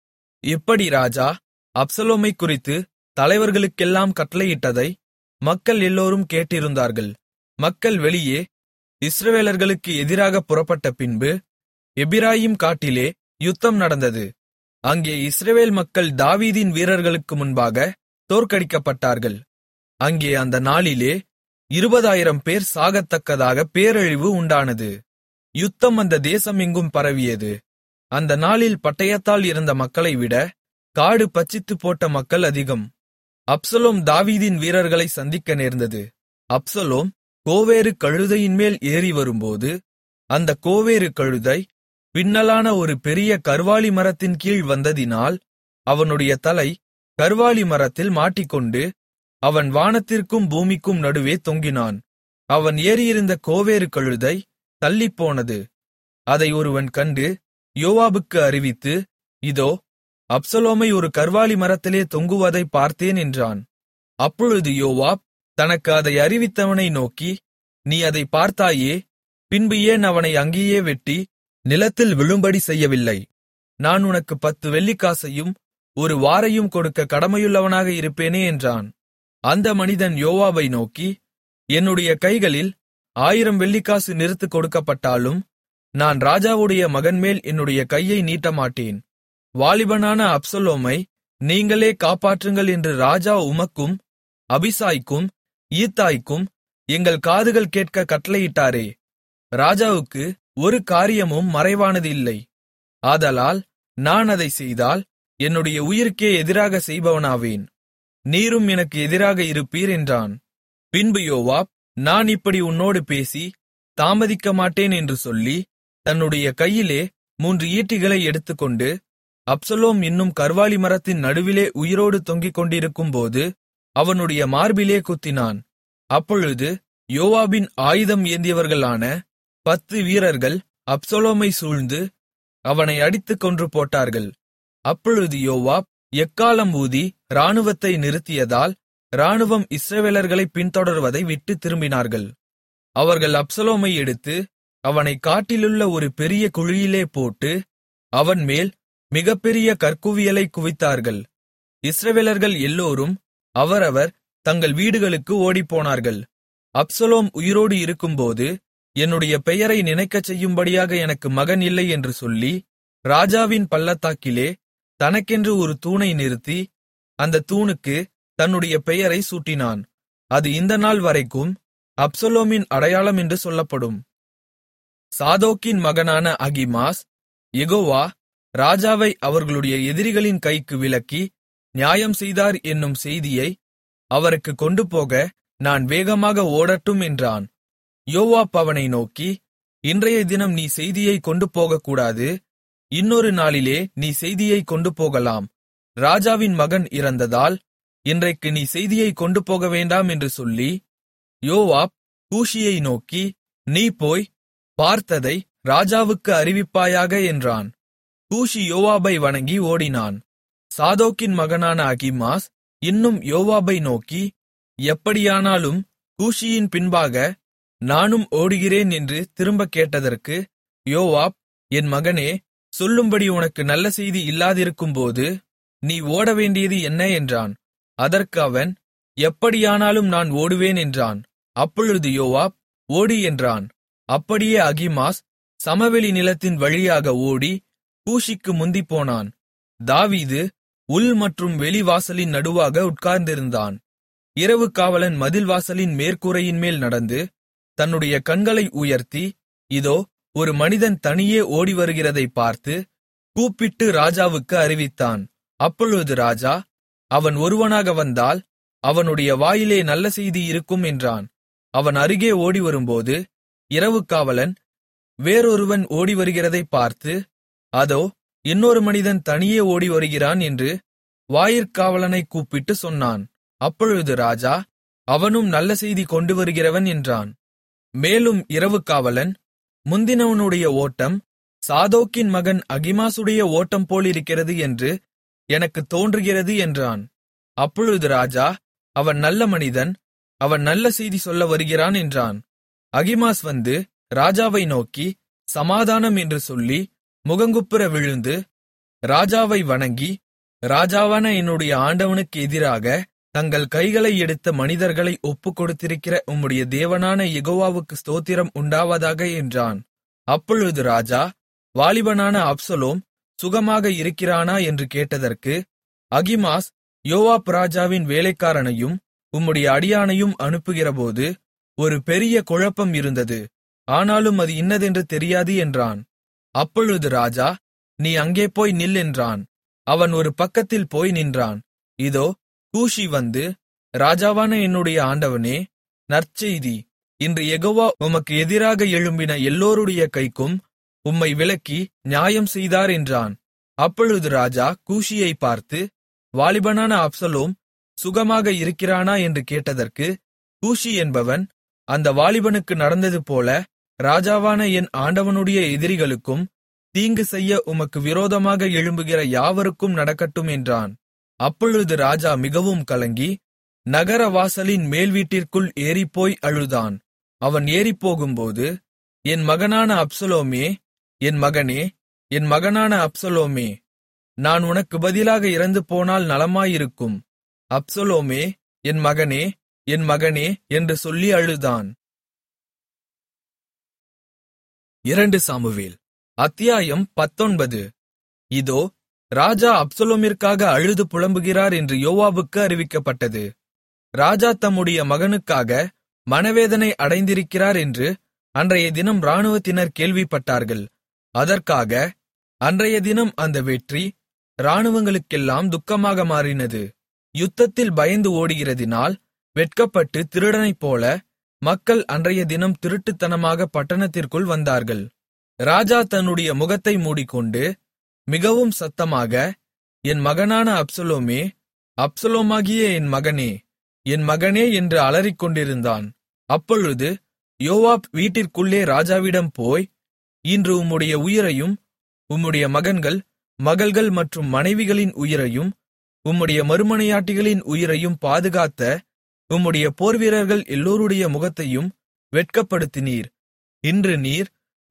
இப்படி ராஜா அப்சலோமைக் குறித்து தலைவர்களுக்கெல்லாம் கட்டளையிட்டதை மக்கள் எல்லோரும் கேட்டிருந்தார்கள் மக்கள் வெளியே இஸ்ரவேலர்களுக்கு எதிராக புறப்பட்ட பின்பு எபிராயிம் காட்டிலே யுத்தம் நடந்தது அங்கே இஸ்ரவேல் மக்கள் தாவீதின் வீரர்களுக்கு முன்பாக தோற்கடிக்கப்பட்டார்கள் அங்கே அந்த நாளிலே இருபதாயிரம் பேர் சாகத்தக்கதாக பேரழிவு உண்டானது யுத்தம் அந்த தேசம் எங்கும் பரவியது அந்த நாளில் பட்டயத்தால் இருந்த மக்களை விட காடு பச்சித்துப் போட்ட மக்கள் அதிகம் அப்சலோம் தாவீதின் வீரர்களை சந்திக்க நேர்ந்தது அப்சலோம் கோவேறு கழுதையின்மேல் ஏறி வரும்போது அந்த கோவேறு கழுதை பின்னலான ஒரு பெரிய கர்வாலி மரத்தின் கீழ் வந்ததினால் அவனுடைய தலை கர்வாலி மரத்தில் மாட்டிக்கொண்டு அவன் வானத்திற்கும் பூமிக்கும் நடுவே தொங்கினான் அவன் ஏறியிருந்த கோவேறு கழுதை தள்ளிப்போனது அதை ஒருவன் கண்டு யோவாபுக்கு அறிவித்து இதோ அப்சலோமை ஒரு கர்வாலி மரத்திலே தொங்குவதை பார்த்தேன் என்றான் அப்பொழுது யோவாப் தனக்கு அதை அறிவித்தவனை நோக்கி நீ அதை பார்த்தாயே பின்பு ஏன் அவனை அங்கேயே வெட்டி நிலத்தில் விழும்படி செய்யவில்லை நான் உனக்கு பத்து வெள்ளிக்காசையும் ஒரு வாரையும் கொடுக்க கடமையுள்ளவனாக இருப்பேனே என்றான் அந்த மனிதன் யோவாபை நோக்கி என்னுடைய கைகளில் ஆயிரம் வெள்ளிக்காசு நிறுத்துக் கொடுக்கப்பட்டாலும் நான் ராஜாவுடைய மகன்மேல் என்னுடைய கையை நீட்டமாட்டேன் வாலிபனான அப்சலோமை நீங்களே காப்பாற்றுங்கள் என்று ராஜா உமக்கும் அபிசாய்க்கும் ஈத்தாய்க்கும் எங்கள் காதுகள் கேட்க கட்டளையிட்டாரே ராஜாவுக்கு ஒரு காரியமும் மறைவானது இல்லை ஆதலால் நான் அதை செய்தால் என்னுடைய உயிருக்கே எதிராக செய்பவனாவேன் நீரும் எனக்கு எதிராக இருப்பீர் என்றான் பின்பு யோவாப் நான் இப்படி உன்னோடு பேசி தாமதிக்க மாட்டேன் என்று சொல்லி தன்னுடைய கையிலே மூன்று ஈட்டிகளை எடுத்துக்கொண்டு அப்சலோம் இன்னும் கர்வாலி மரத்தின் நடுவிலே உயிரோடு தொங்கிக் கொண்டிருக்கும்போது அவனுடைய மார்பிலே குத்தினான் அப்பொழுது யோவாபின் ஆயுதம் ஏந்தியவர்களான பத்து வீரர்கள் அப்சலோமை சூழ்ந்து அவனை அடித்துக் கொன்று போட்டார்கள் அப்பொழுது யோவாப் எக்காலம் ஊதி இராணுவத்தை நிறுத்தியதால் இராணுவம் இஸ்ரவேலர்களை பின்தொடர்வதை விட்டு திரும்பினார்கள் அவர்கள் அப்சலோமை எடுத்து அவனைக் காட்டிலுள்ள ஒரு பெரிய குழியிலே போட்டு அவன்மேல் மிகப்பெரிய கற்குவியலைக் குவித்தார்கள் இஸ்ரவேலர்கள் எல்லோரும் அவரவர் தங்கள் வீடுகளுக்கு ஓடிப்போனார்கள் அப்சலோம் உயிரோடு இருக்கும்போது என்னுடைய பெயரை நினைக்கச் செய்யும்படியாக எனக்கு மகன் இல்லை என்று சொல்லி ராஜாவின் பள்ளத்தாக்கிலே தனக்கென்று ஒரு தூணை நிறுத்தி அந்த தூணுக்கு தன்னுடைய பெயரை சூட்டினான் அது இந்த நாள் வரைக்கும் அப்சலோமின் அடையாளம் என்று சொல்லப்படும் சாதோக்கின் மகனான அகிமாஸ் யெகோவா ராஜாவை அவர்களுடைய எதிரிகளின் கைக்கு விலக்கி நியாயம் செய்தார் என்னும் செய்தியை அவருக்கு கொண்டு போக நான் வேகமாக ஓடட்டும் என்றான் யோவாப் அவனை நோக்கி இன்றைய தினம் நீ செய்தியை கொண்டு போகக்கூடாது இன்னொரு நாளிலே நீ செய்தியை கொண்டு போகலாம் ராஜாவின் மகன் இறந்ததால் இன்றைக்கு நீ செய்தியை கொண்டு போக வேண்டாம் என்று சொல்லி யோவாப் கூஷியை நோக்கி நீ போய் பார்த்ததை ராஜாவுக்கு அறிவிப்பாயாக என்றான் கூஷி யோவாபை வணங்கி ஓடினான் சாதோக்கின் மகனான அகிமாஸ் இன்னும் யோவாபை நோக்கி எப்படியானாலும் கூஷியின் பின்பாக நானும் ஓடுகிறேன் என்று திரும்பக் கேட்டதற்கு யோவாப் என் மகனே சொல்லும்படி உனக்கு நல்ல செய்தி இல்லாதிருக்கும்போது நீ ஓடவேண்டியது என்ன என்றான் அதற்கு அவன் எப்படியானாலும் நான் ஓடுவேன் என்றான் அப்பொழுது யோவாப் ஓடி என்றான் அப்படியே அகிமாஸ் சமவெளி நிலத்தின் வழியாக ஓடி கூஷிக்கு முந்திப்போனான் தாவீது உள் மற்றும் வெளிவாசலின் நடுவாக உட்கார்ந்திருந்தான் இரவு காவலன் மதில் வாசலின் மேற்கூரையின் மேல் நடந்து தன்னுடைய கண்களை உயர்த்தி இதோ ஒரு மனிதன் தனியே ஓடி வருகிறதைப் பார்த்து கூப்பிட்டு ராஜாவுக்கு அறிவித்தான் அப்பொழுது ராஜா அவன் ஒருவனாக வந்தால் அவனுடைய வாயிலே நல்ல செய்தி இருக்கும் என்றான் அவன் அருகே ஓடி வரும்போது இரவு காவலன் வேறொருவன் ஓடி வருகிறதைப் பார்த்து அதோ இன்னொரு மனிதன் தனியே ஓடி வருகிறான் என்று வாயிற்காவலனைக் கூப்பிட்டு சொன்னான் அப்பொழுது ராஜா அவனும் நல்ல செய்தி கொண்டு வருகிறவன் என்றான் மேலும் இரவு காவலன் முந்தினவனுடைய ஓட்டம் சாதோக்கின் மகன் அகிமாசுடைய ஓட்டம் போலிருக்கிறது என்று எனக்குத் தோன்றுகிறது என்றான் அப்பொழுது ராஜா அவன் நல்ல மனிதன் அவன் நல்ல செய்தி சொல்ல வருகிறான் என்றான் அகிமாஸ் வந்து ராஜாவை நோக்கி சமாதானம் என்று சொல்லி முகங்குப்புற விழுந்து ராஜாவை வணங்கி ராஜாவான என்னுடைய ஆண்டவனுக்கு எதிராக தங்கள் கைகளை எடுத்த மனிதர்களை ஒப்புக்கொடுத்திருக்கிற உம்முடைய தேவனான யெகோவாவுக்கு ஸ்தோத்திரம் உண்டாவதாக என்றான் அப்பொழுது ராஜா வாலிபனான அப்சலோம் சுகமாக இருக்கிறானா என்று கேட்டதற்கு அகிமாஸ் யோவாப் ராஜாவின் வேலைக்காரனையும் உம்முடைய அடியானையும் அனுப்புகிறபோது ஒரு பெரிய குழப்பம் இருந்தது ஆனாலும் அது இன்னதென்று தெரியாது என்றான் அப்பொழுது ராஜா நீ அங்கே போய் நில் என்றான் அவன் ஒரு பக்கத்தில் போய் நின்றான் இதோ கூஷி வந்து ராஜாவான என்னுடைய ஆண்டவனே நற்செய்தி இன்று யெகோவா உமக்கு எதிராக எழும்பின எல்லோருடைய கைக்கும் உம்மை விலக்கி நியாயம் செய்தார் என்றான் அப்பொழுது ராஜா கூஷியை பார்த்து வாலிபனான அப்சலோம் சுகமாக இருக்கிறானா என்று கேட்டதற்கு கூஷி என்பவன் அந்த வாலிபனுக்கு நடந்தது போல ராஜாவான என் ஆண்டவனுடைய எதிரிகளுக்கும் தீங்கு செய்ய உமக்கு விரோதமாக எழும்புகிற யாவருக்கும் நடக்கட்டும் என்றான் அப்பொழுது ராஜா மிகவும் கலங்கி நகர வாசலின் மேல் வீட்டிற்குள் ஏறிப்போய் அழுதான் அவன் ஏறிப்போகும்போது என் மகனான அப்சலோமே என் மகனே என் மகனான அப்சலோமே நான் உனக்கு பதிலாக இறந்து போனால் நலமாயிருக்கும் அப்சலோமே என் மகனே என் மகனே என்று சொல்லி அழுதான் இரண்டு சாமுவேல் அத்தியாயம் பத்தொன்பது இதோ ராஜா அப்சலோமிற்காக அழுது புலம்புகிறார் என்று யோவாபுக்கு அறிவிக்கப்பட்டது ராஜா தம்முடைய மகனுக்காக மனவேதனை அடைந்திருக்கிறார் என்று அன்றைய தினம் இராணுவத்தினர் கேள்விப்பட்டார்கள் அதற்காக அன்றைய தினம் அந்த வெற்றி இராணுவங்களுக்கெல்லாம் துக்கமாக மாறினது யுத்தத்தில் பயந்து ஓடுகிறதினால் வெட்கப்பட்டு திருடனைப்போல மக்கள் அன்றைய தினம் திருட்டுத்தனமாக பட்டணத்திற்குள் வந்தார்கள் ராஜா தன்னுடைய முகத்தை மூடிக்கொண்டு மிகவும் சத்தமாக என் மகனான அப்சலோமே அப்சலோமாகிய என் மகனே என் மகனே என்று அலறிக்கொண்டிருந்தான் அப்பொழுது யோவாப் வீட்டிற்குள்ளே ராஜாவிடம் போய் இன்று உம்முடைய உயிரையும் உம்முடைய மகன்கள் மகள்கள் மற்றும் மனைவிகளின் உயிரையும் உம்முடைய மறுமனையாட்டிகளின் உயிரையும் பாதுகாத்த உம்முடைய போர்வீரர்கள் எல்லோருடைய முகத்தையும் வெட்கப்படுத்தினீர் இன்று நீர்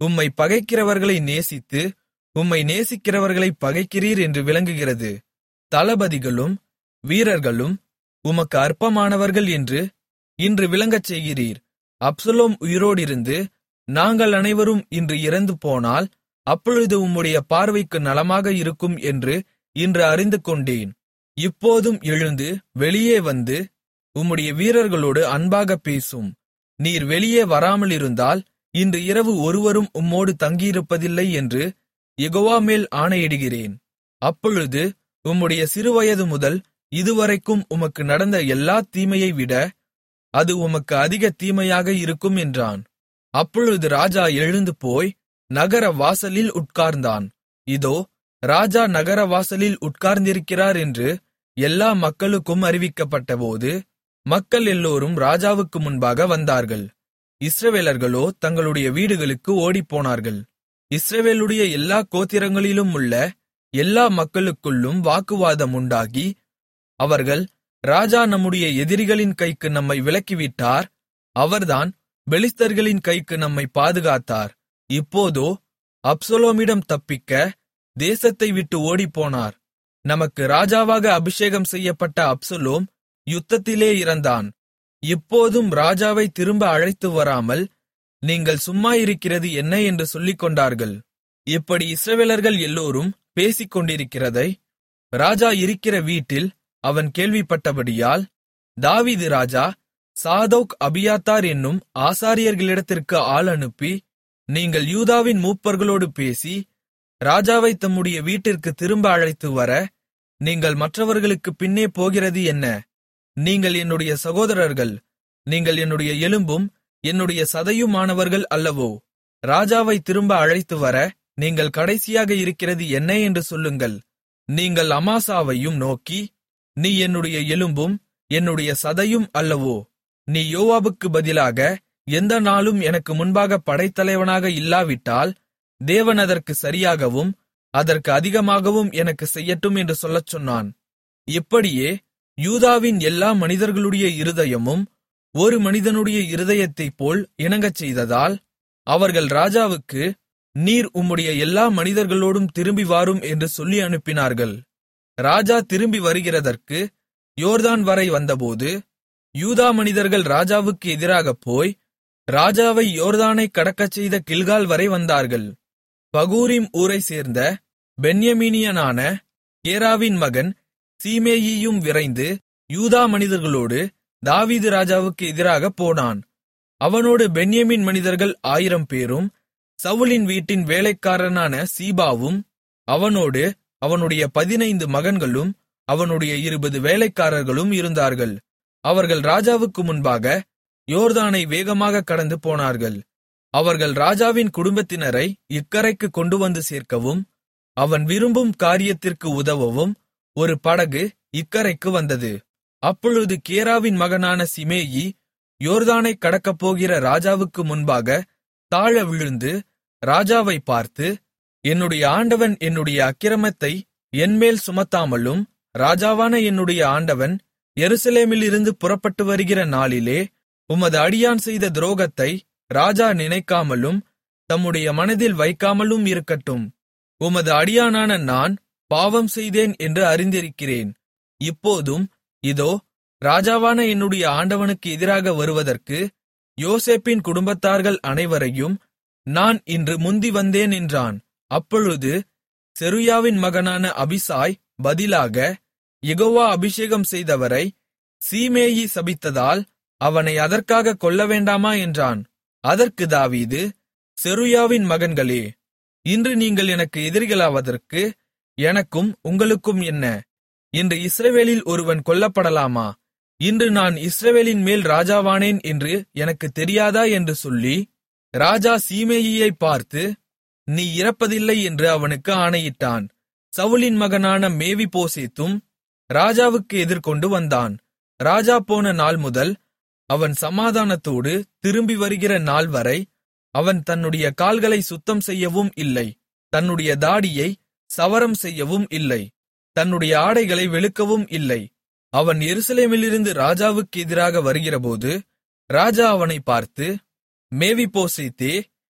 உம்மை பகைக்கிறவர்களை நேசித்து உம்மை நேசிக்கிறவர்களைப் பகைக்கிறீர் என்று விளங்குகிறது தளபதிகளும் வீரர்களும் உமக்கு அற்பமானவர்கள் என்று இன்று விளங்கச் செய்கிறீர் அப்சலோம் உயிரோடிருந்து நாங்கள் அனைவரும் இன்று இறந்து போனால் அப்பொழுது உம்முடைய பார்வைக்கு நலமாக இருக்கும் என்று இன்று அறிந்து கொண்டேன் இப்போதும் எழுந்து வெளியே வந்து உம்முடைய வீரர்களோடு அன்பாகப் பேசும் நீர் வெளியே வராமலிருந்தால் இன்று இரவு ஒருவரும் உம்மோடு தங்கியிருப்பதில்லை என்று யெகோவா மேல் ஆணையிடுகிறேன் அப்பொழுது உம்முடைய சிறுவயது முதல் இதுவரைக்கும் உமக்கு நடந்த எல்லா தீமையை விட அது உமக்கு அதிக தீமையாக இருக்கும் என்றான் அப்பொழுது ராஜா எழுந்து போய் நகர வாசலில் உட்கார்ந்தான் இதோ ராஜா நகர வாசலில் உட்கார்ந்திருக்கிறார் என்று எல்லா மக்களுக்கும் அறிவிக்கப்பட்டபோது மக்கள் எல்லோரும் ராஜாவுக்கு முன்பாக வந்தார்கள் இஸ்ரவேலர்களோ தங்களுடைய வீடுகளுக்கு ஓடிப்போனார்கள் இஸ்ரவேலுடைய எல்லா கோத்திரங்களிலும் உள்ள எல்லா மக்களுக்குள்ளும் வாக்குவாதம் உண்டாகி அவர்கள் ராஜா நம்முடைய எதிரிகளின் கைக்கு நம்மை விலக்கிவிட்டார் அவர்தான் பெலிஸ்தர்களின் கைக்கு நம்மை பாதுகாத்தார் இப்போதோ அப்சலோமிடம் தப்பிக்க தேசத்தை விட்டு ஓடிப்போனார் நமக்கு ராஜாவாக அபிஷேகம் செய்யப்பட்ட அப்சலோம் யுத்தத்திலே இறந்தான் இப்போதும் ராஜாவை திரும்ப அழைத்து வராமல் நீங்கள் சும்மா இருக்கிறது என்ன என்று சொல்லிக்கொண்டார்கள் இப்படி இஸ்ரவேலர்கள் எல்லோரும் பேசிக்கொண்டிருக்கிறதை ராஜா இருக்கிற வீட்டில் அவன் கேள்விப்பட்டபடியால் தாவீது ராஜா சாதோக் அபியாத்தார் என்னும் ஆசாரியர்களிடத்திற்கு ஆள் அனுப்பி நீங்கள் யூதாவின் மூப்பர்களோடு பேசி ராஜாவை தம்முடைய வீட்டிற்கு திரும்ப அழைத்து வர நீங்கள் மற்றவர்களுக்குப் பின்னே போகிறது என்ன நீங்கள் என்னுடைய சகோதரர்கள் நீங்கள் என்னுடைய எலும்பும் என்னுடைய சதையுமானவர்கள் அல்லவோ ராஜாவை திரும்ப அழைத்து வர நீங்கள் கடைசியாக இருக்கிறது என்ன என்று சொல்லுங்கள் நீங்கள் அமாசாவையும் நோக்கி நீ என்னுடைய எலும்பும் என்னுடைய சதையும் அல்லவோ நீ யோவாபுக்கு பதிலாக எந்த நாளும் எனக்கு முன்பாக படைத்தலைவனாக இல்லாவிட்டால் தேவன் அதற்கு சரியாகவும் அதற்கு அதிகமாகவும் எனக்கு செய்யட்டும் என்று சொல்லச் சொன்னான் இப்படியே யூதாவின் எல்லா மனிதர்களுடைய இருதயமும் ஒரு மனிதனுடைய இருதயத்தைப் போல் இணங்கச் செய்ததால் அவர்கள் ராஜாவுக்கு நீர் உம்முடைய எல்லா மனிதர்களோடும் திரும்பி வாரும் என்று சொல்லி அனுப்பினார்கள் ராஜா திரும்பி வருகிறதற்கு யோர்தான் வரை வந்தபோது யூதா மனிதர்கள் ராஜாவுக்கு எதிராகப் போய் ராஜாவை யோர்தானைக் கடக்கச் செய்த கில்கால் வரை வந்தார்கள் பகூரிம் ஊரைச் சேர்ந்த பென்யமீனியனான கேராவின் மகன் சீமேயியும் விரைந்து யூதா மனிதர்களோடு தாவீது ராஜாவுக்கு எதிராகப் போனான் அவனோடு பென்யமீன் மனிதர்கள் ஆயிரம் பேரும் சவுலின் வீட்டின் வேலைக்காரனான சீபாவும் அவனோடு அவனுடைய பதினைந்து மகன்களும் அவனுடைய இருபது வேலைக்காரர்களும் இருந்தார்கள் அவர்கள் ராஜாவுக்கு முன்பாக யோர்தானை வேகமாக கடந்து போனார்கள் அவர்கள் ராஜாவின் குடும்பத்தினரை இக்கரைக்கு கொண்டு வந்து சேர்க்கவும் அவன் விரும்பும் காரியத்திற்கு உதவவும் ஒரு படகு இக்கரைக்கு வந்தது அப்பொழுது கேராவின் மகனான சிமேயி யோர்தானைக் கடக்கப்போகிற ராஜாவுக்கு முன்பாக தாழ விழுந்து ராஜாவை பார்த்து என்னுடைய ஆண்டவன் என்னுடைய அக்கிரமத்தை என்மேல் சுமத்தாமலும் ராஜாவான என்னுடைய ஆண்டவன் எருசலேமிலிருந்து புறப்பட்டு வருகிற நாளிலே உமது அடியான் செய்த துரோகத்தை ராஜா நினைக்காமலும் தம்முடைய மனதில் வைக்காமலும் இருக்கட்டும் உமது அடியானான நான் பாவம் செய்தேன் என்று அறிந்திருக்கிறேன் இப்போதும் இதோ ராஜாவான என்னுடைய ஆண்டவனுக்கு எதிராக வருவதற்கு யோசேப்பின் குடும்பத்தார்கள் அனைவரையும் நான் இன்று முந்தி வந்தேன் என்றான் அப்பொழுது செருயாவின் மகனான அபிசாய் பதிலாக யெகோவா அபிஷேகம் செய்தவரை சீமேயி சபித்ததால் அவனை அதற்காக கொல்லவேண்டாமா என்றான் அதற்கு தாவீது செருயாவின் மகன்களே இன்று நீங்கள் எனக்கு எதிரிகளாவதற்கு எனக்கும் உங்களுக்கும் என்ன இன்று இஸ்ரவேலில் ஒருவன் கொல்லப்படலாமா இன்று நான் இஸ்ரவேலின் மேல் ராஜாவானேன் என்று எனக்கு தெரியாதா என்று சொல்லி ராஜா சீமேயியைப் பார்த்து நீ இறப்பதில்லை என்று அவனுக்கு ஆணையிட்டான் சவுலின் மகனான மேவி போசேத்தும் ராஜாவுக்கு எதிர்கொண்டு வந்தான் ராஜா போன நாள் முதல் அவன் சமாதானத்தோடு திரும்பி வருகிற நாள் வரை அவன் தன்னுடைய கால்களை சுத்தம் செய்யவும் இல்லை தன்னுடைய தாடியை சவரம் செய்யவும் இல்லை தன்னுடைய ஆடைகளை வெளுக்கவும் இல்லை அவன் எருசலேமிலிருந்து ராஜாவுக்கு எதிராக வருகிறபோது ராஜா அவனை பார்த்து மேவிபோசேத்தே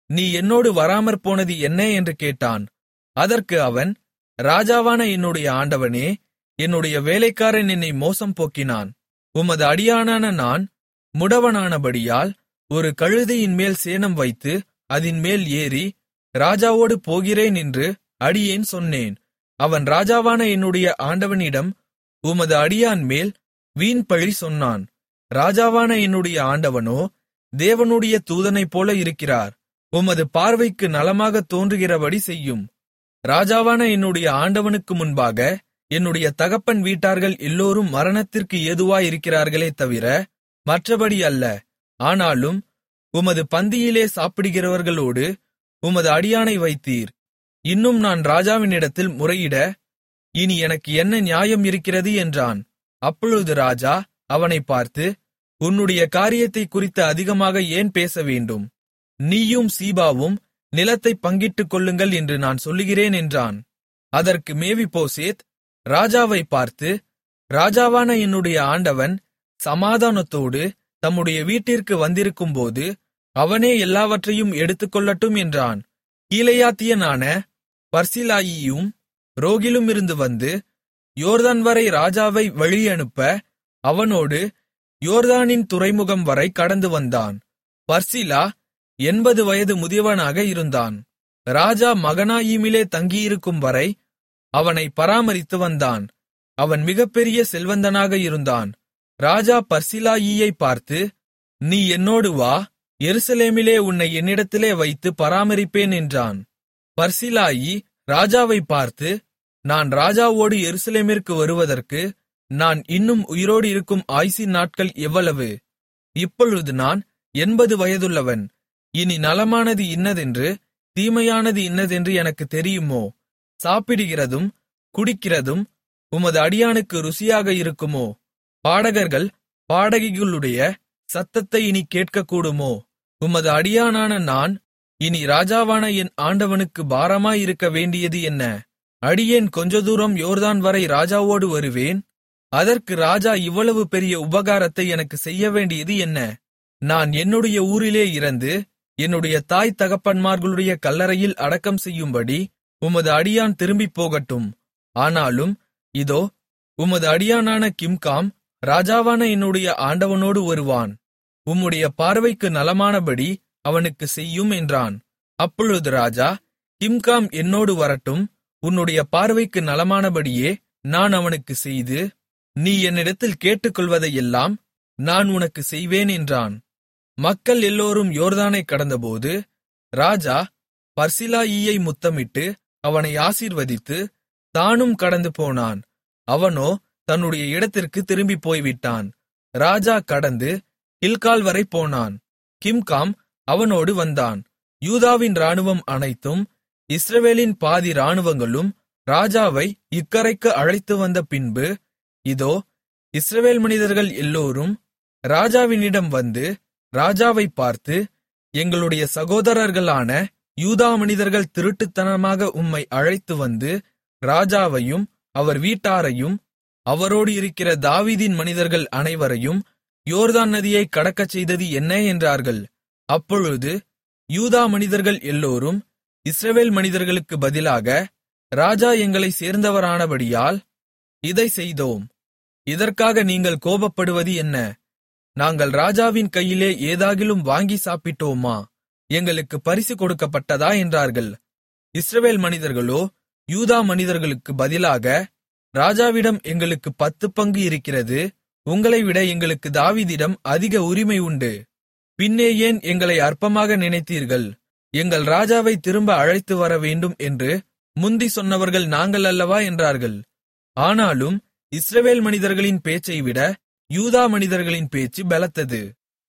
நீ என்னோடு வராமற்போனது என்ன என்று கேட்டான் அதற்கு அவன் ராஜாவான என்னுடைய ஆண்டவனே என்னுடைய வேலைக்காரன் என்னை மோசம் போக்கினான் உமது அடியானான நான் முடவனானபடியால் ஒரு கழுதையின் மேல் சேணம் வைத்து அதின் மேல் ஏறி ராஜாவோடு போகிறேன் என்று அடியேன் சொன்னேன் அவன் ராஜாவான என்னுடைய ஆண்டவனிடம் உமது அடியான் மேல் வீண்பழி சொன்னான் ராஜாவான என்னுடைய ஆண்டவனோ தேவனுடைய தூதனைப் போல இருக்கிறார் உமது பார்வைக்கு நலமாகத் தோன்றுகிறபடி செய்யும் ராஜாவான என்னுடைய ஆண்டவனுக்கு முன்பாக என்னுடைய தகப்பன் வீட்டார்கள் எல்லோரும் மரணத்திற்கு ஏதுவாயிருக்கிறார்களே தவிர மற்றபடி அல்ல ஆனாலும் உமது பந்தியிலே சாப்பிடுகிறவர்களோடு உமது அடியானை வைத்தீர் இன்னும் நான் ராஜாவினிடத்தில் முறையிட இனி எனக்கு என்ன நியாயம் இருக்கிறது என்றான் அப்பொழுது ராஜா அவனைப் பார்த்து உன்னுடைய காரியத்தைக் குறித்து அதிகமாக ஏன் பேச வேண்டும் நீயும் சீபாவும் நிலத்தைப் பங்கிட்டுக் கொள்ளுங்கள் என்று நான் சொல்லுகிறேன் என்றான் அதற்கு மேவிபோசேத் ராஜாவைப் பார்த்து ராஜாவான என்னுடைய ஆண்டவன் சமாதானத்தோடு தம்முடைய வீட்டிற்கு வந்திருக்கும்போது அவனே எல்லாவற்றையும் எடுத்துக்கொள்ளட்டும் என்றான் கீலேயாத்தியனான பர்சிலாயியும் ரோகிலுமிருந்து வந்து யோர்தான் வரை ராஜாவை வழியனுப்ப அவனோடு யோர்தானின் துறைமுகம் வரை கடந்து வந்தான் பர்சிலா எண்பது வயது முதியவனாக இருந்தான் ராஜா மகனாயீமிலே தங்கியிருக்கும் வரை அவனை பராமரித்து வந்தான் அவன் மிகப்பெரிய செல்வந்தனாக இருந்தான் ராஜா பர்சிலாயியை பார்த்து நீ என்னோடு வா எருசலேமிலே உன்னை என்னிடத்திலே வைத்து பராமரிப்பேன் என்றான் பர்சிலாயி ராஜாவைப் பார்த்து நான் ராஜாவோடு எருசலேமிற்கு வருவதற்கு நான் இன்னும் உயிரோடு இருக்கும் ஆயுசின் நாட்கள் எவ்வளவு இப்பொழுது நான் எண்பது வயதுள்ளவன் இனி நலமானது இன்னதென்று தீமையானது இன்னதென்று எனக்கு தெரியுமோ சாப்பிடுகிறதும் குடிக்கிறதும் உமது அடியானுக்கு ருசியாக இருக்குமோ பாடகர்கள் பாடகிகளுடைய சத்தத்தை இனி கேட்கக்கூடுமோ உமது அடியானான நான் இனி ராஜாவான என் ஆண்டவனுக்கு பாரமாயிருக்க வேண்டியது என்ன அடியேன் கொஞ்ச தூரம் யோர்தான் வரை ராஜாவோடு வருவேன் அதற்கு ராஜா இவ்வளவு பெரிய உபகாரத்தை எனக்கு செய்ய வேண்டியது என்ன நான் என்னுடைய ஊரிலே இறந்து என்னுடைய தாய் தகப்பன்மார்களுடைய கல்லறையில் அடக்கம் செய்யும்படி உமது அடியான் திரும்பிப் போகட்டும் ஆனாலும் இதோ உமது அடியானான கிம்காம் ராஜாவான என்னுடைய ஆண்டவனோடு வருவான் உம்முடைய பார்வைக்கு நலமானபடி அவனுக்கு செய்யும் என்றான் அப்பொழுது ராஜா கிம்காம் என்னோடு வரட்டும் உன்னுடைய பார்வைக்கு நலமானபடியே நான் அவனுக்கு செய்து நீ என்னிடத்தில் கேட்டுக்கொள்வதையெல்லாம் நான் உனக்கு செய்வேன் என்றான் மக்கள் எல்லோரும் யோர்தானைக் கடந்தபோது ராஜா பர்சிலாயியை முத்தமிட்டு அவனை ஆசீர்வதித்து தானும் கடந்து போனான் அவனோ தன்னுடைய இடத்திற்கு திரும்பிப் போய்விட்டான் ராஜா கடந்து கில்கால் வரை போனான் கிம்காம் அவனோடு வந்தான் யூதாவின் இராணுவம் அனைத்தும் இஸ்ரவேலின் பாதி இராணுவங்களும் ராஜாவை இக்கரைக்கு அழைத்து வந்த பின்பு இதோ இஸ்ரவேல் மனிதர்கள் எல்லோரும் ராஜாவினிடம் வந்து ராஜாவைப் பார்த்து எங்களுடைய சகோதரர்களான யூதா மனிதர்கள் திருட்டுத்தனமாக உம்மை அழைத்து வந்து ராஜாவையும் அவர் வீட்டாரையும் அவரோடு இருக்கிற தாவீதின் மனிதர்கள் அனைவரையும் யோர்தான் நதியை கடக்கச் செய்தது என்ன என்றார்கள் அப்பொழுது யூதா மனிதர்கள் எல்லோரும் இஸ்ரவேல் மனிதர்களுக்கு பதிலாக ராஜா எங்களை சேர்ந்தவரானபடியால் இதை செய்தோம் இதற்காக நீங்கள் கோபப்படுவது என்ன நாங்கள் ராஜாவின் கையிலே ஏதாகிலும் வாங்கி சாப்பிட்டோமா எங்களுக்கு பரிசு கொடுக்கப்பட்டதா என்றார்கள் இஸ்ரவேல் மனிதர்களோ யூதா மனிதர்களுக்கு பதிலாக ராஜாவிடம் எங்களுக்கு பத்து பங்கு இருக்கிறது உங்களைவிட எங்களுக்கு தாவீதிடம் அதிக உரிமை உண்டு பின்னே ஏன் எங்களை அற்பமாக நினைத்தீர்கள் எங்கள் ராஜாவை திரும்ப அழைத்து வர வேண்டும் என்று முந்தி சொன்னவர்கள் நாங்கள் அல்லவா என்றார்கள் ஆனாலும் இஸ்ரவேல் மனிதர்களின் பேச்சை விட யூதா மனிதர்களின் பேச்சு பலத்தது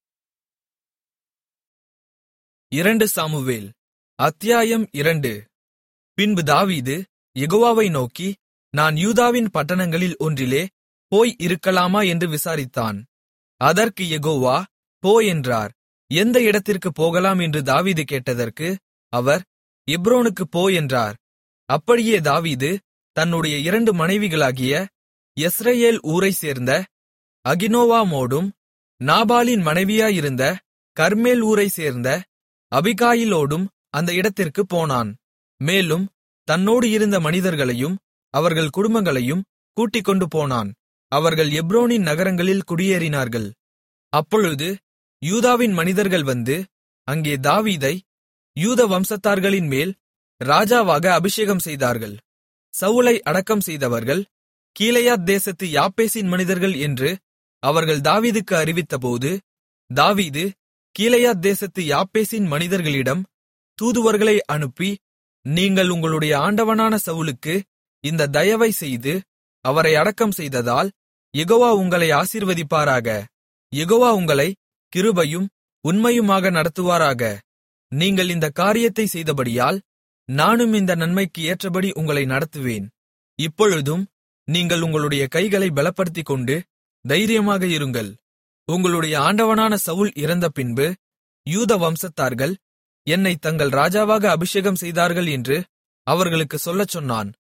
இரண்டு சாமுவேல் அத்தியாயம் இரண்டு பின்பு தாவீது யெகோவாவை நோக்கி நான் யூதாவின் பட்டணங்களில் ஒன்றிலே போய் இருக்கலாமா என்று விசாரித்தான் அதற்கு யெகோவா போ என்றார் எந்த இடத்திற்கு போகலாம் என்று தாவீது கேட்டதற்கு அவர் எப்ரோனுக்குப் போ என்றார் அப்படியே தாவீது தன்னுடைய இரண்டு மனைவிகளாகிய யெஸ்ரயேல் ஊரைச் சேர்ந்த அகினோவாமோடும் நாபாலின் மனைவியாயிருந்த கர்மேல் ஊரைச் சேர்ந்த அபிகாயிலோடும் அந்த இடத்திற்குப் போனான் மேலும் தன்னோடு இருந்த மனிதர்களையும் அவர்கள் குடும்பங்களையும் கூட்டிக்கொண்டு போனான் அவர்கள் எப்ரோனின் நகரங்களில் குடியேறினார்கள் அப்பொழுது யூதாவின் மனிதர்கள் வந்து அங்கே தாவீதை யூத வம்சத்தார்களின் மேல் ராஜாவாக அபிஷேகம் செய்தார்கள் சவுலை அடக்கம் செய்தவர்கள் கீலேயாத் தேசத்து யாப்பேசின் மனிதர்கள் என்று அவர்கள் தாவீதுக்கு அறிவித்தபோது தாவீது கீலேயாத் தேசத்து யாப்பேசின் மனிதர்களிடம் தூதுவர்களை அனுப்பி நீங்கள் உங்களுடைய ஆண்டவனான சவுலுக்கு இந்த தயவை செய்து அவரை அடக்கம் செய்ததால் யெகோவா உங்களை ஆசீர்வதிப்பாராக யெகோவா உங்களை கிருபையும் உண்மையுமாக நடத்துவாராக நீங்கள் இந்த காரியத்தை செய்தபடியால் நானும் இந்த நன்மைக்கு ஏற்றபடி உங்களை நடத்துவேன் இப்பொழுதும் நீங்கள் உங்களுடைய கைகளை பலப்படுத்திக் கொண்டு தைரியமாக இருங்கள் உங்களுடைய ஆண்டவனான சவுல் இறந்த பின்பு யூத வம்சத்தார்கள் என்னை தங்கள் ராஜாவாக அபிஷேகம் செய்தார்கள் என்று அவர்களுக்கு சொல்லச் சொன்னான்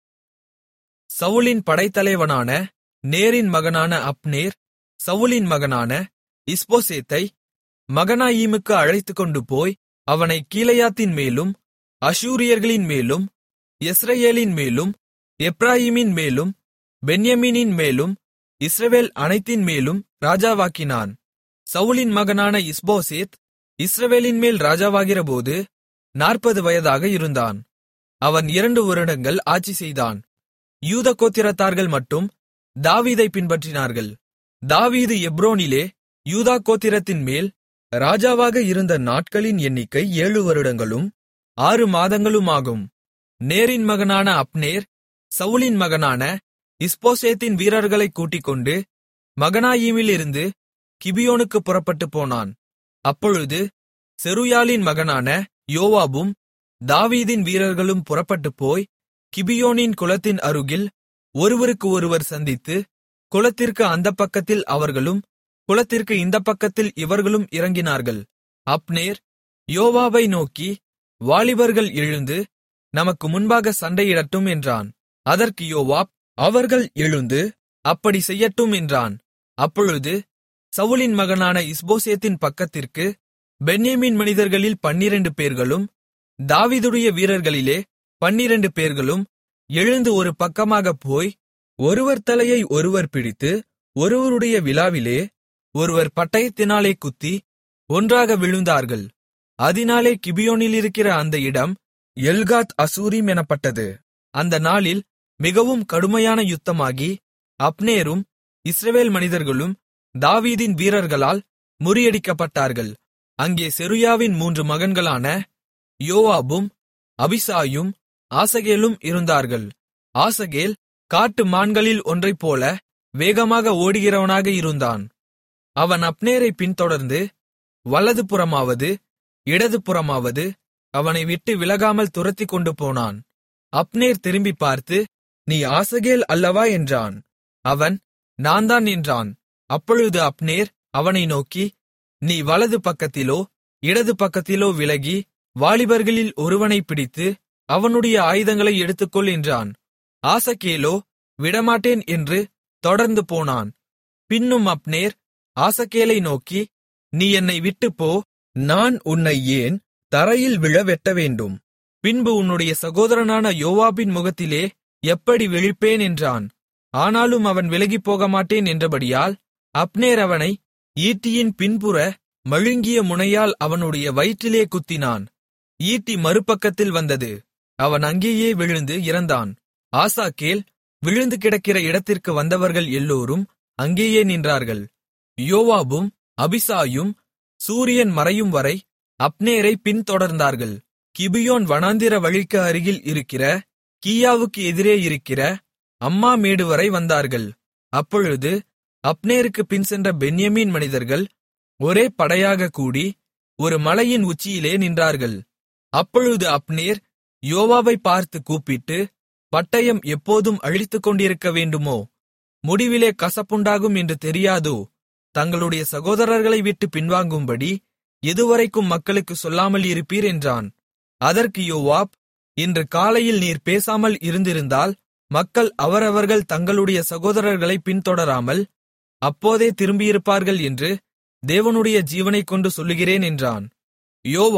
சவுலின் படைத்தலைவனான நேரின் மகனான அப்னேர் சவுலின் மகனான இஸ்போசேத்தை மகனாயீமுக்கு அழைத்துக்கொண்டு போய் அவனை கீலேயாத்தின் மேலும் அஷூரியர்களின் மேலும் யெஸ்ரயேலின் மேலும் எப்ராயீமின் மேலும் பென்யமீனின் மேலும் இஸ்ரவேல் அனைத்தின் மேலும் ராஜாவாக்கினான் சவுலின் மகனான இஸ்போசேத் இஸ்ரவேலின் மேல் ராஜாவாகிறபோது நாற்பது வயதாக இருந்தான் அவன் இரண்டு வருடங்கள் ஆட்சி செய்தான் யூத கோத்திரத்தார்கள் மட்டும் தாவீதை பின்பற்றினார்கள் தாவீது எப்ரோனிலே யூதா கோத்திரத்தின் மேல் ராஜாவாக இருந்த நாட்களின் எண்ணிக்கை ஏழு வருடங்களும் ஆறு மாதங்களுமாகும் நேரின் மகனான அப்னேர் சவுலின் மகனான இஸ்போசேத்தின் வீரர்களைக் கூட்டிக்கொண்டு மகனாயீமிலிருந்து கிபியோனுக்கு புறப்பட்டுப் போனான் அப்பொழுது செருயாலின் மகனான யோவாபும் தாவீதின் வீரர்களும் புறப்பட்டுப் போய் கிபியோனின் குளத்தின் அருகில் ஒருவருக்கு ஒருவர் சந்தித்து குளத்திற்கு அந்தப் பக்கத்தில் அவர்களும் குளத்திற்கு இந்தப் பக்கத்தில் இவர்களும் இறங்கினார்கள் அப்னேர் யோவாபை நோக்கி வாலிபர்கள் எழுந்து நமக்கு முன்பாக சண்டையிடட்டும் என்றான் அதற்கு யோவாப் அவர்கள் எழுந்து அப்படி செய்யட்டும் என்றான் அப்பொழுது சவுலின் மகனான இஸ்போசேத்தின் பக்கத்திற்கு பென்யமீன் மனிதர்களில் பன்னிரண்டு பேர்களும் தாவீதுடைய வீரர்களிலே பன்னிரண்டு பேர்களும் எழுந்து ஒரு பக்கமாகப் போய் ஒருவர் தலையை ஒருவர் பிடித்து ஒருவருடைய விலாவிலே ஒருவர் பட்டயத்தினாலே குத்தி ஒன்றாக விழுந்தார்கள் அதினாலே கிபியோனிலிருக்கிற அந்த இடம் எல்காத் அசூரிம் எனப்பட்டது அந்த நாளில் மிகவும் கடுமையான யுத்தமாகி அப்னேரும் இஸ்ரவேல் மனிதர்களும் தாவீதின் வீரர்களால் முறியடிக்கப்பட்டார்கள் அங்கே செருயாவின் மூன்று மகன்களான யோவாபும் அபிசாயும் ஆசகேலும் இருந்தார்கள் ஆசகேல் காட்டு மான்களில் ஒன்றைப்போல வேகமாக ஓடுகிறவனாக இருந்தான் அவன் அப்னேரை பின்தொடர்ந்து வலதுபுறமாவது இடதுபுறமாவது அவனை விட்டு விலகாமல் துரத்திக் கொண்டு போனான் அப்னேர் திரும்பி பார்த்து நீ ஆசகேல் அல்லவா என்றான் அவன் நான்தான் என்றான் அப்பொழுது அப்னேர் அவனை நோக்கி நீ வலது பக்கத்திலோ இடது பக்கத்திலோ விலகி வாலிபர்களில் ஒருவனைப் பிடித்து அவனுடைய ஆயுதங்களை எடுத்துக்கொள் என்றான் ஆசகேலோ விடமாட்டேன் என்று தொடர்ந்து போனான் பின்னும் அப்னேர் ஆசகேலை நோக்கி நீ என்னை விட்டுப்போ நான் உன்னை ஏன் தரையில் விழ வெட்டவேண்டும் பின்பு உன்னுடைய சகோதரனான யோவாபின் முகத்திலே எப்படி விழிப்பேன் என்றான் ஆனாலும் அவன் விலகிப் போகமாட்டேன் என்றபடியால் அப்னேர் அவனை ஈட்டியின் பின்புற மழுங்கிய முனையால் அவனுடைய வயிற்றிலே குத்தினான் ஈட்டி மறுபக்கத்தில் வந்தது அவன் அங்கேயே விழுந்து இறந்தான் ஆசாக்கேல் விழுந்து கிடக்கிற இடத்திற்கு வந்தவர்கள் எல்லோரும் அங்கேயே நின்றார்கள் யோவாபும் அபிசாயும் சூரியன் மறையும் வரை அப்னேரை பின்தொடர்ந்தார்கள் கிபியோன் வனாந்திர வழிக்கு அருகில் இருக்கிற கீயாவுக்கு எதிரே இருக்கிற அம்மா மேடு வரை வந்தார்கள் அப்பொழுது அப்னேருக்கு பின் சென்ற பென்யமீன் மனிதர்கள் ஒரே படையாக கூடி ஒரு மலையின் உச்சியிலே நின்றார்கள் அப்பொழுது அப்னேர் யோவாவை பார்த்து கூப்பிட்டு பட்டயம் எப்போதும் அழித்துக் கொண்டிருக்க வேண்டுமோ முடிவிலே கசப்புண்டாகும் என்று தெரியாதோ தங்களுடைய சகோதரர்களை விட்டு பின்வாங்கும்படி எதுவரைக்கும் மக்களுக்கு சொல்லாமல் இருப்பீர் என்றான் அதற்கு யோவாப் இன்று காலையில் நீர் பேசாமல் இருந்திருந்தால் மக்கள் அவரவர்கள் தங்களுடைய சகோதரர்களை பின்தொடராமல் அப்போதே திரும்பியிருப்பார்கள் என்று தேவனுடைய ஜீவனைக் கொண்டு சொல்லுகிறேன் என்றான் யோவாப்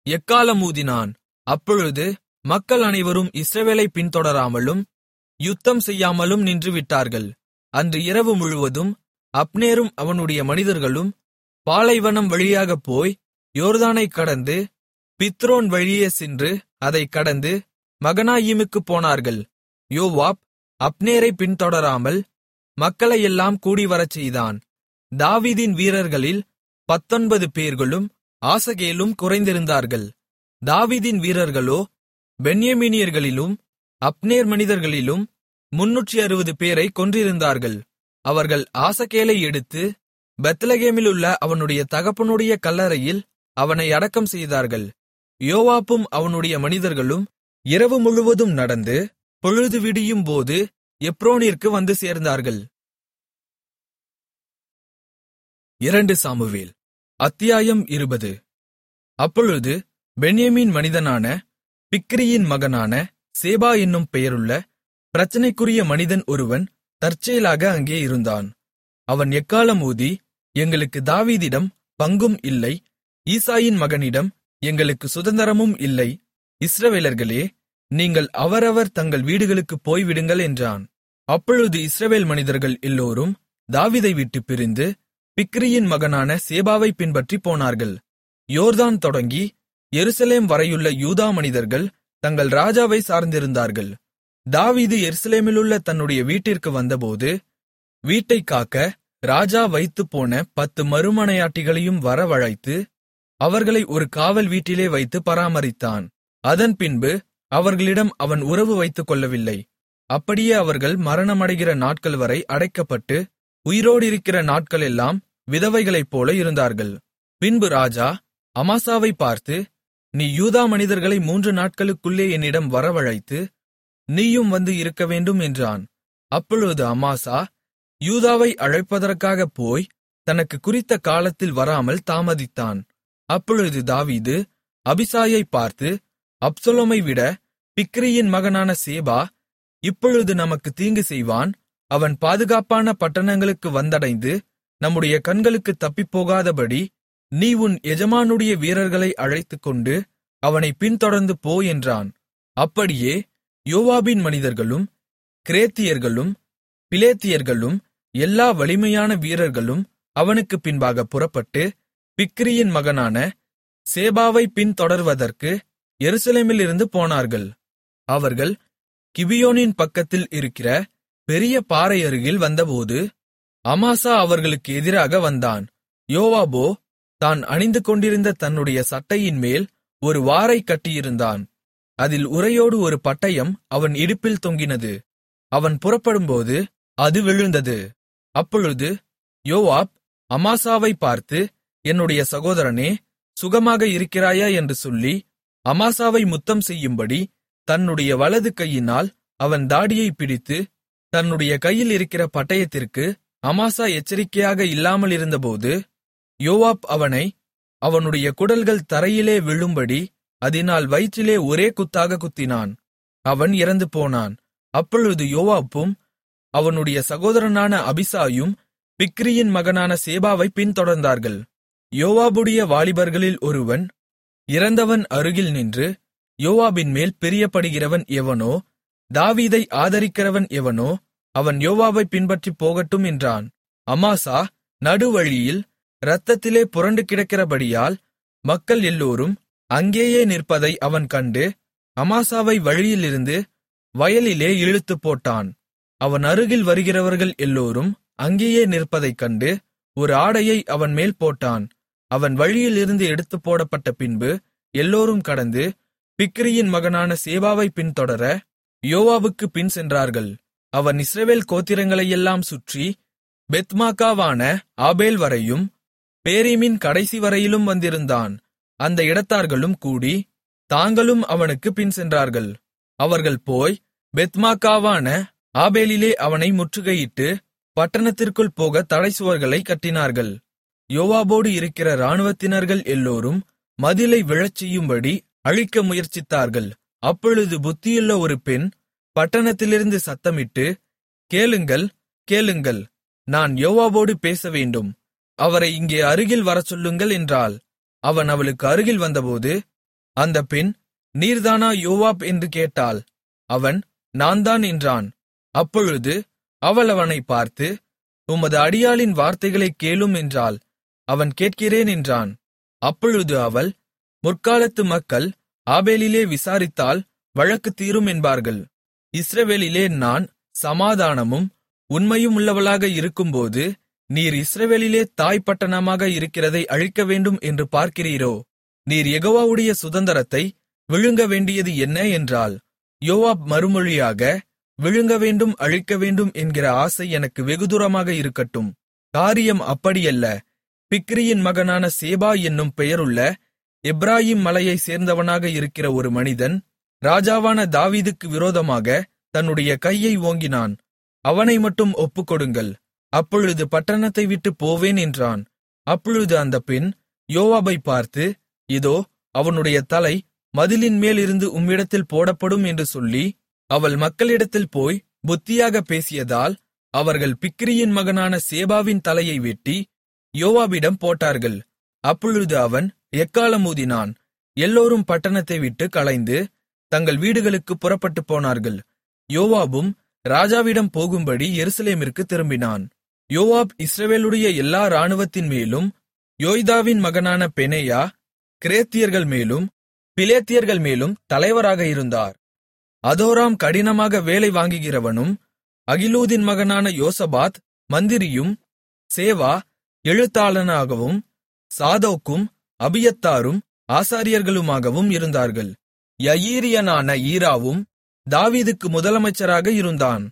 எக்காளம் ஊதினான் அப்பொழுது மக்கள் அனைவரும் இஸ்ரவேலை பின்தொடராமலும் யுத்தம் செய்யாமலும் நின்றுவிட்டார்கள் அன்று இரவு முழுவதும் அப்னேரும் அவனுடைய மனிதர்களும் பாலைவனம் வழியாகப் போய் யோர்தானைக் கடந்து பித்ரோன் வழியே சென்று அதைக் கடந்து மகனாயீமுக்குப் போனார்கள் யோவாப் அப்னேரை பின்தொடராமல் மக்களையெல்லாம் கூடிவரச் செய்தான் தாவீதின் வீரர்களில் பத்தொன்பது பேர்களும் ஆசகேலும் குறைந்திருந்தார்கள் தாவீதின் வீரர்களோ பென்யமீனியர்களிலும் அப்னேர் மனிதர்களிலும் முன்னூற்றி அறுபது பேரை கொன்றிருந்தார்கள் அவர்கள் ஆசகேலை எடுத்து பெத்லகேமிலுள்ள அவனுடைய தகப்பனுடைய கல்லறையில் அவனை அடக்கம் செய்தார்கள் யோவாப்பும் அவனுடைய மனிதர்களும் இரவு முழுவதும் நடந்து பொழுது விடியும் போது எப்ரோனிற்கு வந்து சேர்ந்தார்கள் இரண்டு சாமுவேல் அத்தியாயம் இருபது அப்பொழுது பென்யமீன் மனிதனான பிக்ரியின் மகனான சேபா என்னும் பெயருள்ள பிரச்சனைக்குரிய மனிதன் ஒருவன் தற்செயலாக அங்கே இருந்தான் அவன் எக்காலம் ஊதி எங்களுக்கு தாவீதிடம் பங்கும் இல்லை ஈசாயின் மகனிடம் எங்களுக்கு சுதந்திரமும் இல்லை இஸ்ரவேலர்களே நீங்கள் அவரவர் தங்கள் வீடுகளுக்குப் போய்விடுங்கள் என்றான் அப்பொழுது இஸ்ரவேல் மனிதர்கள் எல்லோரும் தாவீதை விட்டுப் பிரிந்து பிக்ரியின் மகனான சேபாவை பின்பற்றி போனார்கள் யோர்தான் தொடங்கி எருசலேம் வரையுள்ள யூதா மனிதர்கள் தங்கள் ராஜாவை சார்ந்திருந்தார்கள் தாவீது எருசலேமிலுள்ள தன்னுடைய வீட்டிற்கு வந்தபோது வீட்டைக் காக்க ராஜா வைத்துப்போன பத்து மறுமனையாட்டிகளையும் வரவழைத்து அவர்களை ஒரு காவல் வீட்டிலே வைத்து பராமரித்தான் அதன் பின்பு அவர்களிடம் அவன் உறவு வைத்துக் கொள்ளவில்லை அப்படியே அவர்கள் மரணமடைகிற நாட்கள் வரை அடைக்கப்பட்டு உயிரோடிருக்கிற நாட்களெல்லாம் விதவைகளைப் போல இருந்தார்கள் பின்பு ராஜா அமாசாவை பார்த்து நீ யூதா மனிதர்களை மூன்று நாட்களுக்குள்ளே என்னிடம் வரவழைத்து நீயும் வந்து இருக்க வேண்டும் என்றான் அப்பொழுது அமாசா யூதாவை அழைப்பதற்காகப் போய் தனக்கு குறித்த காலத்தில் வராமல் தாமதித்தான் அப்பொழுது தாவீது அபிசாயை பார்த்து அப்சலோமை விட பிக்ரியின் மகனான சேபா இப்பொழுது நமக்கு தீங்கு செய்வான் அவன் பாதுகாப்பான பட்டணங்களுக்கு வந்தடைந்து நம்முடைய கண்களுக்கு தப்பிப்போகாதபடி நீ உன் எஜமானுடைய வீரர்களை அழைத்துக்கொண்டு அவனை பின்தொடர்ந்து போ என்றான் அப்படியே யோவாபின் மனிதர்களும் கிரேத்தியர்களும் பிலேத்தியர்களும் எல்லா வலிமையான வீரர்களும் அவனுக்கு பின்பாக புறப்பட்டு பிக்ரியின் மகனான சேபாவை பின்தொடர்வதற்கு எருசலேமிலிருந்து போனார்கள் அவர்கள் கிபியோனின் பக்கத்தில் இருக்கிற பெரிய பாறை அருகில் வந்தபோது அமாசா அவர்களுக்கு எதிராக வந்தான் யோவாபோ தான் அணிந்து கொண்டிருந்த தன்னுடைய சட்டையின் மேல் ஒரு வாரை கட்டியிருந்தான் அதில் உரையோடு ஒரு பட்டயம் அவன் இடுப்பில் தொங்கினது அவன் புறப்படும்போது அது விழுந்தது அப்பொழுது யோவாப் அமாசாவை பார்த்து என்னுடைய சகோதரனே சுகமாக இருக்கிறாயா என்று சொல்லி அமாசாவை முத்தம் செய்யும்படி தன்னுடைய வலது கையினால் அவன் தாடியை பிடித்து தன்னுடைய கையில் இருக்கிற பட்டயத்திற்கு அமாசா எச்சரிக்கையாக இல்லாமல் இருந்தபோது யோவாப் அவனை அவனுடைய குடல்கள் தரையிலே விழும்படி அதினால் வயிற்றிலே ஒரே குத்தாக குத்தினான் அவன் இறந்து போனான் அப்பொழுது யோவாப்பும் அவனுடைய சகோதரனான அபிசாயும் பிக்ரியின் மகனான சேபாவை பின்தொடர்ந்தார்கள் யோவாபுடைய வாலிபர்களில் ஒருவன் இறந்தவன் அருகில் நின்று யோவாபின் மேல் பிரியப்படுகிறவன் எவனோ தாவீதை ஆதரிக்கிறவன் எவனோ அவன் யோவாபை பின்பற்றிப் போகட்டும் என்றான் அமாசா நடுவழியில் இரத்தத்திலே புரண்டு கிடக்கிறபடியால் மக்கள் எல்லோரும் அங்கேயே நிற்பதை அவன் கண்டு அமாசாவை வழியிலிருந்து வயலிலே இழுத்துப் போட்டான் அவன் அருகில் வருகிறவர்கள் எல்லோரும் அங்கேயே நிற்பதைக் கண்டு ஒரு ஆடையை அவன் மேல் போட்டான் அவன் வழியிலிருந்து எடுத்துப் போடப்பட்ட பின்பு எல்லோரும் கடந்து பிக்ரியின் மகனான சேபாவை பின்தொடர யோவாபுக்கு பின் சென்றார்கள் அவன் இஸ்ரவேல் கோத்திரங்களையெல்லாம் சுற்றி பெத்மாக்காவான ஆபேல் வரையும் பேரீமின் கடைசி வரையிலும் வந்திருந்தான் அந்த இடத்தார்களும் கூடி தாங்களும் அவனுக்கு பின் சென்றார்கள் அவர்கள் போய் பெத்மாக்காவான ஆபேலிலே அவனை முற்றுகையிட்டு பட்டணத்திற்குள் போக தடைசுவர்களை கட்டினார்கள் யோவாபோடு இருக்கிற இராணுவத்தினர்கள் எல்லோரும் மதிலை விழச்செய்யும்படி அழிக்க முயற்சித்தார்கள் அப்பொழுது புத்தியுள்ள ஒரு பெண் பட்டணத்திலிருந்து சத்தமிட்டு கேளுங்கள் கேளுங்கள் நான் யோவாபோடு பேசவேண்டும் அவரை இங்கே அருகில் வரச்சொல்லுங்கள் என்றாள் அவன் அவளுக்கு அருகில் வந்தபோது அந்தப் பெண் நீர்தானா யோவாப் என்று கேட்டாள் அவன் நான்தான் என்றான் அப்பொழுது அவள் அவனைப் பார்த்து உமது அடியாளின் வார்த்தைகளைக் கேளும் என்றாள் அவன் கேட்கிறேன் என்றான் அப்பொழுது அவள் முற்காலத்து மக்கள் ஆபேலிலே விசாரித்தால் வழக்கு தீரும் என்பார்கள் இஸ்ரவேலிலே நான் சமாதானமும் உண்மையும் உள்ளவளாக இருக்கும்போது நீர் இஸ்ரவேலிலே தாய் பட்டணமாக இருக்கிறதை அழிக்க வேண்டும் என்று பார்க்கிறீரோ நீர் யெகோவாவுடைய சுதந்தரத்தை விழுங்க வேண்டியது என்ன என்றாள் யோவாப் மறுமொழியாக விழுங்க வேண்டும் அழிக்க வேண்டும் என்கிற ஆசை எனக்கு வெகுதூரமாக இருக்கட்டும் காரியம் அப்படியல்ல பிக்ரியின் மகனான சேபா என்னும் பெயருள்ள எப்ராயீம் மலையைச் சேர்ந்தவனாக இருக்கிற ஒரு மனிதன் ராஜாவான தாவீதுக்கு விரோதமாக தன்னுடைய கையை ஓங்கினான் அவனை மட்டும் ஒப்புக்கொடுங்கள் அப்பொழுது பட்டணத்தை விட்டுப் போவேன் என்றான் அப்பொழுது அந்த பெண் யோவாபை பார்த்து இதோ அவனுடைய தலை மதிலின் மேலிருந்து உம்மிடத்தில் போடப்படும் என்று சொல்லி அவள் மக்களிடத்தில் போய் புத்தியாக பேசியதால் அவர்கள் பிக்ரியின் மகனான சேபாவின் தலையை வெட்டி யோவாபிடம் போட்டார்கள் அப்பொழுது அவன் எக்காலம் ஊதினான் எல்லோரும் பட்டணத்தை விட்டு கலைந்து தங்கள் வீடுகளுக்கு புறப்பட்டுப் போனார்கள் யோவாபும் ராஜாவிடம் போகும்படி எருசலேமிற்கு திரும்பினான் யோவாப் இஸ்ரவேலுடைய எல்லா இராணுவத்தின் மேலும் யோய்தாவின் மகனான பெனேயா கிரேத்தியர்கள் மேலும் பிலேத்தியர்கள் மேலும் தலைவராக இருந்தார் அதோராம் கடினமாக வேலை வாங்குகிறவனும் அகிலூதின் மகனான யோசபாத் மந்திரியும் சேவா எழுத்தாளனாகவும் சாதோக்கும் அபியத்தாரும் ஆசாரியர்களுமாகவும் இருந்தார்கள் யயீரியனான ஈராவும் தாவீதுக்கு முதலமைச்சராக இருந்தான்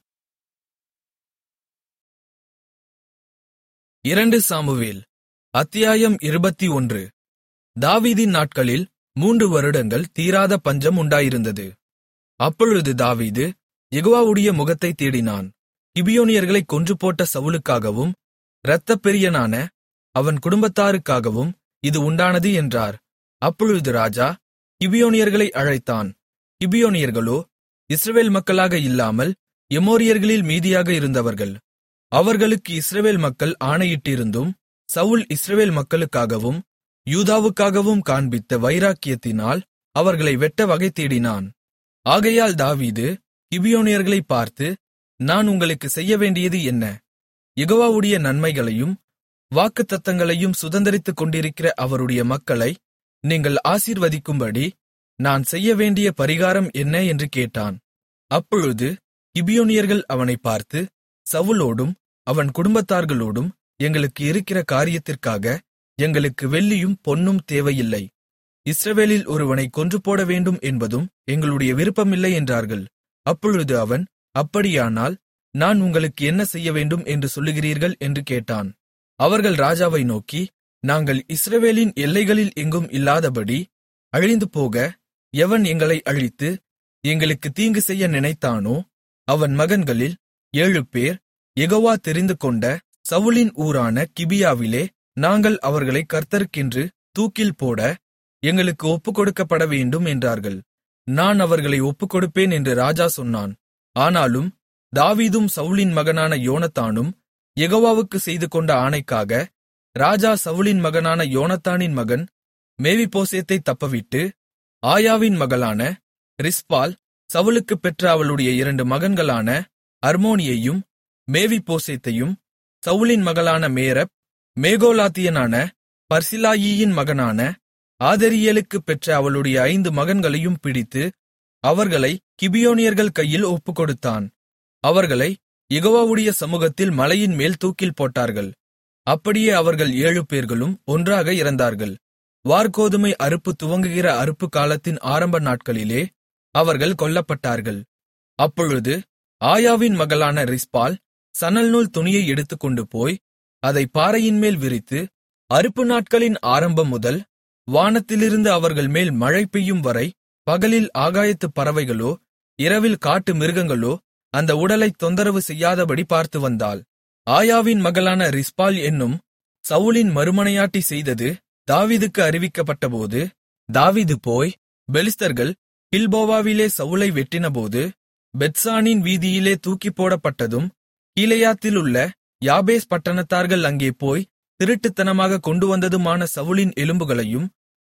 இரண்டு சாமுவேல் அத்தியாயம் இருபத்தி ஒன்று தாவீதின் நாட்களில் மூன்று வருடங்கள் தீராத பஞ்சம் உண்டாயிருந்தது அப்பொழுது தாவீது யெகோவாவுடைய முகத்தைத் தேடினான் கிபியோனியர்களைக் கொன்று போட்ட சவுலுக்காகவும் இரத்தப்பெரியனான அவன் குடும்பத்தாருக்காகவும் இது உண்டானது என்றார் அப்பொழுது ராஜா கிபியோனியர்களை அழைத்தான் கிபியோனியர்களோ இஸ்ரவேல் மக்களாக இல்லாமல் எமோரியர்களில் மீதியாக இருந்தவர்கள் அவர்களுக்கு இஸ்ரவேல் மக்கள் ஆணையிட்டிருந்தும் சவுல் இஸ்ரவேல் மக்களுக்காகவும் யூதாவுக்காகவும் காண்பித்த வைராக்கியத்தினால் அவர்களை வெட்ட வகை தேடினான் ஆகையால் தாவீது கிபியோனியர்களைப் பார்த்து நான் உங்களுக்கு செய்யவேண்டியது என்ன யெகோவாவுடைய நன்மைகளையும் வாக்குத்தத்தங்களையும் சுதந்தரித்துக் கொண்டிருக்கிற அவருடைய மக்களை நீங்கள் ஆசீர்வதிக்கும்படி நான் செய்யவேண்டிய பரிகாரம் என்ன என்று கேட்டான் அப்பொழுது கிபியோனியர்கள் அவனைப் பார்த்து சவுலோடும் அவன் குடும்பத்தார்களோடும் எங்களுக்கு இருக்கிற காரியத்திற்காக எங்களுக்கு வெள்ளியும் பொன்னும் தேவையில்லை இஸ்ரவேலில் ஒருவனை கொன்று போட வேண்டும் என்பதும் எங்களுடைய விருப்பமில்லை என்றார்கள் அப்பொழுது அவன் அப்படியானால் நான் உங்களுக்கு என்ன செய்யவேண்டும் என்று சொல்லுகிறீர்கள் என்று கேட்டான் அவர்கள் ராஜாவை நோக்கி நாங்கள் இஸ்ரவேலின் எல்லைகளில் எங்கும் இல்லாதபடி அழிந்து போக எவன் எங்களை அழித்து எங்களுக்கு தீங்கு செய்ய நினைத்தானோ அவன் மகன்களில் ஏழு பேர் யெகோவா தெரிந்துகொண்ட சவுலின் ஊரான கிபியாவிலே நாங்கள் அவர்களை கர்த்தருக்கென்று தூக்கில் போட எங்களுக்கு ஒப்புக்கொடுக்கப்பட வேண்டும் என்றார்கள் நான் அவர்களை ஒப்புக்கொடுப்பேன் என்று ராஜா சொன்னான் ஆனாலும் தாவீதும் சவுலின் மகனான யோனத்தானும் யெகோவாவுக்கு செய்துகொண்ட ஆணைக்காக ராஜா சவுலின் மகனான யோனத்தானின் மகன் மேவிபோசேத்தை தப்பவிட்டு ஆயாவின் மகளான ரிஸ்பால் சவுலுக்குப் பெற்ற அவளுடைய இரண்டு மகன்களான அர்மோனியையும் மேவிபோசேத்தையும் சவுலின் மகளான மேரப் மேகோலாத்தியனான பர்சிலாயியின் மகனான ஆதரியேலுக்குப் பெற்ற அவளுடைய ஐந்து மகன்களையும் பிடித்து அவர்களை கிபியோனியர்கள் கையில் ஒப்புக்கொடுத்தான் அவர்களை யெகோவாவுடைய சமூகத்தில் மலையின் மேல் தூக்கில் போட்டார்கள் அப்படியே அவர்கள் ஏழு பேர்களும் ஒன்றாக இறந்தார்கள் வார்கோதுமை அறுப்பு துவங்குகிற அறுப்பு காலத்தின் ஆரம்ப நாட்களிலே அவர்கள் கொல்லப்பட்டார்கள் அப்பொழுது ஆயாவின் மகளான ரிஸ்பால் சணல்நூல் துணியை எடுத்துக்கொண்டு போய் அதை பாறையின்மேல் விரித்து அறுப்பு நாட்களின் ஆரம்பம் முதல் வானத்திலிருந்து அவர்கள் மேல் மழை பெய்யும் வரை பகலில் ஆகாயத்துப் பறவைகளோ இரவில் காட்டு மிருகங்களோ அந்த உடலைத் தொந்தரவு செய்யாதபடி பார்த்து வந்தாள் ஆயாவின் மகளான ரிஸ்பால் என்னும் சவுலின் மறுமனையாட்டி செய்தது தாவீதுக்கு அறிவிக்கப்பட்டபோது தாவீது போய் பெலிஸ்தர்கள் கில்போவாவிலே சவுலை வெட்டினபோது பெத்சானின் வீதியிலே தூக்கிப்போடப்பட்டதும் கீலேயாத்திலுள்ள யாபேஸ் பட்டணத்தார்கள் அங்கே போய் திருட்டுத்தனமாக கொண்டுவந்ததுமான சவுலின் எலும்புகளையும்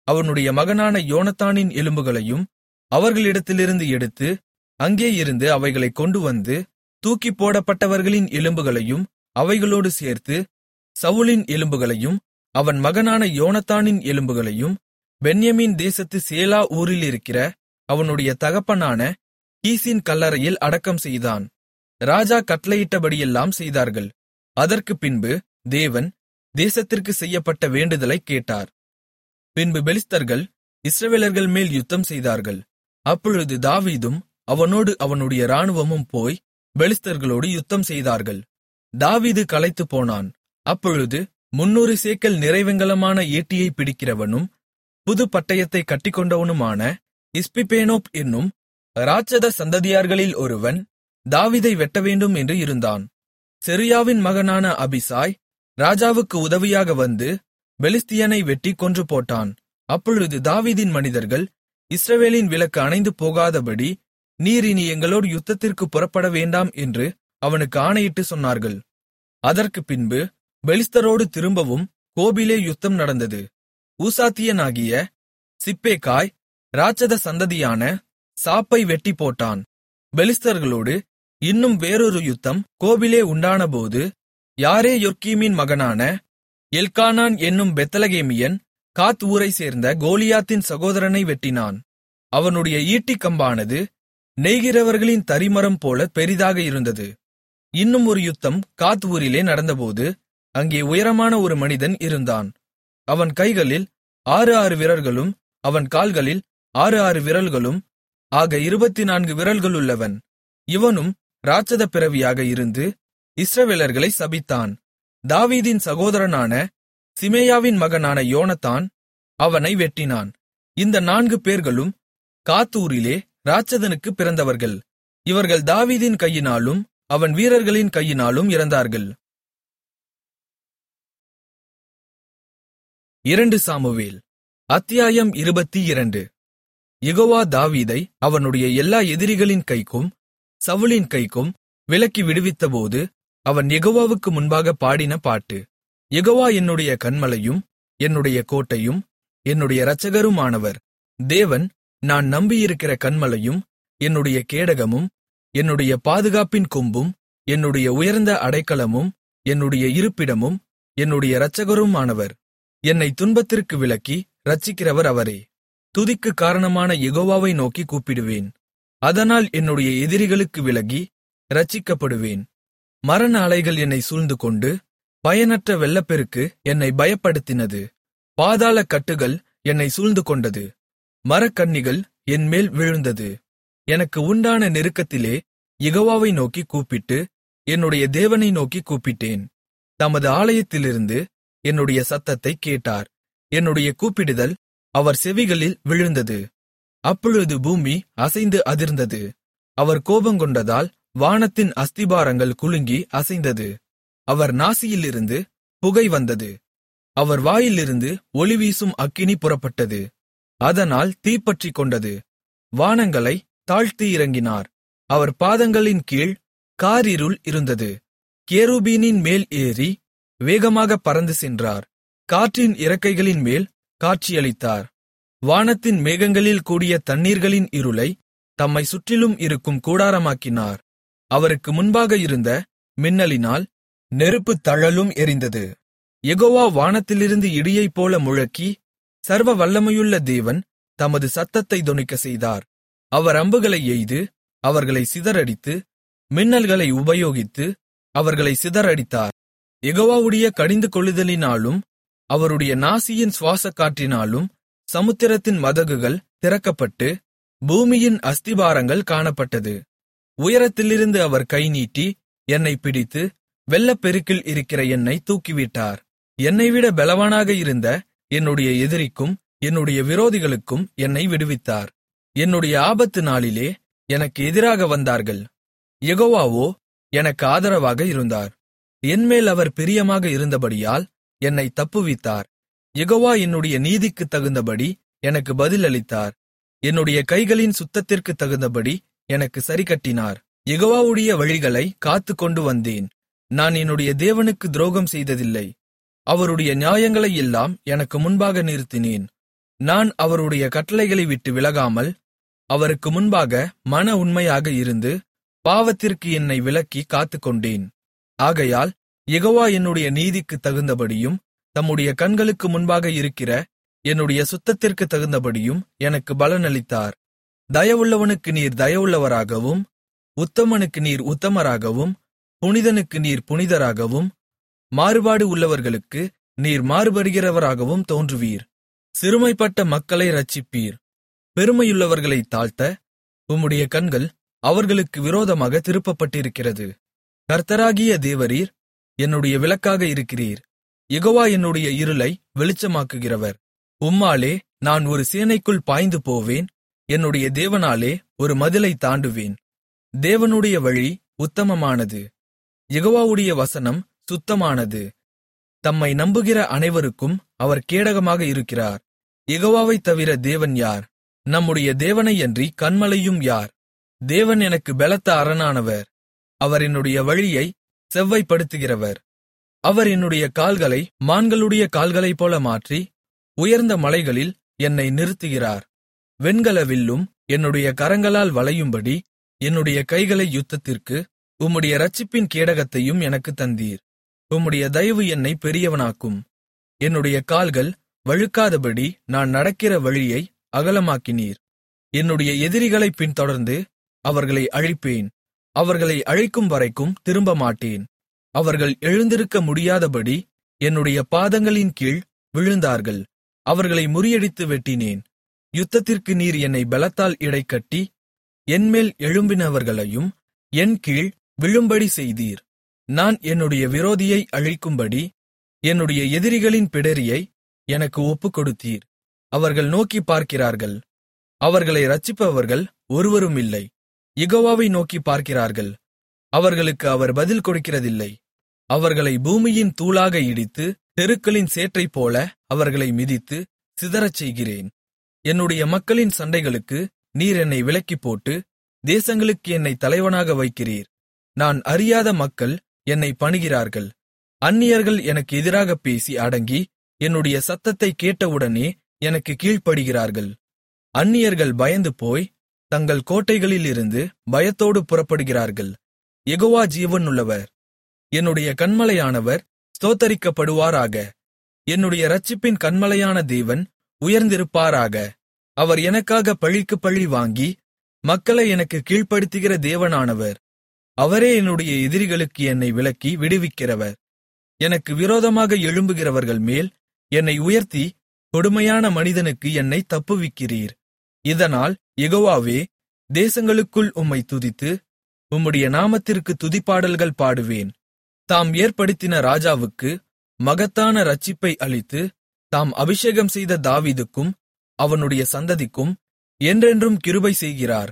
அவனுடைய மகனான யோனத்தானின் எலும்புகளையும் அவர்களிடத்திலிருந்து எடுத்து அங்கே இருந்து அவைகளைக் கொண்டுவந்து தூக்கிப் போடப்பட்டவர்களின் எலும்புகளையும் அவைகளோடு சேர்த்து சவுலின் எலும்புகளையும் அவன் மகனான யோனத்தானின் எலும்புகளையும் பென்யமீன் தேசத்து சேலா ஊரிலிருக்கிற அவனுடைய தகப்பனான கீசின் கல்லறையில் அடக்கம் செய்தான் ராஜா கட்டளையிட்டபடியெல்லாம் செய்தார்கள் அதற்குப் பின்பு தேவன் தேசத்திற்கு செய்யப்பட்ட வேண்டுதலைக் கேட்டார் பின்பு பெலிஸ்தர்கள் இஸ்ரவேலர்கள் மேல் யுத்தம் செய்தார்கள் அப்பொழுது தாவீதும் அவனோடு அவனுடைய இராணுவமும் போய் பெலிஸ்தர்களோடு யுத்தம் செய்தார்கள் தாவீது களைத்துப் போனான் அப்பொழுது முன்னூறு சேக்கல் நிறைவெங்கலமான ஈட்டியை பிடிக்கிறவனும் புது பட்டயத்தை கட்டிக்கொண்டவனுமான இஸ்பிபேனோப் என்னும் இராட்சத சந்ததியார்களில் ஒருவன் தாவீதை வெட்டவேண்டும் என்று இருந்தான் செருயாவின் மகனான அபிசாய் ராஜாவுக்கு உதவியாக வந்து பெலிஸ்தியனை வெட்டி கொன்று போட்டான் அப்பொழுது தாவீதின் மனிதர்கள் இஸ்ரவேலின் விளக்கு அணைந்து போகாதபடி நீர் இனி எங்களோடு யுத்தத்திற்கு புறப்பட வேண்டாம் என்று அவனுக்கு ஆணையிட்டு சொன்னார்கள் அதற்குப் பின்பு பெலிஸ்தரோடு திரும்பவும் கோபிலே யுத்தம் நடந்தது ஊசாத்தியனாகிய சிப்பேக்காய் இராட்சத சந்ததியான சாப்பை வெட்டி போட்டான் பெலிஸ்தர்களோடு இன்னும் வேறொரு யுத்தம் கோபிலே உண்டானபோது யாரே யொர்க்கீமின் மகனான எல்கானான் என்னும் பெத்தலகேமியன் காத் ஊரைச் சேர்ந்த கோலியாத்தின் சகோதரனை வெட்டினான் அவனுடைய ஈட்டிக்கம்பானது நெய்கிறவர்களின் தரிமரம் போல பெரிதாக இருந்தது இன்னும் ஒரு யுத்தம் காத் ஊரிலே நடந்தபோது அங்கே உயரமான ஒரு மனிதன் இருந்தான் அவன் கைகளில் ஆறு ஆறு விரல்களும் அவன் கால்களில் ஆறு ஆறு விரல்களும் ஆக இருபத்து நான்கு விரல்களுள்ளவன் இவனும் இராட்சத பிறவியாக இருந்து இஸ்ரவேலர்களை சபித்தான் தாவீதின் சகோதரனான சிமேயாவின் மகனான யோனத்தான் அவனை வெட்டினான் இந்த நான்கு பேர்களும் காத்தூரிலே இராட்சதனுக்கு பிறந்தவர்கள் இவர்கள் தாவீதின் கையினாலும் அவன் வீரர்களின் கையினாலும் இறந்தார்கள் இரண்டு சாமுவேல் அத்தியாயம் இருபத்தி இரண்டு யெகோவா தாவீதை அவனுடைய எல்லா எதிரிகளின் கைக்கும் சவுலின் கைக்கும் விலக்கி விடுவித்தபோது அவன் யெகோவாவுக்கு முன்பாக பாடின பாட்டு யெகோவா என்னுடைய கன்மலையும் என்னுடைய கோட்டையும் என்னுடைய இரட்சகருமானவர் தேவன் நான் நம்பியிருக்கிற கன்மலையும் என்னுடைய கேடகமும் என்னுடைய பாதுகாப்பின் கொம்பும் என்னுடைய உயர்ந்த அடைக்கலமும் என்னுடைய இருப்பிடமும் என்னுடைய இரட்சகருமானவர் என்னை துன்பத்திற்கு விலக்கி இரட்சிக்கிறவர் அவரே துதிக்கு காரணமான யெகோவாவை நோக்கி கூப்பிடுவேன் அதனால் என்னுடைய எதிரிகளுக்கு விலகி இரட்சிக்கப்படுவேன் மரண அலைகள் என்னை சூழ்ந்துகொண்டு பயனற்ற வெள்ளப்பெருக்கு என்னை பயப்படுத்தினது பாதாள கட்டுகள் என்னை சூழ்ந்துகொண்டது மரக்கண்ணிகள் என்மேல் விழுந்தது எனக்கு உண்டான நெருக்கத்திலே யெகோவாவை நோக்கி கூப்பிட்டு என்னுடைய தேவனை நோக்கி கூப்பிட்டேன் தமது ஆலயத்திலிருந்து என்னுடைய சத்தத்தைக் கேட்டார் என்னுடைய கூப்பிடுதல் அவர் செவிகளில் விழுந்தது அப்பொழுது பூமி அசைந்து அதிர்ந்தது அவர் கோபங்கொண்டதால் வானத்தின் அஸ்திபாரங்கள் குலுங்கி அசைந்தது அவர் நாசியிலிருந்து புகை வந்தது அவர் வாயிலிருந்து ஒளிவீசும் அக்கினி புறப்பட்டது அதனால் தீப்பற்றிக் கொண்டது வானங்களை தாழ்த்தி இறங்கினார் அவர் பாதங்களின் கீழ் காரிருள் இருந்தது கேருபீனின் மேல் ஏறி வேகமாக பறந்து சென்றார் காற்றின் இறக்கைகளின் மேல் காட்சியளித்தார் வானத்தின் மேகங்களில் கூடிய தண்ணீர்களின் இருளை தம்மை சுற்றிலும் இருக்கும் கூடாரமாக்கினார் அவருக்கு முன்பாக இருந்த மின்னலினால் நெருப்புத் தழலும் எரிந்தது யெகோவா வானத்திலிருந்து இடியைப் போல முழக்கி சர்வ வல்லமையுள்ள தேவன் தமது சத்தத்தை தொனிக்கச் செய்தார் அவர் அம்புகளை எய்து அவர்களை சிதறடித்து மின்னல்களை உபயோகித்து அவர்களை சிதறடித்தார் யெகோவாவுடைய கடிந்து கொள்ளுதலினாலும் அவருடைய நாசியின் சுவாசக் காற்றினாலும் சமுத்திரத்தின் மதகுகள் திறக்கப்பட்டு பூமியின் அஸ்திபாரங்கள் காணப்பட்டது உயரத்திலிருந்து அவர் கை நீட்டி என்னைப் பிடித்து வெள்ளப்பெருக்கில் இருக்கிற என்னை தூக்கிவிட்டார் என்னைவிட பலவானாக இருந்த என்னுடைய எதிரிக்கும் என்னுடைய விரோதிகளுக்கும் என்னை விடுவித்தார் என்னுடைய ஆபத்து நாளிலே எனக்கு எதிராக வந்தார்கள் யெகோவாவோ எனக்கு ஆதரவாக இருந்தார் என்மேல் அவர் பிரியமாக இருந்தபடியால் என்னை தப்புவித்தார் யெகோவா என்னுடைய நீதிக்குத் தகுந்தபடி எனக்கு பதிலளித்தார் என்னுடைய கைகளின் சுத்தத்திற்குத் தகுந்தபடி எனக்கு சரிக்கட்டினார் யெகோவாவுடைய வழிகளை காத்துக்கொண்டு வந்தேன் நான் என்னுடைய தேவனுக்கு துரோகம் செய்ததில்லை அவருடைய நியாயங்களை எல்லாம் எனக்கு முன்பாக நிறுத்தினேன் நான் அவருடைய கட்டளைகளை விட்டு விலகாமல் அவருக்கு முன்பாக மன உண்மையாக இருந்து பாவத்திற்கு என்னை விலக்கி காத்துக்கொண்டேன் ஆகையால் யெகோவா என்னுடைய நீதிக்குத் தகுந்தபடியும் தம்முடைய கண்களுக்கு முன்பாக இருக்கிற என்னுடைய சுத்தத்திற்கு தகுந்தபடியும் எனக்கு பலனளித்தார் தயவுள்ளவனுக்கு நீர் தயவுள்ளவராகவும் உத்தமனுக்கு நீர் உத்தமராகவும் புனிதனுக்கு நீர் புனிதராகவும் மாறுபாடு உள்ளவர்களுக்கு நீர் மாறுபடுகிறவராகவும் தோன்றுவீர் சிறுமைப்பட்ட மக்களை இரட்சிப்பீர் பெருமையுள்ளவர்களைத் தாழ்த்த உம்முடைய கண்கள் அவர்களுக்கு விரோதமாக திருப்பப்பட்டிருக்கிறது கர்த்தராகிய தேவரீர் என்னுடைய விளக்காக இருக்கிறீர் யெகோவா என்னுடைய இருளை வெளிச்சமாக்குகிறவர் உம்மாலே நான் ஒரு சேனைக்குள் பாய்ந்து போவேன் என்னுடைய தேவனாலே ஒரு மதிலை தாண்டுவேன் தேவனுடைய வழி உத்தமமானது யெகோவாவுடைய வசனம் சுத்தமானது தம்மை நம்புகிற அனைவருக்கும் அவர் கேடகமாக இருக்கிறார் யெகோவாவைத் தவிர தேவன் யார் நம்முடைய தேவனையன்றி கன்மலையும் யார் தேவன் எனக்கு பெலத்த அரணானவர் அவர் என்னுடைய வழியை செவ்வைப்படுத்துகிறவர் அவர் என்னுடைய கால்களை மான்களுடைய கால்களைப் போல மாற்றி உயர்ந்த மலைகளில் என்னை நிறுத்துகிறார் வெண்கல வில்லும் என்னுடைய கரங்களால் வளையும்படி என்னுடைய கைகளை யுத்தத்திற்கு உம்முடைய இரட்சிப்பின் கேடகத்தையும் எனக்குத் தந்தீர் உம்முடைய தயவு என்னை பெரியவனாக்கும் என்னுடைய கால்கள் வழுக்காதபடி நான் நடக்கிற வழியை அகலமாக்கினீர் என்னுடைய எதிரிகளைப் பின்தொடர்ந்து அவர்களை அழிப்பேன் அவர்களை அழிக்கும் வரைக்கும் திரும்ப மாட்டேன் அவர்கள் எழுந்திருக்க முடியாதபடி என்னுடைய பாதங்களின் கீழ் விழுந்தார்கள் அவர்களை முறியடித்து வெட்டினேன் யுத்தத்திற்கு நீர் என்னை பலத்தால் இடைக்கட்டி என்மேல் எழும்பினவர்களையும் என் கீழ் விழும்படி செய்தீர் நான் என்னுடைய விரோதியை அழிக்கும்படி என்னுடைய எதிரிகளின் பிடரியை எனக்கு ஒப்புக்கொடுத்தீர் அவர்கள் நோக்கிப் பார்க்கிறார்கள் அவர்களை இரட்சிப்பவர்கள் ஒருவரும் இல்லை யெகோவாவை நோக்கிப் பார்க்கிறார்கள் அவர்களுக்கு அவர் பதில் கொடுக்கிறதில்லை அவர்களை பூமியின் தூளாக இடித்து தெருக்களின் சேற்றைப்போல அவர்களை மிதித்து சிதறச் செய்கிறேன் என்னுடைய மக்களின் சண்டைகளுக்கு நீர் என்னை விலக்கிப் போட்டு தேசங்களுக்கு என்னை தலைவனாக வைக்கிறீர் நான் அறியாத மக்கள் என்னை பணிகிறார்கள் அந்நியர்கள் எனக்கு எதிராகப் பேசி அடங்கி என்னுடைய சத்தத்தைக் கேட்டவுடனே எனக்கு கீழ்ப்படுகிறார்கள் அந்நியர்கள் பயந்து போய் தங்கள் கோட்டைகளிலிருந்து பயத்தோடு புறப்படுகிறார்கள் யெகோவா ஜீவனுள்ளவர் என்னுடைய கன்மலையானவர் ஸ்தோத்தரிக்கப்படுவாராக என்னுடைய இரட்சிப்பின் கன்மலையான தேவன் உயர்ந்திருப்பாராக அவர் எனக்காக பழிக்கு பழி வாங்கி மக்களை எனக்கு கீழ்ப்படுத்துகிற தேவனானவர் அவரே என்னுடைய எதிரிகளுக்கு என்னை விலக்கி விடுவிக்கிறவர் எனக்கு விரோதமாக எழும்புகிறவர்கள் மேல் என்னை உயர்த்தி கொடுமையான மனிதனுக்கு என்னை தப்புவிக்கிறீர் இதனால் யெகோவாவே தேசங்களுக்குள் உம்மை துதித்து உம்முடைய நாமத்திற்கு துதிப்பாடல்கள் பாடுவேன் தாம் ஏற்படுத்தின ராஜாவுக்கு மகத்தான இரட்சிப்பை அளித்து தாம் அபிஷேகம் செய்த தாவீதுக்கும் அவனுடைய சந்ததிக்கும் என்றென்றும் கிருபை செய்கிறார்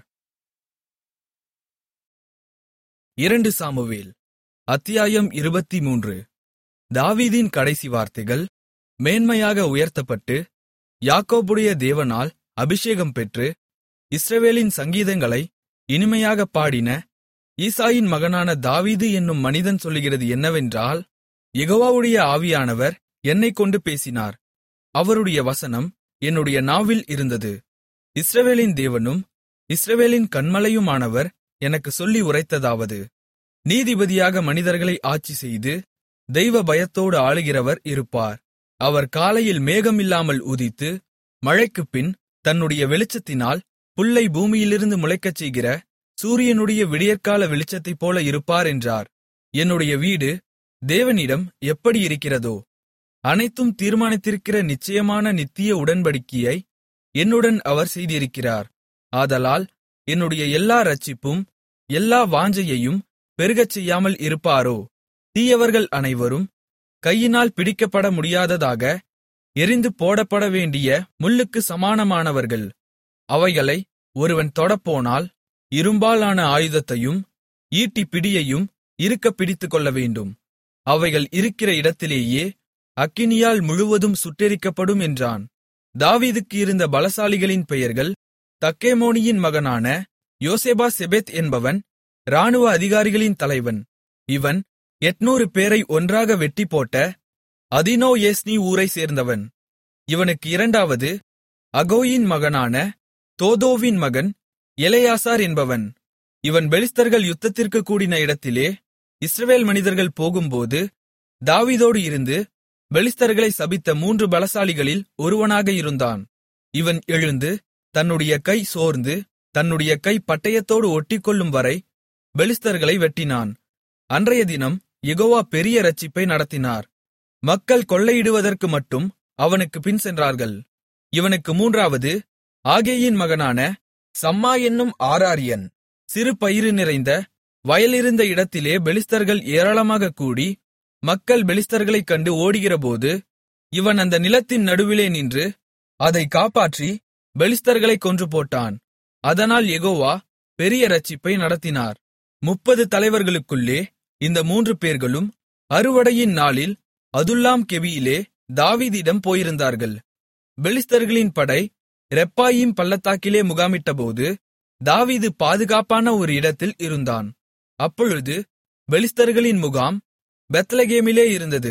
இரண்டு சாமுவேல் அத்தியாயம் இருபத்தி மூன்று தாவீதின் கடைசி வார்த்தைகள் மேன்மையாக உயர்த்தப்பட்டு யாக்கோபுடைய தேவனால் அபிஷேகம் பெற்று இஸ்ரவேலின் சங்கீதங்களை இனிமையாகப் பாடின ஈசாயின் மகனான தாவீது என்னும் மனிதன் சொல்லுகிறது என்னவென்றால் யெகோவாவுடைய ஆவியானவர் என்னைக் கொண்டு பேசினார் அவருடைய வசனம் என்னுடைய நாவில் இருந்தது இஸ்ரவேலின் தேவனும் இஸ்ரவேலின் கன்மலையுமானவர் எனக்கு சொல்லி உரைத்ததாவது நீதிபதியாக மனிதர்களை ஆட்சி செய்து தெய்வ பயத்தோடு ஆளுகிறவர் இருப்பார் அவர் காலையில் மேகம் இல்லாமல் உதித்து மழைக்குப் பின் தன்னுடைய வெளிச்சத்தினால் புல்லை பூமியிலிருந்து முளைக்கச் செய்கிற சூரியனுடைய விடியற்கால வெளிச்சத்தைப் போல இருப்பார் என்றார் என்னுடைய வீடு தேவனிடம் எப்படி இருக்கிறதோ அனைத்தும் தீர்மானித்திருக்கிற நிச்சயமான நித்திய உடன்படிக்கையை என்னுடன் அவர் செய்திருக்கிறார் ஆதலால் என்னுடைய எல்லா இரட்சிப்பும் எல்லா வாஞ்சையையும் பெருகச் செய்யாமல் இருப்பாரோ தீயவர்கள் அனைவரும் கையினால் பிடிக்கப்பட முடியாததாக எரிந்து போடப்பட வேண்டிய முள்ளுக்கு சமானமானவர்கள் அவைகளை ஒருவன் தொடப்போனால் இரும்பாலான ஆயுதத்தையும் ஈட்டி பிடியையும் இருக்கப் பிடித்துக்கொள்ளவேண்டும் அவைகள் இருக்கிற இடத்திலேயே அக்கினியால் முழுவதும் சுட்டெரிக்கப்படும் என்றான் தாவீதுக்கு இருந்த பலசாலிகளின் பெயர்கள் தக்கேமோனியின் மகனான யோசேபா செபெத் என்பவன் இராணுவ அதிகாரிகளின் தலைவன் இவன் எட்நூறு பேரை ஒன்றாக வெட்டிப்போட்ட அதினோ ஏஸ்னி ஊரைச் சேர்ந்தவன் இவனுக்கு இரண்டாவது அகோயின் மகனான தோதோவின் மகன் எலெயாசார் என்பவன் இவன் பெலிஸ்தர்கள் யுத்தத்திற்கு கூடின இடத்திலே இஸ்ரவேல் மனிதர்கள் போகும்போது தாவீதோடு இருந்து பெலிஸ்தர்களை சபித்த மூன்று பலசாலிகளில் ஒருவனாக இருந்தான் இவன் எழுந்து தன்னுடைய கை சோர்ந்து தன்னுடைய கை பட்டயத்தோடு ஒட்டிக்கொள்ளும் வரை பெலிஸ்தர்களை வெட்டினான் அன்றைய தினம் யெகோவா பெரிய இரட்சிப்பை நடத்தினார் மக்கள் கொள்ளையிடுவதற்கு மட்டும் அவனுக்கு பின் சென்றார்கள் இவனுக்கு மூன்றாவது ஆகேயின் மகனான சம்மா என்னும் ஆராரியன் சிறு பயிறு நிறைந்த வயலிருந்த இடத்திலே பெலிஸ்தர்கள் ஏராளமாகக் கூடி மக்கள் பெலிஸ்தர்களைக் கண்டு ஓடுகிறபோது இவன் அந்த நிலத்தின் நடுவிலே நின்று அதை காப்பாற்றி பெலிஸ்தர்களைக் கொன்று போட்டான் அதனால் யெகோவா பெரிய இரட்சிப்பை நடத்தினார் முப்பது தலைவர்களுக்குள்ளே இந்த மூன்று பேர்களும் அறுவடையின் நாளில் அதுல்லாம் கெபியிலே தாவீதிடம் போயிருந்தார்கள் பெலிஸ்தர்களின் படை ரெப்பாயீம் பள்ளத்தாக்கிலே முகாமிட்டபோது தாவீது பாதுகாப்பான ஒரு இடத்தில் இருந்தான் அப்பொழுது பெலிஸ்தர்களின் முகாம் பெத்லகேமிலே இருந்தது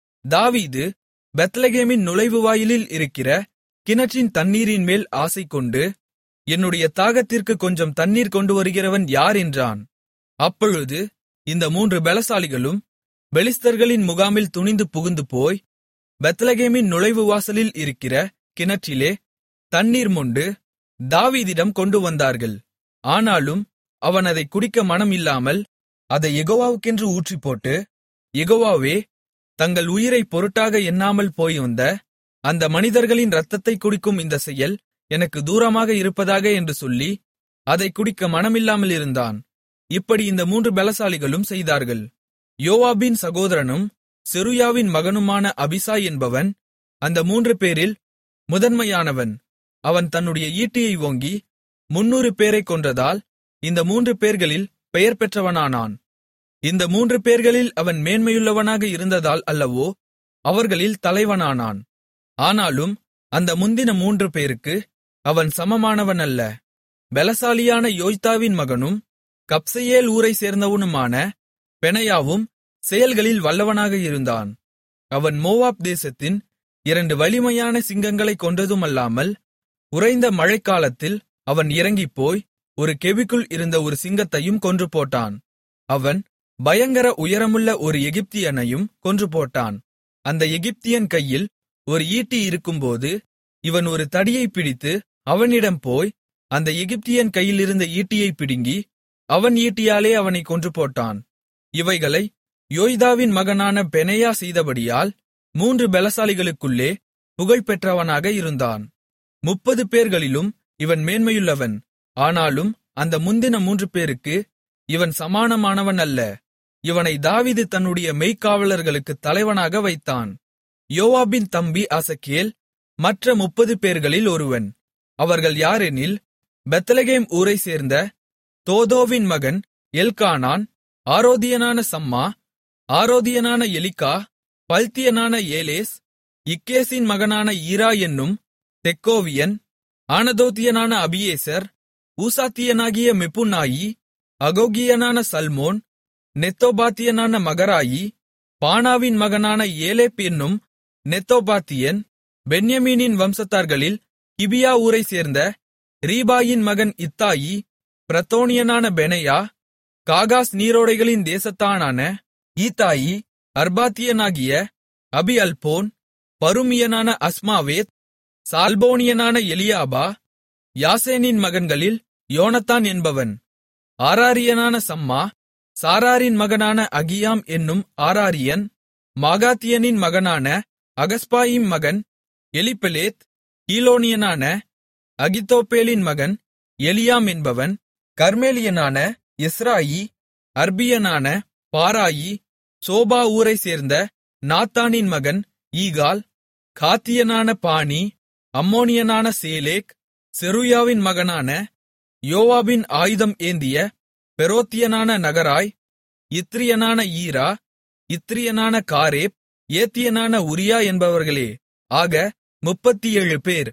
தாவீது பெத்லகேமின் நுழைவுவாயிலில் இருக்கிற கிணற்றின் தண்ணீரின் மேல் ஆசைகொண்டு என்னுடைய தாகத்திற்கு கொஞ்சம் தண்ணீர் கொண்டு வருகிறவன் யார் என்றான் அப்பொழுது இந்த மூன்று பலசாலிகளும் பெலிஸ்தர்களின் முகாமில் துணிந்து புகுந்து போய் பெத்லகேமின் நுழைவுவாசலில் இருக்கிற கிணற்றிலே தண்ணீர் மொண்டு தாவீதிடம் கொண்டு வந்தார்கள் ஆனாலும் அவன் அதை குடிக்க மனம் இல்லாமல் அதை யெகோவாவுக்கென்று ஊற்றிப்போட்டு யெகோவாவே தங்கள் உயிரை பொருட்டாக எண்ணாமல் போய்வந்த அந்த மனிதர்களின் இரத்தத்தை குடிக்கும் இந்த செயல் எனக்கு தூரமாக இருப்பதாக என்று சொல்லி அதை குடிக்க மனமில்லாமல் இருந்தான் இப்படி இந்த மூன்று பலசாலிகளும் செய்தார்கள் யோவாபின் சகோதரனும் செருயாவின் மகனுமான அபிசாய் என்பவன் அந்த மூன்று பேரில் முதன்மையானவன் அவன் தன்னுடைய ஈட்டியை ஓங்கி முன்னூறு பேரைக் கொன்றதால் இந்த மூன்று பேர்களில் பெயர் பெற்றவனானான் இந்த மூன்று பேர்களில் அவன் மேன்மையுள்ளவனாக இருந்ததால் அல்லவோ அவர்களில் தலைவனானான் ஆனாலும் அந்த முந்தின மூன்று பேருக்கு அவன் சமமானவன் அல்ல பெலசாலியான யோய்தாவின் மகனும் கப்செயேல் ஊரைச் சேர்ந்தவனுமான பெனையாவும் செயல்களில் வல்லவனாக இருந்தான் அவன் மோவாப் தேசத்தின் இரண்டு வலிமையான சிங்கங்களைக் கொன்றதுமல்லாமல் உறைந்த மழைக்காலத்தில் அவன் இறங்கிப்போய் ஒரு கெபிக்குள் இருந்த ஒரு சிங்கத்தையும் கொன்று போட்டான் அவன் பயங்கர உயரமுள்ள ஒரு எகிப்தியனையும் கொன்று போட்டான் அந்த எகிப்தியன் கையில் ஒரு ஈட்டி இருக்கும்போது இவன் ஒரு தடியைப் பிடித்து அவனிடம் போய் அந்த எகிப்தியன் கையிலிருந்த ஈட்டியைப் பிடுங்கி அவன் ஈட்டியாலே அவனைக் கொன்று போட்டான் இவைகளை யோய்தாவின் மகனான பெனையா செய்தபடியால் மூன்று பலசாலிகளுக்குள்ளே புகழ்பெற்றவனாக இருந்தான் முப்பது பேர்களிலும் இவன் மேன்மையுள்ளவன் ஆனாலும் அந்த முந்தின மூன்று பேருக்கு இவன் சமானமானவன் அல்ல இவனை தாவீது தன்னுடைய மெய்க்காவலர்களுக்குத் தலைவனாக வைத்தான் யோவாபின் தம்பி அசகேல் மற்ற முப்பது பேர்களில் ஒருவன் அவர்கள் யாரெனில் பெத்லகேம் ஊரைச் சேர்ந்த தோதோவின் மகன் எல்கானான் ஆரோதியனான சம்மா ஆரோதியனான எலிக்கா பல்தியனான ஏலேஸ் இக்கேசின் மகனான ஈரா என்னும் தெக்கோவியன் ஆனதோத்தியனான அபியேசர் ஊசாத்தியனாகிய மெப்புன்னாயி அகோகியனான சல்மோன் நெத்தோபாத்தியனான மகராயி பானாவின் மகனான ஏலேப் என்னும் நெத்தோபாத்தியன் பென்யமீனின் வம்சத்தார்களில் கிபியா ஊரைச் சேர்ந்த ரீபாயின் மகன் இத்தாயி பிரத்தோனியனான பெனையா காகாஸ் நீரோடைகளின் தேசத்தானான ஈத்தாயி அர்பாத்தியனாகிய அபி அல்போன் பருமியனான அஸ்மாவேத் சால்போனியனான எலியாபா யாசேனின் மகன்களில் யோனத்தான் என்பவன் ஆராரியனான சம்மா சாராரின் மகனான அகியாம் என்னும் ஆராரியன் மாகாத்தியனின் மகனான அகஸ்பாயிம் மகன் எலிப்பெலேத் கீலோனியனான அகித்தோப்பேலின் மகன் எலியாம் என்பவன் கர்மேலியனான எஸ்ராயி அர்பியனான பாராயி சோபா ஊரைச் சேர்ந்த நாத்தானின் மகன் ஈகால் காத்தியனான பானி அம்மோனியனான சேலேக் செருயாவின் மகனான யோவாபின் ஆயுதம் ஏந்திய பெரோத்தியனான நகராய் இத்ரியனான ஈரா இத்ரியனான காரேப் ஏத்தியனான உரியா என்பவர்களே ஆக முப்பத்தியேழு பேர்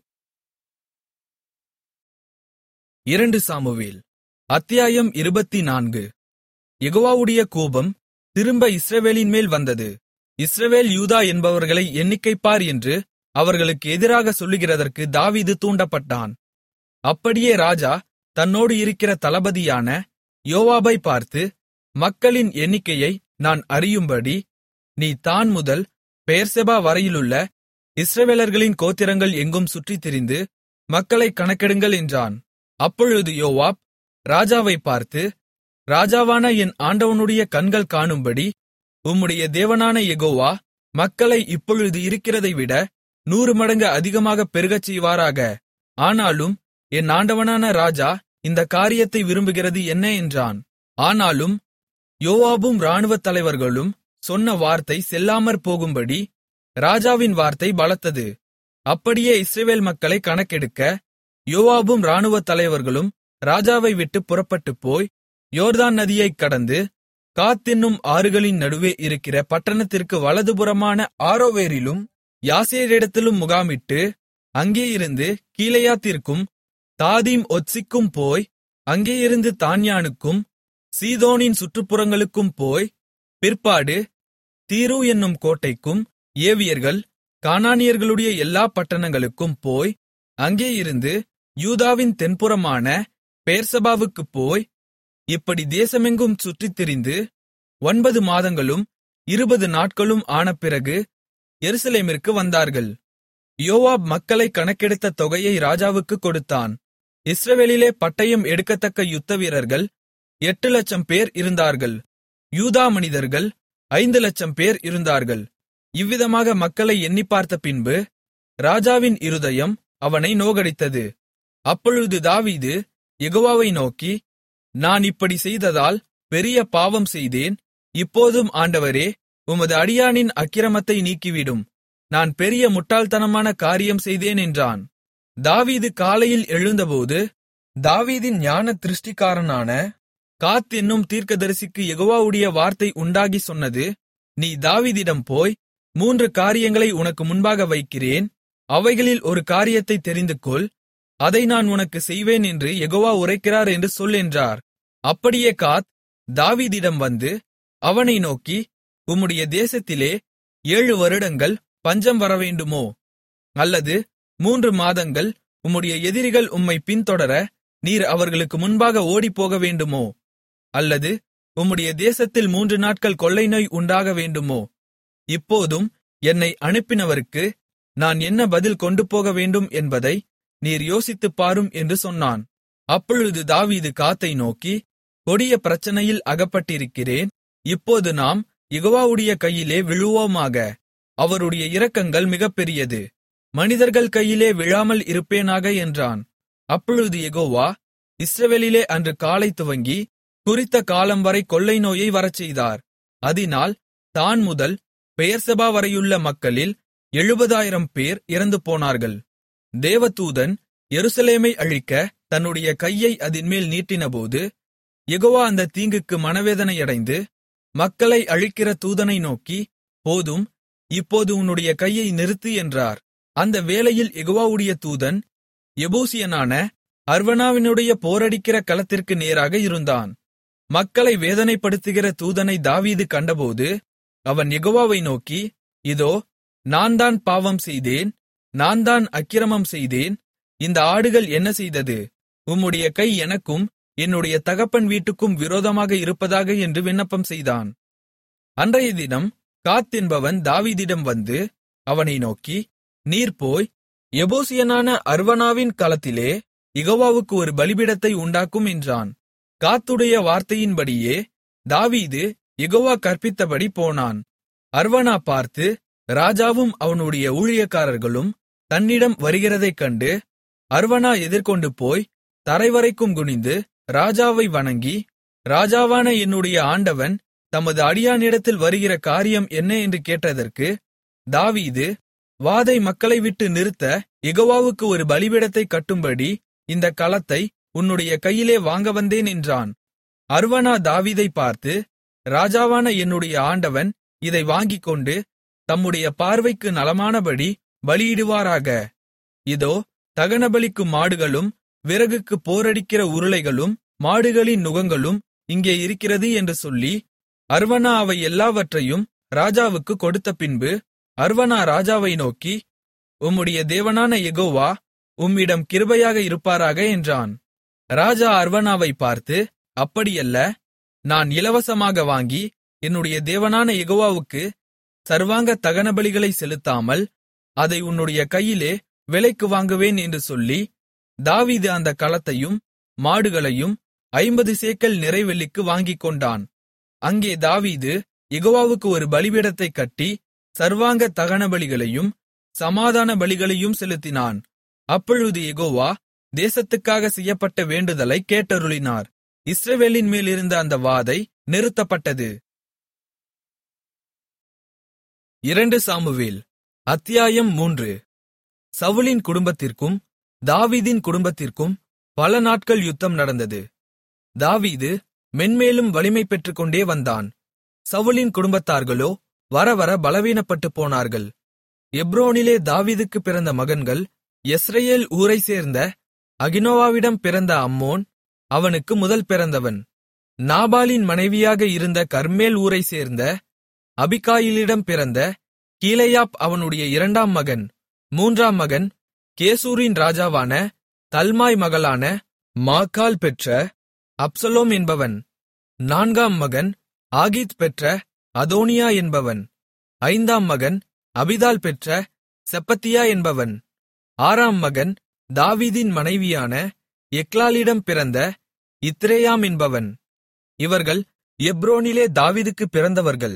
இரண்டு சாமுவேல் அத்தியாயம் இருபத்தினான்கு யெகோவாவுடைய கோபம் திரும்ப இஸ்ரவேலின் மேல் வந்தது இஸ்ரவேல் யூதா என்பவர்களை எண்ணிக்கைப்பார் என்று அவர்களுக்கு எதிராக சொல்லுகிறதற்கு தாவீது தூண்டப்பட்டான் அப்படியே ராஜா தன்னோடு இருக்கிற தளபதியான யோவாபை பார்த்து மக்களின் எண்ணிக்கையை நான் அறியும்படி நீ தான் முதல் பெயர்செபா வரையிலுள்ள இஸ்ரவேலர்களின் கோத்திரங்கள் எங்கும் சுற்றித் திரிந்து மக்களை கணக்கெடுங்கள் என்றான் அப்பொழுது யோவாப் ராஜாவை பார்த்து ராஜாவான என் ஆண்டவனுடைய கண்கள் காணும்படி உம்முடைய தேவனான யெகோவா மக்களை இப்பொழுது இருக்கிறதை விட நூறு மடங்கு அதிகமாகப் பெருகச் செய்வாராக ஆனாலும் என் ஆண்டவனான ராஜா இந்த காரியத்தை விரும்புகிறது என்ன என்றான் ஆனாலும் யோவாபும் இராணுவத் தலைவர்களும் சொன்ன வார்த்தை செல்லாமற் போகும்படி ராஜாவின் வார்த்தை பலத்தது அப்படியே இஸ்ரவேல் மக்களை கணக்கெடுக்க யோவாபும் இராணுவத் தலைவர்களும் ராஜாவை விட்டு புறப்பட்டுப் போய் யோர்தான் நதியைக் கடந்து காத் என்னும் ஆறுகளின் நடுவே இருக்கிற பட்டணத்திற்கு வலதுபுறமான ஆரோவேரிலும் யாசேரிடத்திலும் முகாமிட்டு அங்கேயிருந்து கீலேயாத்திற்கும் தாதீம் ஒத்சிக்கும் போய் அங்கேயிருந்து தான்யானுக்கும் சீதோனின் சுற்றுப்புறங்களுக்கும் போய் பிற்பாடு தீரு என்னும் கோட்டைக்கும் ஏவியர்கள் கானானியர்களுடைய எல்லா பட்டணங்களுக்கும் போய் அங்கேயிருந்து யூதாவின் தென்புறமான பெயர்சபாவுக்குப் போய் இப்படி தேசமெங்கும் சுற்றித் திரிந்து ஒன்பது மாதங்களும் இருபது நாட்களும் ஆன பிறகு எருசலேமிற்கு வந்தார்கள் யோவாப் மக்களை கணக்கெடுத்த தொகையை ராஜாவுக்குக் கொடுத்தான் இஸ்ரவேலிலே பட்டயம் எடுக்கத்தக்க யுத்தவீரர்கள் எட்டு லட்சம் பேர் இருந்தார்கள் யூதா மனிதர்கள் ஐந்து லட்சம் பேர் இருந்தார்கள் இவ்விதமாக மக்களை எண்ணிப் பார்த்த பின்பு ராஜாவின் இருதயம் அவனை நோகடித்தது அப்பொழுது தாவீது யெகோவாவை நோக்கி நான் இப்படி செய்ததால் பெரிய பாவம் செய்தேன் இப்போதும் ஆண்டவரே உமது அடியானின் அக்கிரமத்தை நீக்கிவிடும் நான் பெரிய முட்டாள்தனமான காரியம் செய்தேன் என்றான் தாவீது காலையில் எழுந்தபோது தாவீதின் ஞான திருஷ்டிக்காரனான காத் என்னும் தீர்க்கதரிசிக்கு யெகோவாவுடைய வார்த்தை உண்டாகி சொன்னது நீ தாவீதிடம் போய் மூன்று காரியங்களை உனக்கு முன்பாக வைக்கிறேன் அவைகளில் ஒரு காரியத்தை தெரிந்துகொள் அதை நான் உனக்கு செய்வேன் என்று யெகோவா உரைக்கிறார் என்று சொல் என்றார் அப்படியே காத் தாவீதிடம் வந்து அவனை நோக்கி உம்முடைய தேசத்திலே ஏழு வருடங்கள் பஞ்சம் வரவேண்டுமோ அல்லது மூன்று மாதங்கள் உம்முடைய எதிரிகள் உம்மை பின்தொடர நீர் அவர்களுக்கு முன்பாக ஓடிப்போக வேண்டுமோ அல்லது உம்முடைய தேசத்தில் மூன்று நாட்கள் கொள்ளை நோய் உண்டாக வேண்டுமோ இப்போதும் என்னை அனுப்பினவருக்கு நான் என்ன பதில் கொண்டு போக வேண்டும் என்பதை நீர் யோசித்துப் பாரும் என்று சொன்னான் அப்பொழுது தாவீது காத்தை நோக்கி கொடிய பிரச்சனையில் அகப்பட்டிருக்கிறேன் இப்போது நாம் யெகோவாவுடைய கையிலே விழுவோமாக அவருடைய இரக்கங்கள் மிகப்பெரியது மனிதர்கள் கையிலே விழாமல் இருப்பேனாக என்றான் அப்பொழுது யெகோவா இஸ்ரவேலிலே அன்று காலை துவங்கி குறித்த காலம் வரை கொள்ளை நோயை வரச்செய்தார் அதினால் தான் முதல் பெயர்செபா வரையுள்ள மக்களில் எழுபதாயிரம் பேர் இறந்து போனார்கள் தேவதூதன் எருசலேமை அழிக்க தன்னுடைய கையை அதின்மேல் நீட்டினபோது யெகோவா அந்த தீங்குக்கு மனவேதனையடைந்து மக்களை அழிக்கிற தூதனை நோக்கி போதும் இப்போது உன்னுடைய கையை நிறுத்து என்றார் அந்த வேளையில் யெகோவாவுடைய தூதன் எபூசியனான அர்வனாவினுடைய போரடிக்கிற களத்திற்கு நேராக இருந்தான் மக்களை வேதனைப்படுத்துகிற தூதனை தாவீது கண்டபோது அவன் யெகோவாவை நோக்கி இதோ நான் தான் பாவம் செய்தேன் நான் தான் அக்கிரமம் செய்தேன் இந்த ஆடுகள் என்ன செய்தது உம்முடைய கை எனக்கும் என்னுடைய தகப்பன் வீட்டுக்கும் விரோதமாக இருப்பதாக என்று விண்ணப்பம் செய்தான் அன்றைய தினம் காத் என்பவன் தாவீதிடம் வந்து அவனை நோக்கி நீர் போய் எபூசியனான அர்வனாவின் களத்திலே யெகோவாவுக்கு ஒரு பலிபீடத்தை உண்டாக்கும் என்றான் காத்துடைய வார்த்தையின்படியே தாவீது யெகோவா கற்பித்தபடி போனான் அர்வனா பார்த்து ராஜாவும் அவனுடைய ஊழியக்காரர்களும் தன்னிடம் வருகிறதைக் கண்டு அர்வனா எதிர்கொண்டு போய் தரைவரைக்கும் குனிந்து ராஜாவை வணங்கி ராஜாவான என்னுடைய ஆண்டவன் தமது அடியானிடத்தில் வருகிற காரியம் என்ன என்று கேட்டதற்கு தாவீது வாதை மக்களை விட்டு நிறுத்த யெகோவாவுக்கு ஒரு பலிபீடத்தைக் கட்டும்படி இந்த களத்தை உன்னுடைய கையிலே வாங்க வந்தேன் என்றான் அர்வனா தாவீதை பார்த்து ராஜாவான என்னுடைய ஆண்டவன் இதை வாங்கிக்கொண்டு தம்முடைய பார்வைக்கு நலமானபடி பலியிடுவாராக இதோ தகனபலிக்கு மாடுகளும் விறகுக்கு போரடிக்கிற உருளைகளும் மாடுகளின் நுகங்களும் இங்கே இருக்கிறது என்று சொல்லி அர்வனா அவை எல்லாவற்றையும் ராஜாவுக்கு கொடுத்த பின்பு அர்வனா ராஜாவை நோக்கி உம்முடைய தேவனான யெகோவா உம்மிடம் கிருபையாக இருப்பாராக என்றான் ராஜா அர்வனாவை பார்த்து அப்படியல்ல நான் இலவசமாக வாங்கி என்னுடைய தேவனான யெகோவாவுக்கு சர்வாங்க தகனபலிகளை செலுத்தாமல் அதை உன்னுடைய கையிலே விலைக்கு வாங்குவேன் என்று சொல்லி தாவீது அந்த களத்தையும் மாடுகளையும் ஐம்பது சேக்கல் நிறைவெள்ளிக்கு வாங்கிக் கொண்டான் அங்கே தாவீது யெகோவாவுக்கு ஒரு பலிபீடத்தைக் கட்டி சர்வாங்க தகனபலிகளையும் சமாதான பலிகளையும் செலுத்தினான் அப்பொழுது யெகோவா தேசத்துக்காக செய்யப்பட்ட வேண்டுதலைக் கேட்டருளினார் இஸ்ரவேலின் மேலிருந்த அந்த வாதை நிறுத்தப்பட்டது இரண்டு சாமுவேல் அத்தியாயம் மூன்று சவுலின் குடும்பத்திற்கும் தாவீதின் குடும்பத்திற்கும் பல நாட்கள் யுத்தம் நடந்தது தாவீது மென்மேலும் வலிமை பெற்றுக்கொண்டே வந்தான் சவுலின் குடும்பத்தார்களோ வரவர பலவீனப்பட்டுப் போனார்கள் எப்ரோனிலே தாவீதுக்கு பிறந்த மகன்கள் யெஸ்ரயேல் ஊரைச் சேர்ந்த அகினோவாவிடம் பிறந்த அம்மோன் அவனுக்கு முதல் பிறந்தவன் நாபாலின் மனைவியாக இருந்த கர்மேல் ஊரைச் சேர்ந்த அபிகாயிலிடம் பிறந்த கீலேயாப் அவனுடைய இரண்டாம் மகன் மூன்றாம் மகன் கேசூரின் ராஜாவான தல்மாய் மகளான மாக்கால் பெற்ற அப்சலோம் என்பவன் நான்காம் மகன் ஆகீத் பெற்ற அதோனியா என்பவன் ஐந்தாம் மகன் அபிதால் பெற்ற செப்பத்தியா என்பவன் ஆறாம் மகன் தாவீதின் மனைவியான எக்லாலிடம் பிறந்த இத்ரேயாம் என்பவன் இவர்கள் எப்ரோனிலே தாவீதுக்கு பிறந்தவர்கள்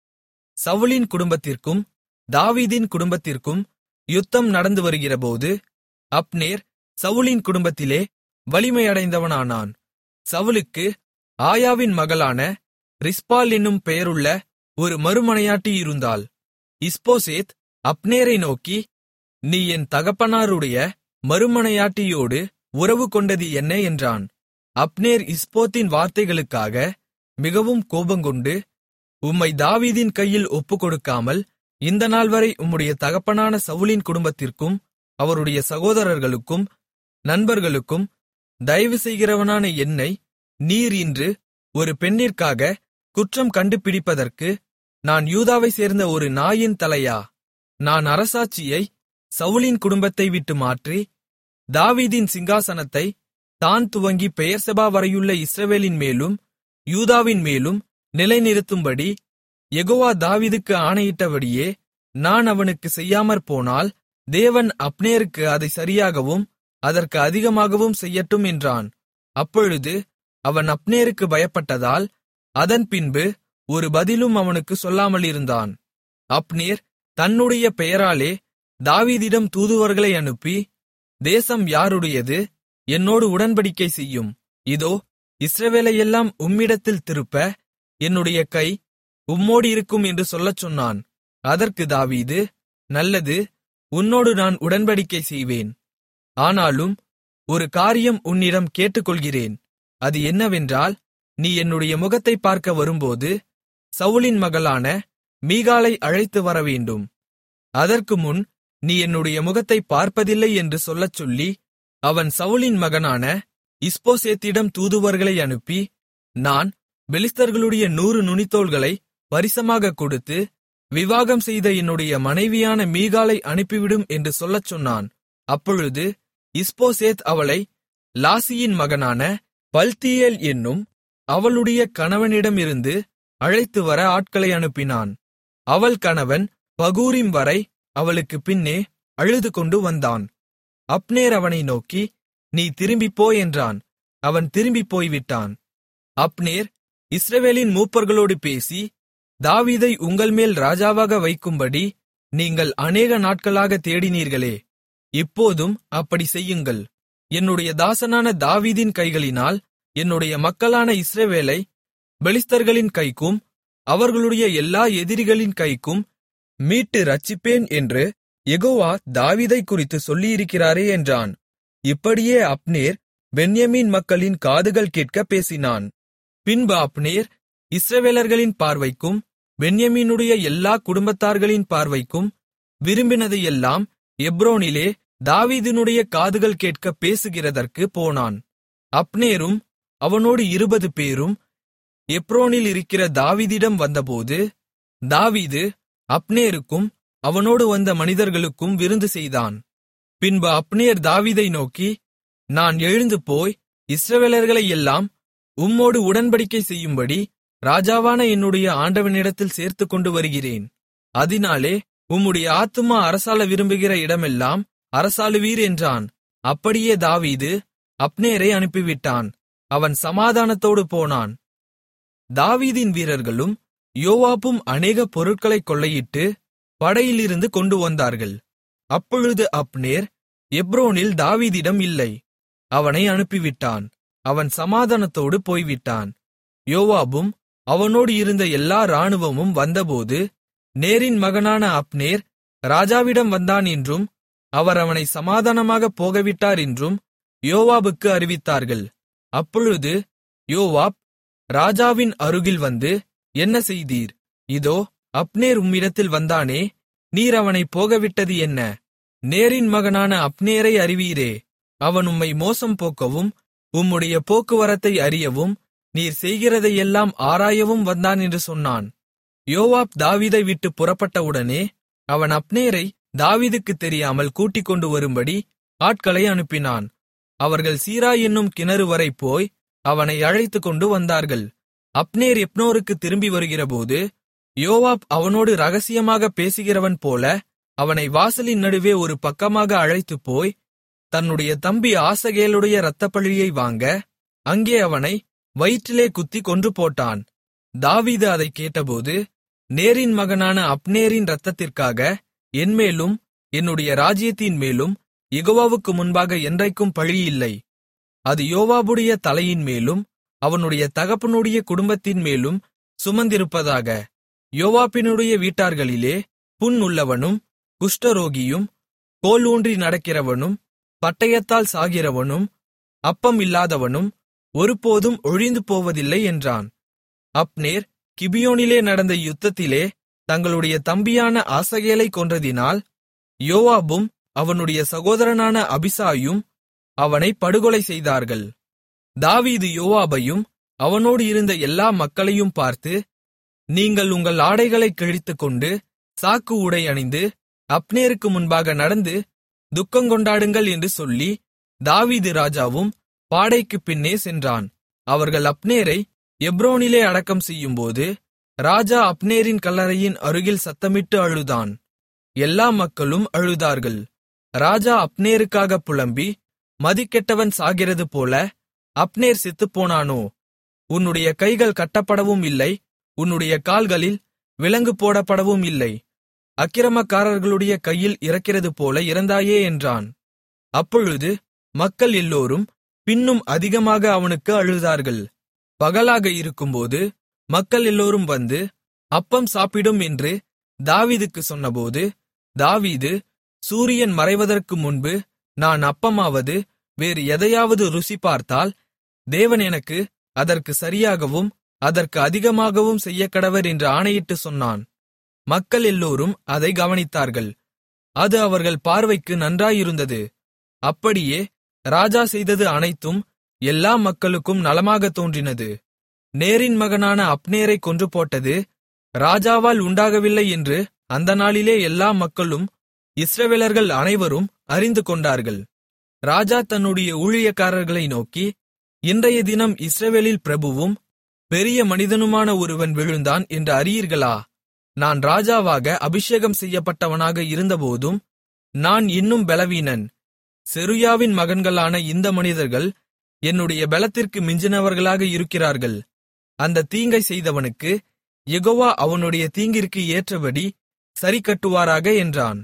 சவுலின் குடும்பத்திற்கும் தாவீதின் குடும்பத்திற்கும் யுத்தம் நடந்து வருகிறபோது அப்னேர் சவுலின் குடும்பத்திலே வலிமையடைந்தவனானான் சவுலுக்கு ஆயாவின் மகளான ரிஸ்பால் என்னும் பெயருள்ள ஒரு மறுமனையாட்டி இருந்தாள் இஸ்போசேத் அப்னேரை நோக்கி நீ என் தகப்பனாருடைய மறுமனையாட்டியோடு உறவு கொண்டது என்ன என்றான் அப்னேர் இஸ்போத்தின் வார்த்தைகளுக்காக மிகவும் கோபங்கொண்டு உம்மை தாவீதின் கையில் ஒப்புக்கொடுக்காமல் இந்த நாள்வரை உம்முடைய தகப்பனான சவுலின் குடும்பத்திற்கும் அவருடைய சகோதரர்களுக்கும் நண்பர்களுக்கும் தயவு செய்கிறவனான என்னை நீர் இன்று ஒரு பெண்ணிற்காக குற்றம் கண்டுபிடிப்பதற்கு நான் யூதாவைச் சேர்ந்த ஒரு நாயின் தலையா நான் அரசாட்சியை சவுலின் குடும்பத்தை விட்டு மாற்றி தாவீதின் சிங்காசனத்தை தான் துவங்கி பெயர்செபா வரையுள்ள இஸ்ரவேலின் மேலும் யூதாவின் மேலும் நிலைநிறுத்தும்படி யெகோவா தாவீதுக்கு ஆணையிட்டபடியே நான் அவனுக்கு செய்யாமற் போனால் தேவன் அப்னேருக்கு அதை சரியாகவும் அதற்கு அதிகமாகவும் செய்யட்டும் என்றான் அப்பொழுது அவன் அப்னேருக்கு பயப்பட்டதால் அதன் பின்பு ஒரு பதிலும் அவனுக்கு சொல்லாமலிருந்தான் அப்னேர் தன்னுடைய பெயராலே தாவீதிடம் தூதுவர்களை அனுப்பி தேசம் யாருடையது என்னோடு உடன்படிக்கை செய்யும் இதோ இஸ்ரவேலையெல்லாம் உம்மிடத்தில் திருப்ப என்னுடைய கை உம்மோடு இருக்கும் என்று சொல்லச் சொன்னான் அதற்கு தாவீது நல்லது உன்னோடு நான் உடன்படிக்கை செய்வேன் ஆனாலும் ஒரு காரியம் உன்னிடம் கேட்டுக்கொள்கிறேன் அது என்னவென்றால் நீ என்னுடைய முகத்தை பார்க்க வரும்போது சவுலின் மகளான மீகாளை அழைத்து வரவேண்டும் அதற்கு முன் நீ என்னுடைய முகத்தை பார்ப்பதில்லை என்று சொல்லச் சொல்லி அவன் சவுலின் மகனான இஸ்போசேத்திடம் தூதுவர்களை அனுப்பி நான் பெலிஸ்தர்களுடைய நூறு நுனித்தோள்களை பரிசமாகக் கொடுத்து விவாகம் செய்த என்னுடைய மனைவியான மீகாளை அனுப்பிவிடும் என்று சொல்லச் சொன்னான் அப்பொழுது இஸ்போசேத் அவளை லாசியின் மகனான பல்தியேல் என்னும் அவளுடைய கணவனிடமிருந்து அழைத்து வர ஆட்களை அனுப்பினான் அவள் கணவன் பகூரிம் வரை அவளுக்கு பின்னே அழுதுகொண்டு வந்தான் அப்னேர் அவனை நோக்கி நீ திரும்பிப் போ என்றான் அவன் திரும்பிப் போய்விட்டான் அப்னேர் இஸ்ரவேலின் மூப்பர்களோடு பேசி தாவீதை உங்கள்மேல் ராஜாவாக வைக்கும்படி நீங்கள் அநேக நாட்களாக தேடினீர்களே இப்போதும் அப்படி செய்யுங்கள் என்னுடைய தாசனான தாவீதின் கைகளினால் என்னுடைய மக்களான இஸ்ரவேலை பெலிஸ்தர்களின் கைக்கும் அவர்களுடைய எல்லா எதிரிகளின் கைக்கும் மீட்டு ரட்சிப்பேன் என்று யெகோவா தாவீதைக் குறித்து சொல்லியிருக்கிறாரே என்றான் இப்படியே அப்னேர் பென்யமீன் மக்களின் காதுகள் கேட்கப் பேசினான் பின்பு அப்னேர் இஸ்ரவேலர்களின் பார்வைக்கும் பென்யமீனுடைய எல்லா குடும்பத்தார்களின் பார்வைக்கும் விரும்பினதையெல்லாம் எப்ரோனிலே தாவீதினுடைய காதுகள் கேட்கப் பேசுகிறதற்கு போனான் அப்னேரும் அவனோடு இருபது பேரும் எப்ரோனில் இருக்கிற தாவீதிடம் வந்தபோது தாவீது அப்னேருக்கும் அவனோடு வந்த மனிதர்களுக்கும் விருந்து செய்தான் பின்பு அப்னேர் தாவீதை நோக்கி நான் எழுந்து போய் இஸ்ரவேலர்களை எல்லாம் உம்மோடு உடன்படிக்கை செய்யும்படி ராஜாவான என்னுடைய ஆண்டவனிடத்தில் சேர்த்துக்கொண்டு வருகிறேன் அதினாலே உம்முடைய ஆத்துமா அரசாள விரும்புகிற இடமெல்லாம் அரசாளுவீர் என்றான் அப்படியே தாவீது அப்னேரை அனுப்பிவிட்டான் அவன் சமாதானத்தோடு போனான் தாவீதின் வீரர்களும் யோவாப்பும் அநேக பொருட்களைக் கொள்ளையிட்டு படையிலிருந்து கொண்டு வந்தார்கள் அப்பொழுது அப்னேர் எப்ரோனில் தாவீதிடம் இல்லை அவனை அனுப்பிவிட்டான் அவன் சமாதானத்தோடு போய்விட்டான் யோவாபும் அவனோடு இருந்த எல்லா இராணுவமும் வந்தபோது நேரின் மகனான அப்னேர் ராஜாவிடம் வந்தான் என்றும் அவர் அவனை சமாதானமாகப் போகவிட்டார் என்றும் யோவாபுக்கு அறிவித்தார்கள் அப்பொழுது யோவாப் ராஜாவின் அருகில் வந்து என்ன செய்தீர் இதோ அப்னேர் உம்மிடத்தில் வந்தானே நீர் அவனைப் போகவிட்டது என்ன நேரின் மகனான அப்னேரை அறிவீரே அவன் உம்மை மோசம் போக்கவும் உம்முடைய போக்குவரத்தை அறியவும் நீர் செய்கிறதையெல்லாம் ஆராயவும் வந்தான் என்று சொன்னான் யோவாப் தாவீதை விட்டு புறப்பட்டவுடனே அவன் அப்னேரை தாவீதுக்குத் தெரியாமல் கூட்டிக் கொண்டு வரும்படி ஆட்களை அனுப்பினான் அவர்கள் சீரா என்னும் கிணறு வரை போய் அவனை அழைத்துக்கொண்டு வந்தார்கள் அப்னேர் எப்னோருக்கு திரும்பி வருகிறபோது யோவாப் அவனோடு ரகசியமாக பேசுகிறவன் போல அவனை வாசலின் நடுவே ஒரு பக்கமாக அழைத்துப் போய் தன்னுடைய தம்பி ஆசகேலுடைய இரத்தப்பழியை வாங்க அங்கே அவனை வயிற்றிலே குத்தி கொன்று போட்டான் தாவீது அதைக் கேட்டபோது நேரின் மகனான அப்னேரின் இரத்தத்திற்காக என்மேலும் என்னுடைய ராஜ்யத்தின் மேலும் யெகோவாவுக்கு முன்பாக என்றைக்கும் பழியில்லை அது யோவாபுடைய தலையின் மேலும் அவனுடைய தகப்பனுடைய குடும்பத்தின் மேலும் சுமந்திருப்பதாக யோவாபினுடைய வீட்டார்களிலே புண் உள்ளவனும் குஷ்டரோகியும் கோல் ஊன்றி நடக்கிறவனும் பட்டயத்தால் சாகிறவனும் அப்பம் இல்லாதவனும் ஒருபோதும் ஒழிந்து போவதில்லை என்றான் அப்னேர் கிபியோனிலே நடந்த யுத்தத்திலே தங்களுடைய தம்பியான ஆசகேலை கொன்றதினால் யோவாபும் அவனுடைய சகோதரனான அபிசாயும் அவனை படுகொலை செய்தார்கள் தாவீது யோவாபையும் அவனோடு இருந்த எல்லா மக்களையும் பார்த்து நீங்கள் உங்கள் ஆடைகளைக் கிழித்துக்கொண்டு சாக்கு உடை அணிந்து அப்னேருக்கு முன்பாக நடந்து துக்கங்கொண்டாடுங்கள் என்று சொல்லி தாவீது ராஜாவும் பாடைக்குப் பின்னே சென்றான் அவர்கள் அப்னேரை எப்ரோனிலே அடக்கம் செய்யும்போது ராஜா அப்னேரின் கல்லறையின் அருகில் சத்தமிட்டு அழுதான் எல்லா மக்களும் அழுதார்கள் ராஜா அப்னேருக்காக புலம்பி மதிக்கெட்டவன் சாகிறது போல அப்னேர் செத்துப்போனானோ உன்னுடைய கைகள் கட்டப்படவும் இல்லை உன்னுடைய கால்களில் விலங்கு போடப்படவும் இல்லை அக்கிரமக்காரர்களுடைய கையில் இறக்கிறது போல இறந்தாயே என்றான் அப்பொழுது மக்கள் எல்லோரும் பின்னும் அதிகமாக அவனுக்கு அழுதார்கள் பகலாக இருக்கும்போது மக்கள் எல்லோரும் வந்து அப்பம் சாப்பிடும் என்று தாவீதுக்கு சொன்னபோது தாவீது சூரியன் மறைவதற்கு முன்பு நான் அப்பமாவது வேறு எதையாவது ருசி பார்த்தால் தேவன் எனக்கு அதற்கு சரியாகவும் அதற்கு அதிகமாகவும் செய்யக்கடவர் என்று ஆணையிட்டு சொன்னான் மக்கள் எல்லோரும் அதை கவனித்தார்கள் அது அவர்கள் பார்வைக்கு நன்றாயிருந்தது அப்படியே ராஜா செய்தது அனைத்தும் எல்லா மக்களுக்கும் நலமாகத் தோன்றினது நேரின் மகனான அப்னேரை கொன்று போட்டது ராஜாவால் உண்டாகவில்லை என்று அந்த நாளிலே எல்லா மக்களும் இஸ்ரவேலர்கள் அனைவரும் அறிந்து கொண்டார்கள் ராஜா தன்னுடைய ஊழியக்காரர்களை நோக்கி இன்றைய தினம் இஸ்ரவேலில் பிரபுவும் பெரிய மனிதனுமான ஒருவன் விழுந்தான் என்று அறியீர்களா நான் ராஜாவாக அபிஷேகம் செய்யப்பட்டவனாக இருந்தபோதும் நான் இன்னும் பலவீனன் செருயாவின் மகன்களான இந்த மனிதர்கள் என்னுடைய பலத்திற்கு மிஞ்சினவர்களாக இருக்கிறார்கள் அந்த தீங்கை செய்தவனுக்கு யெகோவா அவனுடைய தீங்கிற்கு ஏற்றபடி சரிக்கட்டுவாராக என்றான்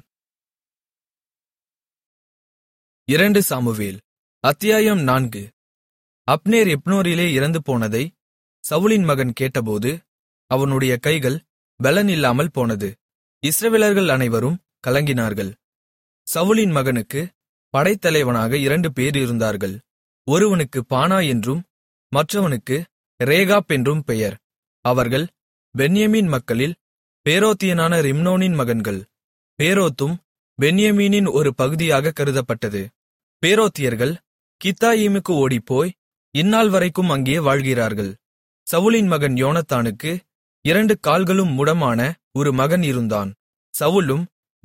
இரண்டு சாமுவேல் அத்தியாயம் நான்கு அப்னேர் எப்னோரிலே இறந்து போனதை சவுலின் மகன் கேட்டபோது அவனுடைய கைகள் பலனில்லாமல் போனது இஸ்ரவேலர்கள் அனைவரும் கலங்கினார்கள் சவுலின் மகனுக்கு படைத்தலைவனாக இரண்டு பேர் இருந்தார்கள் ஒருவனுக்கு பானா என்றும் மற்றவனுக்கு ரேகாப் என்றும் பெயர் அவர்கள் பென்யமீன் மக்களில் பேரோத்தியனான ரிம்னோனின் மகன்கள் பேரோத்தும் பென்யமீனின் ஒரு பகுதியாக கருதப்பட்டது பேரோத்தியர்கள் கித்தாயீமுக்கு ஓடிப்போய் இந்நாள் வரைக்கும் அங்கே வாழ்கிறார்கள் சவுலின் மகன் யோனத்தானுக்கு இரண்டு கால்களும் முடமான ஒரு மகன் இருந்தான் சவுலும்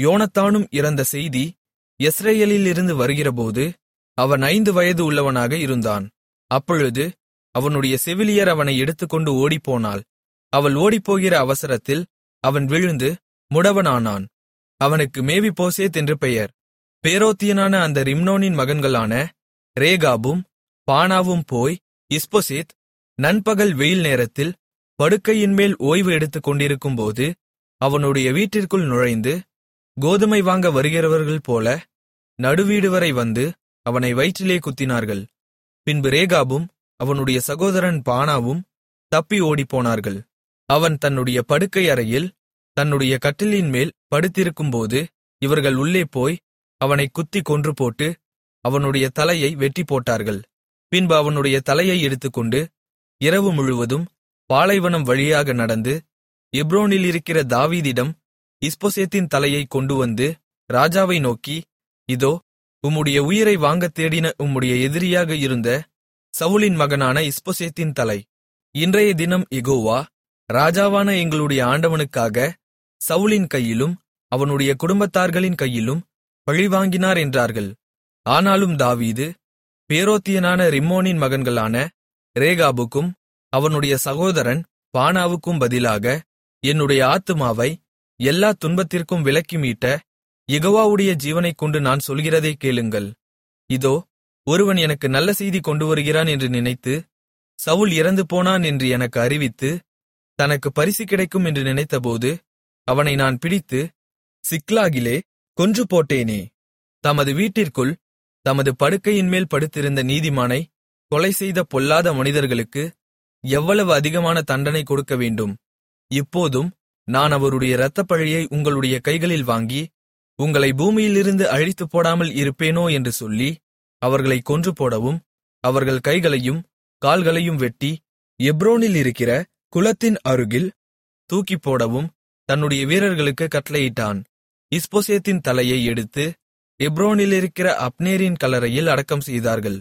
யோனத்தானும் இறந்த செய்தி யெஸ்ரயேலிலிருந்து வருகிறபோது அவன் ஐந்து வயது உள்ளவனாக இருந்தான் அப்பொழுது அவனுடைய செவிலியர் அவனை எடுத்துக்கொண்டு ஓடிப்போனாள் அவள் ஓடிப்போகிற அவசரத்தில் அவன் விழுந்து முடவனானான் அவனுக்கு மேவிபோசேத் என்று பெயர் பேரோத்தியனான அந்த ரிம்னோனின் மகன்களான ரேகாபும் பானாவும் போய் இஸ்போசேத் நண்பகல் வெயில் நேரத்தில் படுக்கையின்மேல் ஓய்வு எடுத்துக் கொண்டிருக்கும்போது அவனுடைய வீட்டிற்குள் நுழைந்து கோதுமை வாங்க வருகிறவர்கள் போல நடுவீடுவரை வந்து அவனை வயிற்றிலே குத்தினார்கள் பின்பு ரேகாபும் அவனுடைய சகோதரன் பானாவும் தப்பி ஓடிப்போனார்கள் அவன் தன்னுடைய படுக்கை அறையில் தன்னுடைய கட்டிலின் மேல் படுத்திருக்கும்போது இவர்கள் உள்ளே போய் அவனை குத்தி கொன்று போட்டு அவனுடைய தலையை வெட்டி போட்டார்கள் பின்பு அவனுடைய தலையை எடுத்துக்கொண்டு இரவு முழுவதும் பாலைவனம் வழியாக நடந்து எப்ரோனில் இருக்கிற தாவீதிடம் இஸ்போசேத்தின் தலையை கொண்டு வந்து ராஜாவை நோக்கி இதோ உம்முடைய உயிரை வாங்கத் தேடின உம்முடைய எதிரியாக இருந்த சவுலின் மகனான இஸ்போசேத்தின் தலை இன்றைய தினம் எகோவா ராஜாவான எங்களுடைய ஆண்டவனுக்காக சவுலின் கையிலும் அவனுடைய குடும்பத்தார்களின் கையிலும் பழிவாங்கினார் என்றார்கள் ஆனாலும் தாவீது பேரோத்தியனான ரிம்மோனின் மகன்களான ரேகாபுக்கும் அவனுடைய சகோதரன் பானாவுக்கும் பதிலாக என்னுடைய ஆத்துமாவை எல்லா துன்பத்திற்கும் விலக்கி மீட்ட யெகோவாவுடைய ஜீவனைக் கொண்டு நான் சொல்கிறதை கேளுங்கள் இதோ ஒருவன் எனக்கு நல்ல செய்தி கொண்டு வருகிறான் என்று நினைத்து சவுல் இறந்து போனான் என்று எனக்கு அறிவித்து தனக்கு பரிசு கிடைக்கும் என்று நினைத்தபோது அவனை நான் பிடித்து சிக்லாகிலே கொன்று போட்டேனே தமது வீட்டிற்குள் தமது படுக்கையின்மேல் படுத்திருந்த நீதிமானை கொலை செய்த பொல்லாத மனிதர்களுக்கு எவ்வளவு அதிகமான தண்டனை கொடுக்க வேண்டும் இப்போதும் நான் அவருடைய இரத்தப்பழியை உங்களுடைய கைகளில் வாங்கி உங்களை பூமியிலிருந்து அழித்துப் போடாமல் இருப்பேனோ என்று சொல்லி அவர்களை கொன்று போடவும் அவர்கள் கைகளையும் கால்களையும் வெட்டி எப்ரோனில் இருக்கிற குளத்தின் அருகில் தூக்கிப்போடவும் தன்னுடைய வீரர்களுக்கு கட்டளையிட்டான் இஸ்போசேத்தின் தலையை எடுத்து எப்ரோனிலிருக்கிற அப்னேரின் கல்லறையில் அடக்கம் செய்தார்கள்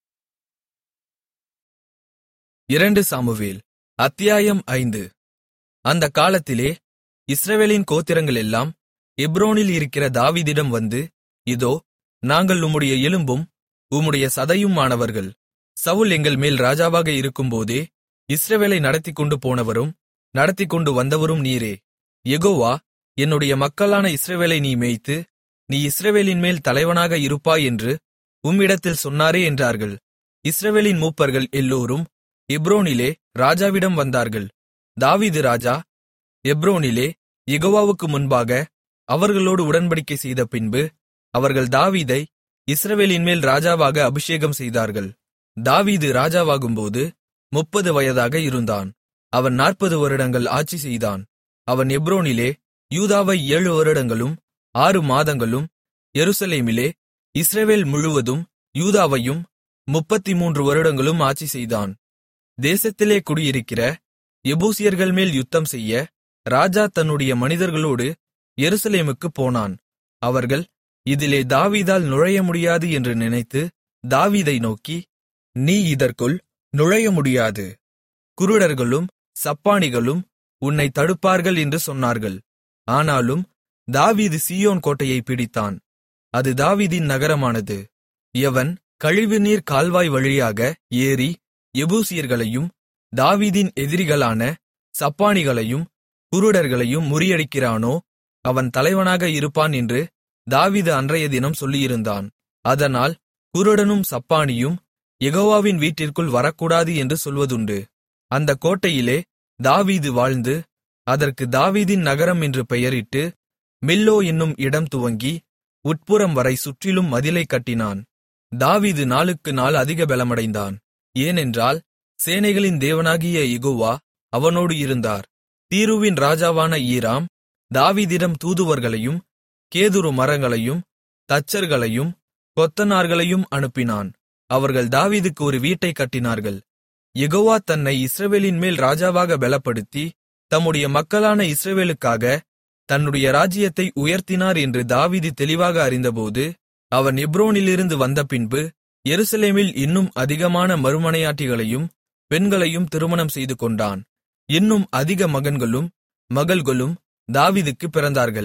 இரண்டு சாமுவேல் அத்தியாயம் ஐந்து அந்த காலத்திலே இஸ்ரவேலின் கோத்திரங்களெல்லாம் எப்ரோனில் இருக்கிற தாவீதிடம் வந்து இதோ நாங்கள் உம்முடைய எலும்பும் உம்முடைய சதையுமானவர்கள் சவுல் எங்கள் மேல் ராஜாவாக இருக்கும்போதே இஸ்ரவேலை நடத்திக்கொண்டு போனவரும் நடத்திக்கொண்டு வந்தவரும் நீரே யெகோவா என்னுடைய மக்களான இஸ்ரவேலை நீ மேய்த்து நீ இஸ்ரவேலின் மேல் தலைவனாக இருப்பாய் என்று உம்மிடத்தில் சொன்னாரே என்றார்கள் இஸ்ரவேலின் மூப்பர்கள் எல்லோரும் எப்ரோனிலே ராஜாவிடம் வந்தார்கள் தாவீது ராஜா எப்ரோனிலே யெகோவாவுக்கு முன்பாக அவர்களோடு உடன்படிக்கை செய்த பின்பு அவர்கள் தாவீதை இஸ்ரவேலின் மேல் ராஜாவாக அபிஷேகம் செய்தார்கள் தாவீது ராஜாவாகும்போது முப்பது வயதாக இருந்தான் அவன் நாற்பது வருடங்கள் ஆட்சி செய்தான் அவன் எப்ரோனிலே யூதாவை ஏழு வருடங்களும் ஆறு மாதங்களும் எருசலேமிலே இஸ்ரவேல் முழுவதும் யூதாவையும் முப்பத்தி மூன்று வருடங்களும் ஆட்சி செய்தான் தேசத்திலே குடியிருக்கிற எபூசியர்கள் மேல் யுத்தம் செய்ய ராஜா தன்னுடைய மனிதர்களோடு எருசலேமுக்குப் போனான் அவர்கள் இதிலே தாவீதால் நுழைய முடியாது என்று நினைத்து தாவீதை நோக்கி நீ இதற்குள் நுழைய முடியாது குருடர்களும் சப்பாணிகளும் உன்னை தடுப்பார்கள் என்று சொன்னார்கள் ஆனாலும் தாவீது சீயோன் கோட்டையை பிடித்தான் அது தாவீதின் நகரமானது எவன் கழிவுநீர் கால்வாய் வழியாக ஏறி எபூசியர்களையும் தாவீதின் எதிரிகளான சப்பாணிகளையும் குருடர்களையும் முறியடிக்கிறானோ அவன் தலைவனாக இருப்பான் என்று தாவீது அன்றைய தினம் சொல்லியிருந்தான் அதனால் குருடனும் சப்பாணியும் யெகோவாவின் வீட்டிற்குள் வரக்கூடாது என்று சொல்வதுண்டு அந்த கோட்டையிலே தாவீது வாழ்ந்து அதற்கு தாவீதின் நகரம் என்று பெயரிட்டு மில்லோ என்னும் இடம் துவங்கி உட்புறம் வரை சுற்றிலும் மதிலைக் கட்டினான் தாவீது நாளுக்கு நாள் அதிக பலமடைந்தான் ஏனென்றால் சேனைகளின் தேவனாகிய யெகோவா அவனோடு இருந்தார் தீருவின் ராஜாவான ஈராம் தாவீதிடம் தூதுவர்களையும் கேதுரு மரங்களையும் தச்சர்களையும் கொத்தனார்களையும் அனுப்பினான் அவர்கள் தாவீதுக்கு ஒரு வீட்டைக் கட்டினார்கள் யெகோவா தன்னை இஸ்ரவேலின் மேல் ராஜாவாக பலப்படுத்தி தம்முடைய மக்களான இஸ்ரவேலுக்காக தன்னுடைய ராஜ்யத்தை உயர்த்தினார் என்று தாவீது தெளிவாக அறிந்தபோது அவன் எப்ரோனிலிருந்து வந்த பின்பு எருசலேமில் இன்னும் அதிகமான மறுமனையாட்டிகளையும் பெண்களையும் திருமணம் செய்து கொண்டான் இன்னும் அதிக மகன்களும் மகள்களும் தாவீதுக்குப் பிறந்தார்கள்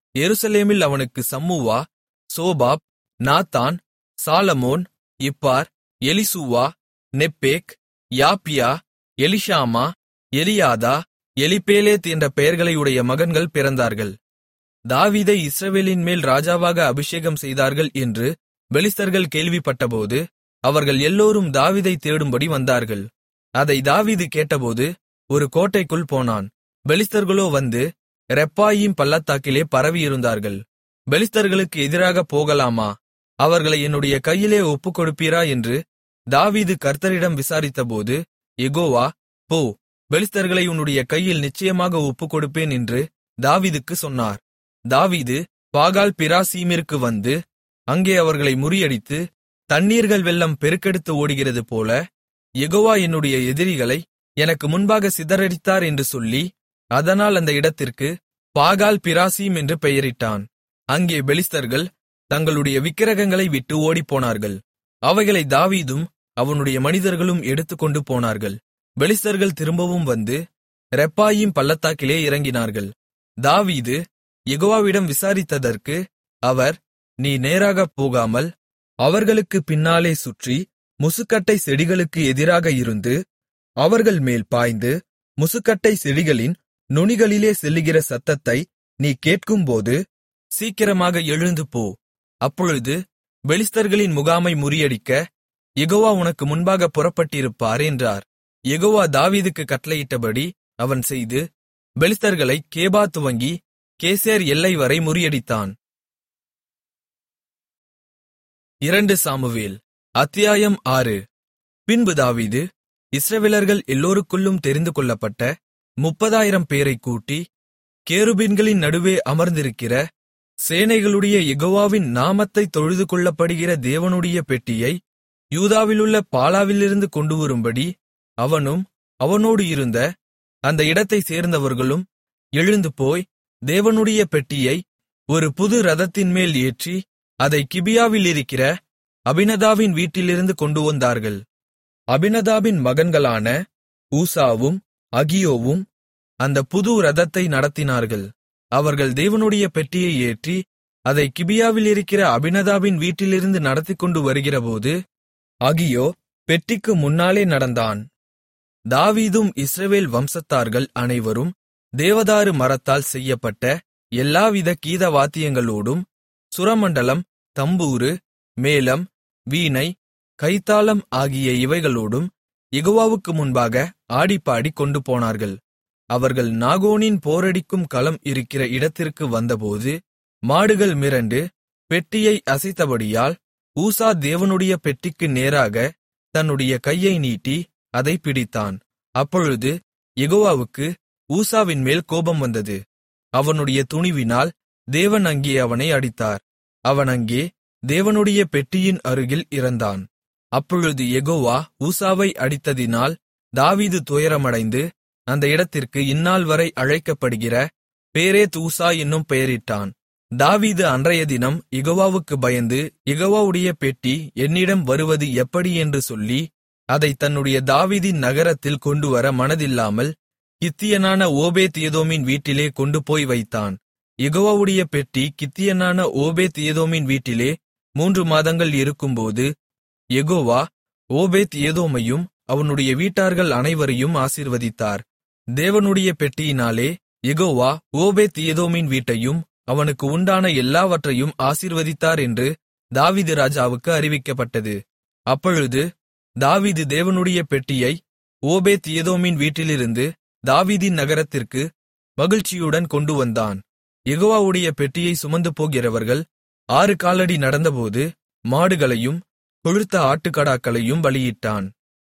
எருசலேமில் அவனுக்கு Shammua Shobab Nathan Solomon Ibhar Elishua Nepheg Japhia Elishama Eliada Eliphelet என்ற பெயர்களையுடைய மகன்கள் பிறந்தார்கள் தாவீதை இஸ்ரவேலின் மேல் ராஜாவாக அபிஷேகம் செய்தார்கள் என்று பெலிஸ்தர்கள் கேள்விப்பட்டபோது அவர்கள் எல்லோரும் தாவீதை தேடும்படி வந்தார்கள் அதை தாவீது கேட்டபோது ஒரு கோட்டைக்குள் போனான் பெலிஸ்தர்களோ வந்து ரெப்பாயீம் பள்ளத்தாக்கிலே பரவியிருந்தார்கள் பெலிஸ்தர்களுக்கு எதிராக போகலாமா அவர்களை என்னுடைய கையிலே ஒப்புக்கொடுப்பீரா என்று தாவீது கர்த்தரிடம் விசாரித்தபோது எகோவா போ பெலிஸ்தர்களை உன்னுடைய கையில் நிச்சயமாக ஒப்புக்கொடுப்பேன் என்று தாவீதுக்கு சொன்னார் தாவீது பாகால் பிராசீமிற்கு வந்து அங்கே அவர்களை முறியடித்து தண்ணீர்கள் வெள்ளம் பெருக்கெடுத்து ஓடுகிறது போல யெகோவா என்னுடைய எதிரிகளை எனக்கு முன்பாக சிதறடித்தார் என்று சொல்லி அதனால் அந்த இடத்திற்கு பாகால் பிராசீம் என்று பெயரிட்டான் அங்கே பெலிஸ்தர்கள் தங்களுடைய விக்கிரகங்களை விட்டு ஓடிப்போனார்கள் அவைகளை தாவீதும் அவனுடைய மனிதர்களும் எடுத்துக்கொண்டு போனார்கள் பெலிஸ்தர்கள் திரும்பவும் வந்து ரெப்பாயீம் பள்ளத்தாக்கிலே இறங்கினார்கள் தாவீது யெகோவாவிடம் விசாரித்ததற்கு அவர் நீ நேராகப் போகாமல் அவர்களுக்கு பின்னாலே சுற்றி முசுக்கட்டை செடிகளுக்கு எதிராக இருந்து அவர்கள் மேல் பாய்ந்து முசுக்கட்டை செடிகளின் நுனிகளிலே செல்லுகிற சத்தத்தை நீ கேட்கும்போது சீக்கிரமாக எழுந்து போ அப்பொழுது பெலிஸ்தர்களின் முகாமை முறியடிக்க யெகோவா உனக்கு முன்பாக புறப்பட்டிருப்பார் என்றார் யெகோவா தாவீதுக்கு கட்டளையிட்டபடி அவன் செய்து பெலிஸ்தர்களை கேபா துவங்கி கேசேர் எல்லை வரை முறியடித்தான் இரண்டு சாமுவேல் அத்தியாயம் ஆறு பின்பு தாவீது இஸ்ரவேலர்கள் எல்லோருக்குள்ளும் தெரிந்து கொள்ளப்பட்ட முப்பதாயிரம் பேரைக் கூட்டி கேருபீன்களின் நடுவே அமர்ந்திருக்கிற சேனைகளுடைய யெகோவாவின் நாமத்தைத் தொழுது கொள்ளப்படுகிற தேவனுடைய பெட்டியை யூதாவிலுள்ள பாலாவிலிருந்து கொண்டுவரும்படி அவனும் அவனோடு இருந்த அந்த இடத்தைச் சேர்ந்தவர்களும் எழுந்து போய் தேவனுடைய பெட்டியை ஒரு புது ரதத்தின்மேல் ஏற்றி அதை கிபியாவிலிருக்கிற அபினதாவின் வீட்டிலிருந்து கொண்டு வந்தார்கள் அபினதாபின் மகன்களான ஊசாவும் அகியோவும் அந்த புது ரதத்தை நடத்தினார்கள் அவர்கள் தேவனுடைய பெட்டியை ஏற்றி அதை கிபியாவிலிருக்கிற அபினதாபின் வீட்டிலிருந்து நடத்திக்கொண்டு வருகிறபோது அகியோ பெட்டிக்கு முன்னாலே நடந்தான் தாவீதும் இஸ்ரவேல் வம்சத்தார்கள் அனைவரும் தேவதாரு மரத்தால் செய்யப்பட்ட எல்லாவித கீதவாத்தியங்களோடும் சுரமண்டலம் தம்பூரு மேளம் வீணை கைத்தாளம் ஆகிய இவைகளோடும் யெகோவாவுக்கு முன்பாக ஆடிப்பாடி கொண்டு போனார்கள் அவர்கள் நாகோனின் போரடிக்கும் களம் இருக்கிற இடத்திற்கு வந்தபோது மாடுகள் மிரண்டு பெட்டியை அசைத்தபடியால் ஊசா தேவனுடைய பெட்டிக்கு நேராக தன்னுடைய கையை நீட்டி அதை பிடித்தான் அப்பொழுது யெகோவாவுக்கு ஊசாவின் மேல் கோபம் வந்தது அவனுடைய துணிவினால் தேவன் அங்கே அவனை அடித்தார் அவன் அங்கே தேவனுடைய பெட்டியின் அருகில் இறந்தான் அப்பொழுது யெகோவா ஊசாவை அடித்ததினால் தாவீது துயரமடைந்து அந்த இடத்திற்கு இந்நாள் வரை அழைக்கப்படுகிற பேரேத் ஊசா என்னும் பெயரிட்டான் தாவீது அன்றைய தினம் யெகோவாவுக்கு பயந்து யெகோவாவுடைய பெட்டி என்னிடம் வருவது எப்படி என்று சொல்லி அதை தன்னுடைய தாவீதின் நகரத்தில் கொண்டுவர மனதில்லாமல் கித்தியனான ஓபேத் ஏதோமின் வீட்டிலே கொண்டு போய் வைத்தான் யெகோவாவுடைய பெட்டி கித்தியனான ஓபேத் ஏதோமின் வீட்டிலே மூன்று மாதங்கள் இருக்கும்போது யெகோவா ஓபேத் ஏதோமையும் அவனுடைய வீட்டார்கள் அனைவரையும் ஆசீர்வதித்தார் தேவனுடைய பெட்டியினாலே யெகோவா ஓபேத் ஏதோமின் வீட்டையும் அவனுக்கு உண்டான எல்லாவற்றையும் ஆசீர்வதித்தார் என்று தாவீது ராஜாவுக்கு அறிவிக்கப்பட்டது அப்பொழுது தாவீது தேவனுடைய பெட்டியை ஓபேத் ஏதோமின் வீட்டிலிருந்து தாவீதின் நகரத்திற்கு மகிழ்ச்சியுடன் கொண்டு வந்தான் யெகோவாவுடைய பெட்டியை சுமந்து போகிறவர்கள் ஆறு காலடி நடந்தபோது மாடுகளையும் கொழுத்த ஆட்டுக்கடாக்களையும் பலியிட்டான்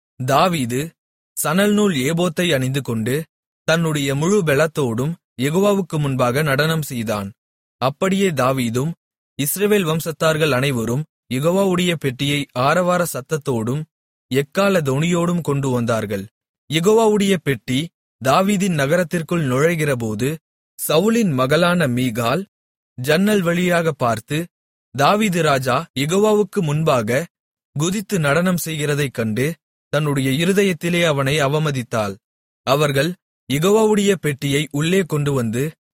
தாவீது சணல்நூல் ஏபோத்தை அணிந்துகொண்டு தன்னுடைய முழு பெலத்தோடும் யெகோவாவுக்கு முன்பாக நடனம் செய்தான் அப்படியே தாவீதும் இஸ்ரவேல் வம்சத்தார்கள் அனைவரும் யெகோவாவுடைய பெட்டியை ஆரவார சத்தத்தோடும் எக்கால தொனியோடும் கொண்டு வந்தார்கள் யெகோவாவுடைய பெட்டி தாவீதின் நகரத்திற்குள் நுழைகிறபோது சவுலின் மகளான மீகால் ஜன்னல் வழியாக பார்த்து தாவீது ராஜா யெகோவாவுக்கு முன்பாக குதித்து நடனம் செய்கிறதைக் கண்டு தன்னுடைய இருதயத்திலே அவனை அவமதித்தாள் அவர்கள் யெகோவாவுடைய பெட்டியை உள்ளே கொண்டுவந்து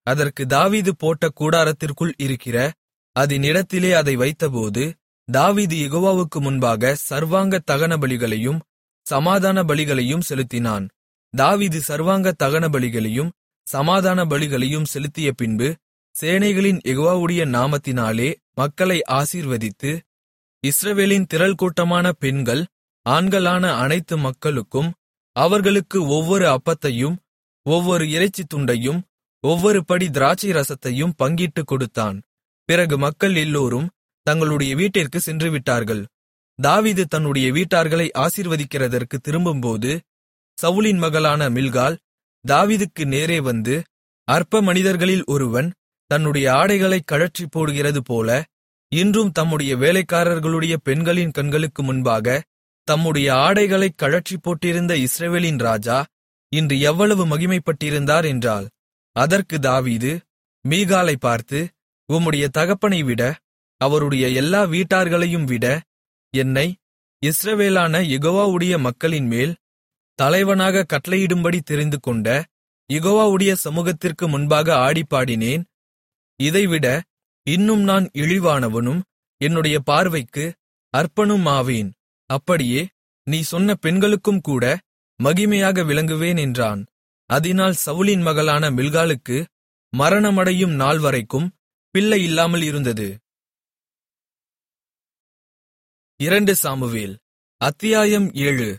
அதற்கு தாவீது போட்ட கூடாரத்திற்குள் இருக்கிற அதின் இடத்திலே அதை வைத்தபோது தாவீது யெகோவாவுக்கு முன்பாக சர்வாங்க தகன பலிகளையும் சமாதான பலிகளையும் செலுத்தினான் தாவீது சர்வாங்க தகன பலிகளையும் சமாதான பலிகளையும் செலுத்திய பின்பு சேனைகளின் யெகோவாவுடைய நாமத்தினாலே மக்களை ஆசீர்வதித்து இஸ்ரவேலின் திரள் கூட்டமான பெண்கள் ஆண்களான அனைத்து மக்களுக்கும் அவர்களுக்கு ஒவ்வொரு அப்பத்தையும் ஒவ்வொரு இறைச்சித் துண்டையும் ஒவ்வொரு படி திராட்சை ரசத்தையும் பங்கிட்டுக் கொடுத்தான் பிறகு மக்கள் எல்லோரும் தங்களுடைய வீட்டிற்கு சென்றுவிட்டார்கள் தாவீது தன்னுடைய வீட்டார்களை ஆசீர்வதிக்கிறதற்கு திரும்பும்போது சவுலின் மகளான மில்காள் தாவீதுக்கு நேரே வந்து அற்ப மனிதர்களில் ஒருவன் தன்னுடைய ஆடைகளைக் கழற்றிப் போடுகிறது போல இன்றும் தம்முடைய வேலைக்காரர்களுடைய பெண்களின் கண்களுக்கு முன்பாக தம்முடைய ஆடைகளைக் கழற்றிப் போட்டிருந்த இஸ்ரவேலின் ராஜா இன்று எவ்வளவு மகிமைப்பட்டிருந்தார் என்றாள் அதற்கு தாவீது மீகாலை பார்த்து உம்முடைய தகப்பனை விட அவருடைய எல்லா வீட்டார்களையும் விட என்னை இஸ்ரவேலான யெகோவாவுடைய மக்களின் மேல் தலைவனாக கட்டளையிடும்படி தெரிந்துகொண்ட யெகோவாவுடைய சமூகத்திற்கு முன்பாக ஆடிப்பாடினேன் இதைவிட இன்னும் நான் இழிவானவனும் என்னுடைய பார்வைக்கு அற்பனும் ஆவேன் அப்படியே நீ சொன்ன பெண்களுக்கும் கூட மகிமையாக விளங்குவேன் என்றான் அதினால் சவுலின் மகளான மில்காளுக்கு மரணமடையும் நாள் வரைக்கும் பிள்ளை இல்லாமல் இருந்தது இரண்டு சாமுவேல் அத்தியாயம் ஏழு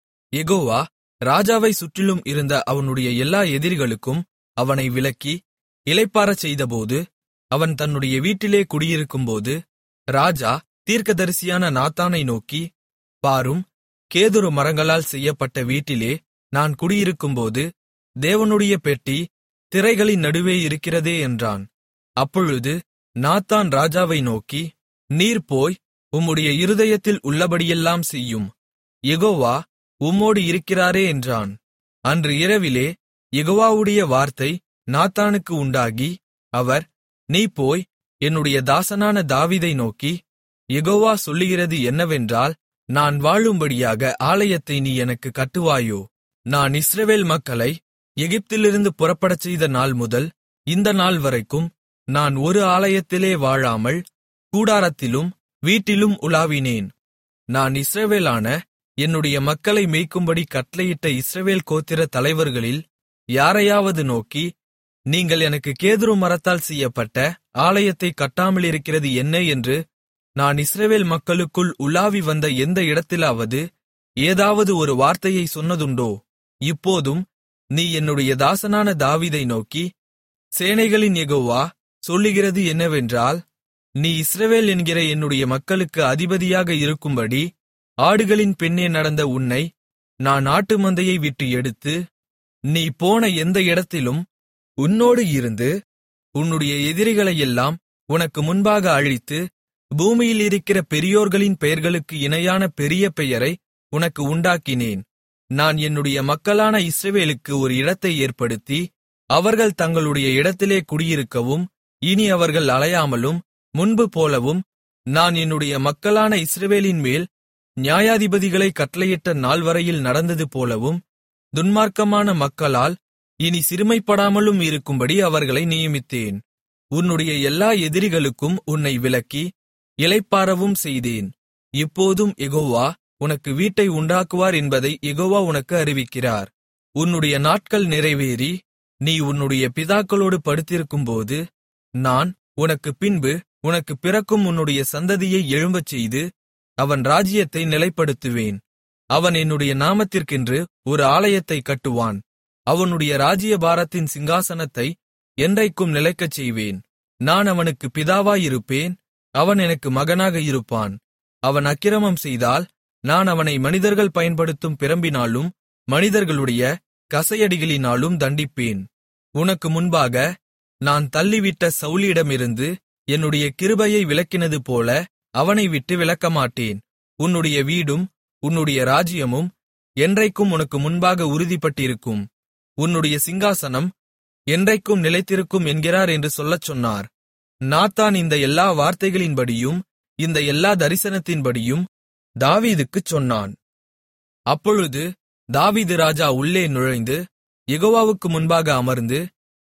யெகோவா ராஜாவை சுற்றிலும் இருந்த அவனுடைய எல்லா எதிரிகளுக்கும் அவனை விலக்கி இளைப்பாறச் செய்தபோது அவன் தன்னுடைய வீட்டிலே குடியிருக்கும்போது ராஜா தீர்க்கதரிசியான நாத்தானை நோக்கி பாரும் கேதுரு மரங்களால் செய்யப்பட்ட வீட்டிலே நான் குடியிருக்கும்போது தேவனுடைய பெட்டி திரைகளின் நடுவே இருக்கிறதே என்றான் அப்பொழுது நாத்தான் ராஜாவை நோக்கி நீர் போய் உம்முடைய இருதயத்தில் உள்ளபடியெல்லாம் செய்யும் யெகோவா உம்மோடு இருக்கிறாரே என்றான் அன்று இரவிலே யெகோவாவுடைய வார்த்தை நாத்தானுக்கு உண்டாகி அவர் நீ போய் என்னுடைய தாசனான தாவீதை நோக்கி யெகோவா சொல்லுகிறது என்னவென்றால் நான் வாழும்படியாக ஆலயத்தை நீ எனக்கு கட்டுவாயோ நான் இஸ்ரவேல் மக்களை எகிப்திலிருந்து புறப்படச் செய்த நாள் முதல் இந்த நாள் வரைக்கும் நான் ஒரு ஆலயத்திலே வாழாமல் கூடாரத்திலும் வீட்டிலும் உலாவினேன் நான் இஸ்ரவேலான என்னுடைய மக்களை மேய்க்கும்படி கட்டளையிட்ட இஸ்ரவேல் கோத்திர தலைவர்களில் யாரையாவது நோக்கி நீங்கள் எனக்கு கேதுரு மரத்தால் செய்யப்பட்ட ஆலயத்தை கட்டாமலிருக்கிறது என்ன என்று நான் இஸ்ரவேல் மக்களுக்குள் உலாவி வந்த எந்த இடத்திலாவது ஏதாவது ஒரு வார்த்தையை சொன்னதுண்டோ இப்போதும் நீ என்னுடைய தாசனான தாவீதை நோக்கி சேனைகளின் யெகோவா சொல்லுகிறது என்னவென்றால் நீ இஸ்ரவேல் என்கிற என்னுடைய மக்களுக்கு அதிபதியாக இருக்கும்படி ஆடுகளின் பின்னே நடந்த உன்னை நான் ஆட்டு மந்தையை விட்டு எடுத்து நீ போன எந்த இடத்திலும் உன்னோடு இருந்து உன்னுடைய எதிரிகளையெல்லாம் உனக்கு முன்பாக அழித்து பூமியில் இருக்கிற பெரியோர்களின் பெயர்களுக்கு இணையான பெரிய பெயரை உனக்கு உண்டாக்கினேன் நான் என்னுடைய மக்களான இஸ்ரவேலுக்கு ஒரு இடத்தை ஏற்படுத்தி அவர்கள் தங்களுடைய இடத்திலே குடியிருக்கவும் இனி அவர்கள் அலையாமலும் முன்பு போலவும் நான் என்னுடைய மக்களான இஸ்ரவேலின் மேல் நியாயாதிபதிகளை கட்டளையிட்ட நாள்வரையில் நடந்தது போலவும் துன்மார்க்கமான மக்களால் இனி சிறுமைப்படாமலும் இருக்கும்படி அவர்களை நியமித்தேன் உன்னுடைய எல்லா எதிரிகளுக்கும் உன்னை விலக்கி இளைப்பாறவும் செய்தேன் இப்போதும் யெகோவா உனக்கு வீட்டை உண்டாக்குவார் என்பதை யெகோவா உனக்கு அறிவிக்கிறார் உன்னுடைய நாட்கள் நிறைவேறி நீ உன்னுடைய பிதாக்களோடு படுத்திருக்கும்போது நான் உனக்கு பின்பு உனக்கு பிறக்கும் உன்னுடைய சந்ததியை எழும்பச் செய்து அவன் ராஜ்யத்தை நிலைப்படுத்துவேன் அவன் என்னுடைய நாமத்திற்கென்று ஒரு ஆலயத்தைக் கட்டுவான் அவனுடைய ராஜ்யபாரத்தின் சிங்காசனத்தை என்றைக்கும் நிலைக்கச் செய்வேன் நான் அவனுக்கு பிதாவாயிருப்பேன் அவன் எனக்கு மகனாக இருப்பான் அவன் அக்கிரமம் செய்தால் நான் அவனை மனிதர்கள் பயன்படுத்தும் பிரம்பினாலும் மனிதர்களுடைய கசையடிகளினாலும் தண்டிப்பேன் உனக்கு முன்பாக நான் தள்ளிவிட்ட சவுலியிடமிருந்து என்னுடைய கிருபையை விலக்கினது போல அவனை விட்டு விலக்கமாட்டேன் உன்னுடைய வீடும் உன்னுடைய ராஜ்யமும் என்றைக்கும் உனக்கு முன்பாக உறுதிப்பட்டிருக்கும் உன்னுடைய சிங்காசனம் என்றைக்கும் நிலைத்திருக்கும் என்கிறார் என்று சொல்லச் சொன்னார் நாத்தான் இந்த எல்லா வார்த்தைகளின்படியும் இந்த எல்லா தரிசனத்தின்படியும் தாவீதுக்குச் சொன்னான் அப்பொழுது தாவீது ராஜா உள்ளே நுழைந்து யெகோவாவுக்கு முன்பாக அமர்ந்து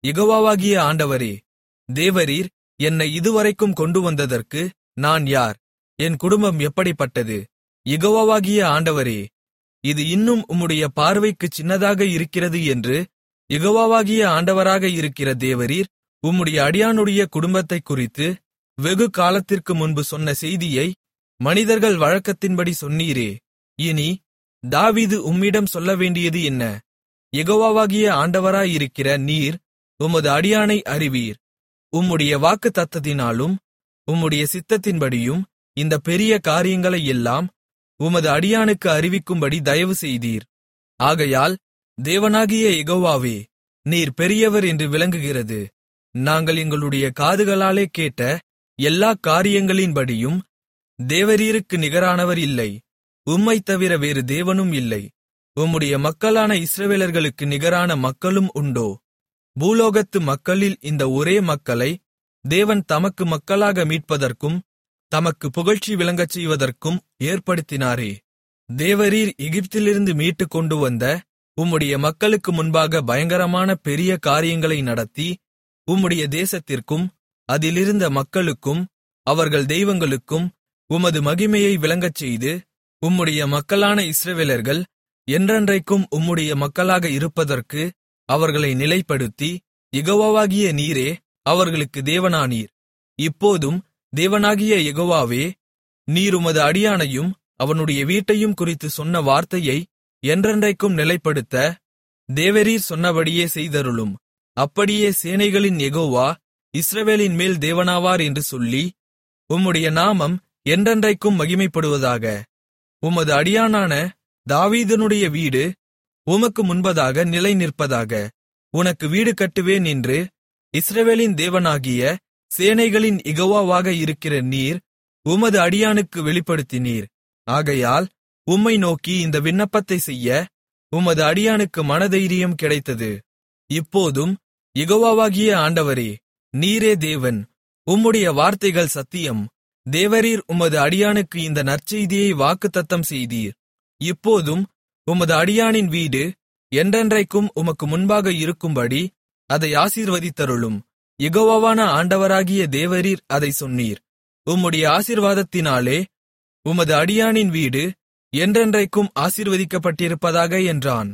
யெகோவாவாகிய ஆண்டவரே தேவரீர் என்னை இதுவரைக்கும் கொண்டு வந்ததற்கு நான் யார் என் குடும்பம் எப்படிப்பட்டது யெகோவாவாகிய ஆண்டவரே இது இன்னும் உம்முடைய பார்வைக்குச் சின்னதாக இருக்கிறது என்று யெகோவாவாகிய ஆண்டவராக இருக்கிற தேவரீர் உம்முடைய அடியானுடைய குடும்பத்தைக் குறித்து வெகு காலத்திற்கு முன்பு சொன்ன செய்தியை மனிதர்கள் வழக்கத்தின்படி சொன்னீரே இனி தாவீது உம்மிடம் சொல்லவேண்டியது என்ன யெகோவாவாகிய ஆண்டவராயிருக்கிற நீர் உமது அடியானை அறிவீர் உம்முடைய வாக்குத்தத்தத்தினாலும் உம்முடைய சித்தத்தின்படியும் இந்த பெரிய காரியங்களை எல்லாம் உமது அடியானுக்கு அறிவிக்கும்படி தயவு செய்தீர் ஆகையால் தேவனாகிய யெகோவாவே நீர் பெரியவர் என்று விளங்குகிறது நாங்கள் எங்களுடைய காதுகளாலே கேட்ட எல்லா காரியங்களின்படியும் தேவரீருக்கு நிகரானவர் இல்லை உம்மைத் தவிர வேறு தேவனும் இல்லை உம்முடைய மக்களான இஸ்ரவேலர்களுக்கு நிகரான மக்களும் உண்டோ பூலோகத்து மக்களில் இந்த ஒரே மக்களை தேவன் தமக்கு மக்களாக மீட்பதற்கும் தமக்கு புகழ்ச்சி விளங்கச் செய்வதற்கும் ஏற்படுத்தினாரே தேவரீர் எகிப்திலிருந்து மீட்டுக் கொண்டு வந்த உம்முடைய மக்களுக்கு முன்பாக பயங்கரமான பெரிய காரியங்களை நடத்தி உம்முடைய தேசத்திற்கும் அதிலிருந்த மக்களுக்கும் அவர்கள் தெய்வங்களுக்கும் உமது மகிமையை விளங்கச் செய்து உம்முடைய மக்களான இஸ்ரவேலர்கள் என்றென்றைக்கும் உம்முடைய மக்களாக இருப்பதற்கு அவர்களை நிலைப்படுத்தி யெகோவாவாகிய நீரே அவர்களுக்கு தேவனானீர் இப்போதும் தேவனாகிய யெகோவாவே நீர் உமது அடியானையும் அவனுடைய வீட்டையும் குறித்து சொன்ன வார்த்தையை என்றென்றைக்கும் நிலைப்படுத்த தேவரீர் சொன்னபடியே செய்தருளும் அப்படியே சேனைகளின் யெகோவா இஸ்ரவேலின் மேல் தேவனாவார் என்று சொல்லி உம்முடைய நாமம் என்றென்றைக்கும் மகிமைப்படுவதாக உமது அடியானான தாவீதனுடைய வீடு உமக்கு முன்பதாக நிலை நிற்பதாக உனக்கு வீடு கட்டுவேன் என்று இஸ்ரவேலின் தேவனாகிய சேனைகளின் இகோவாவாக இருக்கிற நீர் உமது அடியானுக்கு வெளிப்படுத்தினீர் ஆகையால் உம்மை நோக்கி இந்த விண்ணப்பத்தை செய்ய உமது அடியானுக்கு மனதைரியம் கிடைத்தது இப்போதும் யெகோவாவாகிய ஆண்டவரே நீரே தேவன் உம்முடைய வார்த்தைகள் சத்தியம் தேவரீர் உமது அடியானுக்கு இந்த நற்செய்தியை வாக்குத்தத்தம் செய்தீர் இப்போதும் உமது அடியானின் வீடு என்றென்றைக்கும் உமக்கு முன்பாக இருக்கும்படி அதை ஆசீர்வதித்தருளும் யெகோவாவான ஆண்டவராகிய தேவரீர் அதை சொன்னீர் உம்முடைய ஆசீர்வாதத்தினாலே உமது அடியானின் வீடு என்றென்றைக்கும் ஆசீர்வதிக்கப்பட்டிருப்பதாக என்றான்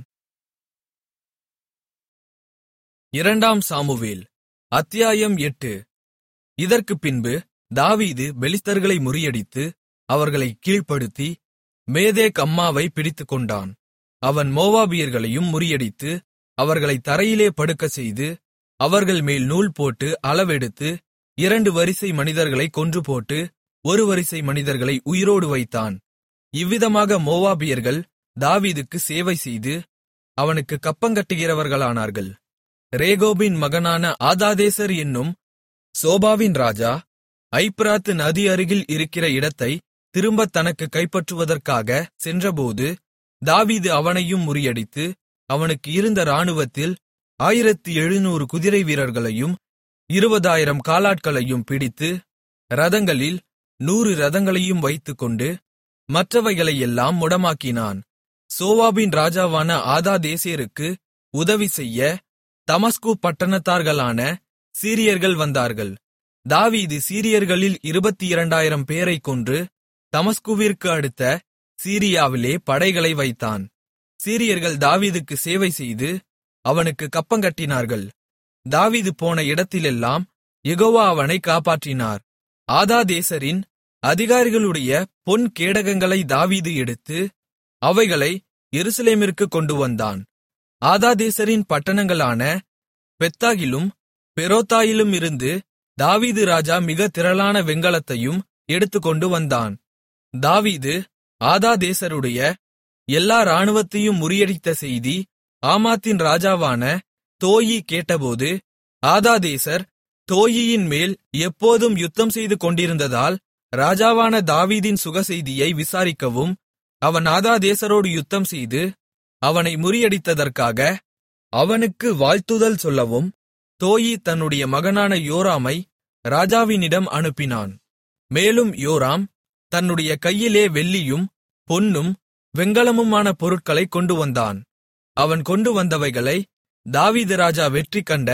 இரண்டாம் சாமுவேல் அத்தியாயம் எட்டு இதற்குப் பின்பு தாவீது பெலிஸ்தர்களை முறியடித்து அவர்களை கீழ்ப்படுத்தி மேதேக் அம்மாவை பிடித்துக்கொண்டான் அவன் மோவாபியர்களையும் முறியடித்து அவர்களை தரையிலே படுக்கச் செய்து அவர்கள் மேல் நூல் போட்டு அளவெடுத்து இரண்டு வரிசை மனிதர்களை கொன்றுபோட்டு ஒரு வரிசை மனிதர்களை உயிரோடு வைத்தான் இவ்விதமாக மோவாபியர்கள் தாவீதுக்கு சேவை செய்து அவனுக்கு கப்பங்கட்டுகிறவர்களானார்கள் ரேகோபின் மகனான ஆதாதேசர் என்னும் சோபாவின் ராஜா ஐப்பிராத்து நதி அருகில் இருக்கிற இடத்தை திரும்பத் தனக்கு கைப்பற்றுவதற்காக சென்றபோது தாவீது அவனையும் முறியடித்து அவனுக்கு இருந்த இராணுவத்தில் ஆயிரத்து எழுநூறு குதிரை வீரர்களையும் இருபதாயிரம் காலாட்களையும் பிடித்து ரதங்களில் நூறு ரதங்களையும் வைத்துக்கொண்டு மற்றவைகளையெல்லாம் முடமாக்கினான் சோவாபின் ராஜாவான ஆதாதேசேருக்கு உதவி செய்ய தமஸ்கு பட்டணத்தார்களான சீரியர்கள் வந்தார்கள் தாவீது சீரியர்களில் இருபத்தி இரண்டாயிரம் பேரைக் கொன்று தமஸ்குவிற்கு அடுத்த சீரியாவிலே படைகளை வைத்தான் சீரியர்கள் தாவீதுக்கு சேவை செய்து அவனுக்கு கப்பங்கட்டினார்கள் தாவீது போன இடத்திலெல்லாம் யெகோவா அவனை காப்பாற்றினார் ஆதாதேசரின் அதிகாரிகளுடைய பொன் கேடகங்களை தாவீது எடுத்து அவைகளை எருசலேமிற்கு கொண்டு வந்தான் ஆதாதேசரின் பட்டணங்களான பெத்தாகிலும் பெரோத்தாயிலும் இருந்து தாவீது ராஜா மிக திரளான வெண்கலத்தையும் எடுத்துக்கொண்டு வந்தான் தாவீது ஆதாதேசருடைய எல்லா இராணுவத்தையும் முறியடித்த செய்தி ஆமாத்தின் ராஜாவான தோயி கேட்டபோது ஆதாதேசர் தோயியின் மேல் எப்போதும் யுத்தம் செய்து கொண்டிருந்ததால் ராஜாவான தாவீதின் சுகசெய்தியை விசாரிக்கவும் அவன் ஆதாதேசரோடு யுத்தம் செய்து அவனை முறியடித்ததற்காக அவனுக்கு வாழ்த்துதல் சொல்லவும் தோயி தன்னுடைய மகனான யோராமை ராஜாவினிடம் அனுப்பினான் மேலும் யோராம் தன்னுடைய கையிலே வெள்ளியும் பொன்னும் வெண்கலமுமான பொருட்களைக் கொண்டு வந்தான் அவன் கொண்டு வந்தவைகளை தாவீது ராஜா வெற்றி கண்ட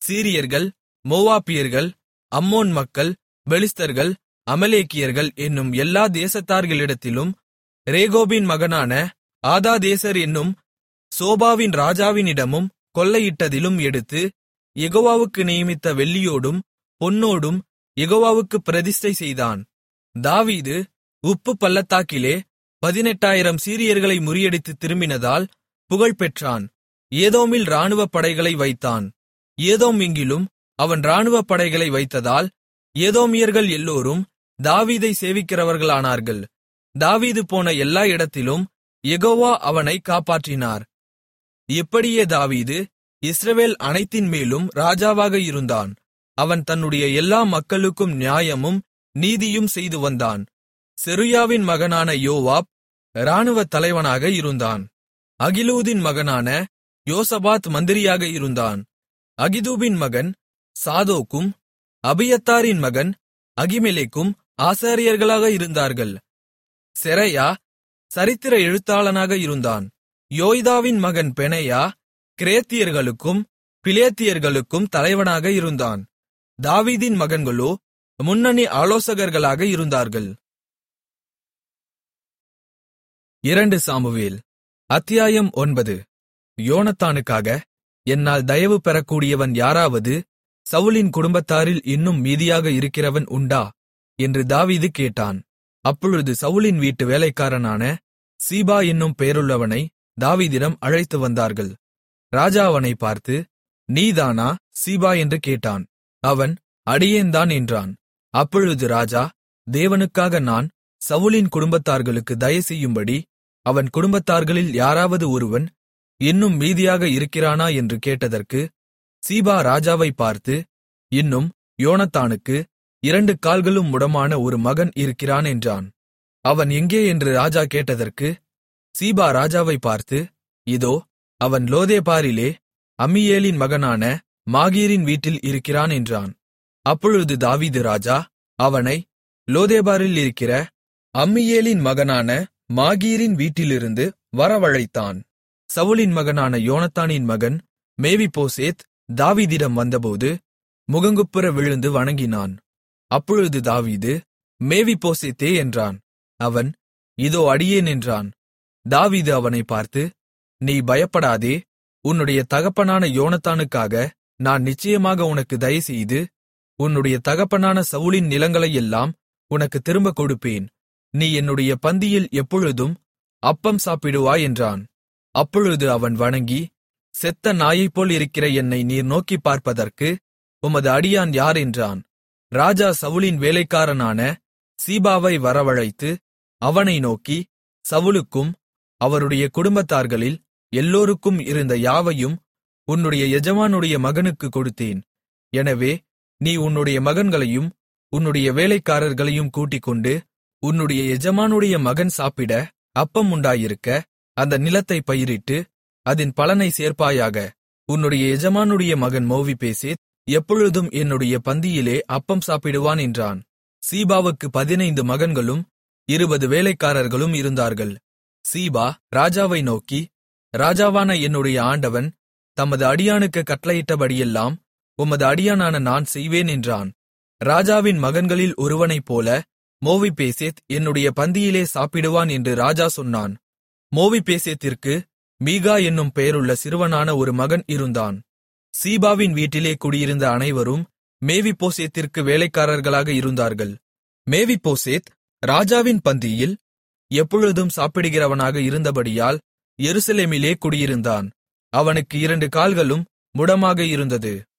சீரியர்கள் மோவாபியர்கள் அம்மோன் மக்கள் பெலிஸ்தர்கள் அமலேக்கியர்கள் என்னும் எல்லா தேசத்தார்களிடத்திலும் ரேகோபின் மகனான ஆதாதேசர் என்னும் சோபாவின் ராஜாவினிடமும் கொள்ளையிட்டதிலும் எடுத்து யெகோவாவுக்கு நியமித்த வெள்ளியோடும் பொன்னோடும் யெகோவாவுக்கு பிரதிஷ்டை செய்தான் தாவீது உப்பு பள்ளத்தாக்கிலே பதினெட்டாயிரம் சீரியர்களை முறியடித்து திரும்பினதால் புகழ் பெற்றான் ஏதோமில் இராணுவப் படைகளை வைத்தான் ஏதோம் எங்கிலும் அவன் இராணுவப் படைகளை வைத்ததால் ஏதோமியர்கள் எல்லோரும் தாவீதை சேவிக்கிறவர்களானார்கள் தாவீது போன எல்லா இடத்திலும் யெகோவா அவனை காப்பாற்றினார் இப்படியே தாவீது இஸ்ரவேல் அனைத்தின் மேலும் ராஜாவாக இருந்தான் அவன் தன்னுடைய எல்லா மக்களுக்கும் நியாயமும் நீதியும் செய்து வந்தான் செருயாவின் மகனான யோவாப் இராணுவத் தலைவனாக இருந்தான் அகிலூதின் மகனான யோசபாத் மந்திரியாக இருந்தான் அகிதூபின் மகன் சாதோக்கும் அபியத்தாரின் மகன் அகிமெலேக்கும் ஆசாரியர்களாக இருந்தார்கள் செரையா சரித்திர எழுத்தாளனாக இருந்தான் யோய்தாவின் மகன் பெனையா கிரேத்தியர்களுக்கும் பிலேத்தியர்களுக்கும் தலைவனாக இருந்தான் தாவீதின் மகன்களோ முன்னணி ஆலோசகர்களாக இருந்தார்கள் இரண்டு சாமுவேல் அத்தியாயம் ஒன்பது யோனத்தானுக்காக என்னால் தயவு பெறக்கூடியவன் யாராவது சவுலின் குடும்பத்தாரில் இன்னும் மீதியாக இருக்கிறவன் உண்டா என்று தாவீது கேட்டான் அப்பொழுது சவுலின் வீட்டு வேலைக்காரனான சீபா என்னும் பெயருள்ளவனை தாவீதிடம் அழைத்து வந்தார்கள் ராஜா அவனை பார்த்து நீதானா சீபா என்று கேட்டான் அவன் அடியேன்தான் என்றான் அப்பொழுது ராஜா தேவனுக்காக நான் சவுலின் குடும்பத்தார்களுக்கு தயவு செய்யும்படி அவன் குடும்பத்தார்களில் யாராவது ஒருவன் இன்னும் மீதியாக இருக்கிறானா என்று கேட்டதற்கு சீபா ராஜாவை பார்த்து இன்னும் யோனத்தானுக்கு இரண்டு கால்களும் முடமான ஒரு மகன் இருக்கிறான் என்றான் அவன் எங்கே என்று ராஜா கேட்டதற்கு சீபா ராஜாவை பார்த்து இதோ அவன் லோதேபாரிலே அம்மியேலின் மகனான மாகீரின் வீட்டில் இருக்கிறான் என்றான் அப்பொழுது தாவீது ராஜா அவனை லோதேபாரில் இருக்கிற அம்மியேலின் மகனான மாகீரின் வீட்டிலிருந்து வரவழைத்தான் சவுலின் மகனான யோனத்தானின் மகன் மேவிபோசேத் தாவீதிடம் வந்தபோது முகங்குப்புற விழுந்து வணங்கினான் அப்பொழுது தாவீது மேவிபோசேத்தே என்றான் அவன் இதோ அடியேன் என்றான் தாவீது அவனை பார்த்து நீ பயப்படாதே உன்னுடைய தகப்பனான யோனத்தானுக்காக நான் நிச்சயமாக உனக்கு தயவுசெய்து உன்னுடைய தகப்பனான சவுலின் நிலங்களையெல்லாம் உனக்கு திரும்பக் கொடுப்பேன் நீ என்னுடைய பந்தியில் எப்பொழுதும் அப்பம் சாப்பிடுவாய் என்றான் அப்பொழுது அவன் வணங்கி செத்த நாயைப்போல் இருக்கிற என்னை நீர் நோக்கிப் பார்ப்பதற்கு உமது அடியான் யார் என்றான் ராஜா சவுலின் வேலைக்காரனான சீபாவை வரவழைத்து அவனை நோக்கி சவுலுக்கும் அவருடைய குடும்பத்தார்களில் எல்லோருக்கும் இருந்த யாவையும் உன்னுடைய எஜமானுடைய மகனுக்கு கொடுத்தேன் எனவே நீ உன்னுடைய மகன்களையும் உன்னுடைய வேலைக்காரர்களையும் கூட்டிக்கொண்டு உன்னுடைய எஜமானுடைய மகன் சாப்பிட அப்பம் உண்டாயிருக்க அந்த நிலத்தை பயிரிட்டு அதன் பலனை சேர்ப்பாயாக உன்னுடைய எஜமானுடைய மகன் மோவிபேசேத் எப்பொழுதும் என்னுடைய பந்தியிலே அப்பம் சாப்பிடுவான் என்றான் சீபாவுக்கு பதினைந்து மகன்களும் இருபது வேலைக்காரர்களும் இருந்தார்கள் சீபா ராஜாவை நோக்கி ராஜாவான என்னுடைய ஆண்டவன் தமது அடியானுக்கு கட்டளையிட்டபடியெல்லாம் உமது அடியானான நான் செய்வேன் என்றான் ராஜாவின் மகன்களில் ஒருவனைப் போல மோவிபேசேத் என்னுடைய பந்தியிலே சாப்பிடுவான் என்று ராஜா சொன்னான் மோவிபேசேத்திற்கு மீகா என்னும் பெயருள்ள சிறுவனான ஒரு மகன் இருந்தான் சீபாவின் வீட்டிலே குடியிருந்த அனைவரும் மேவிபோசேத்திற்கு வேலைக்காரர்களாக இருந்தார்கள் மேவிபோசேத் ராஜாவின் பந்தியில் எப்பொழுதும் சாப்பிடுகிறவனாக இருந்தபடியால் எருசலேமிலே குடியிருந்தான் அவனுக்கு இரண்டு கால்களும் முடமாக இருந்தது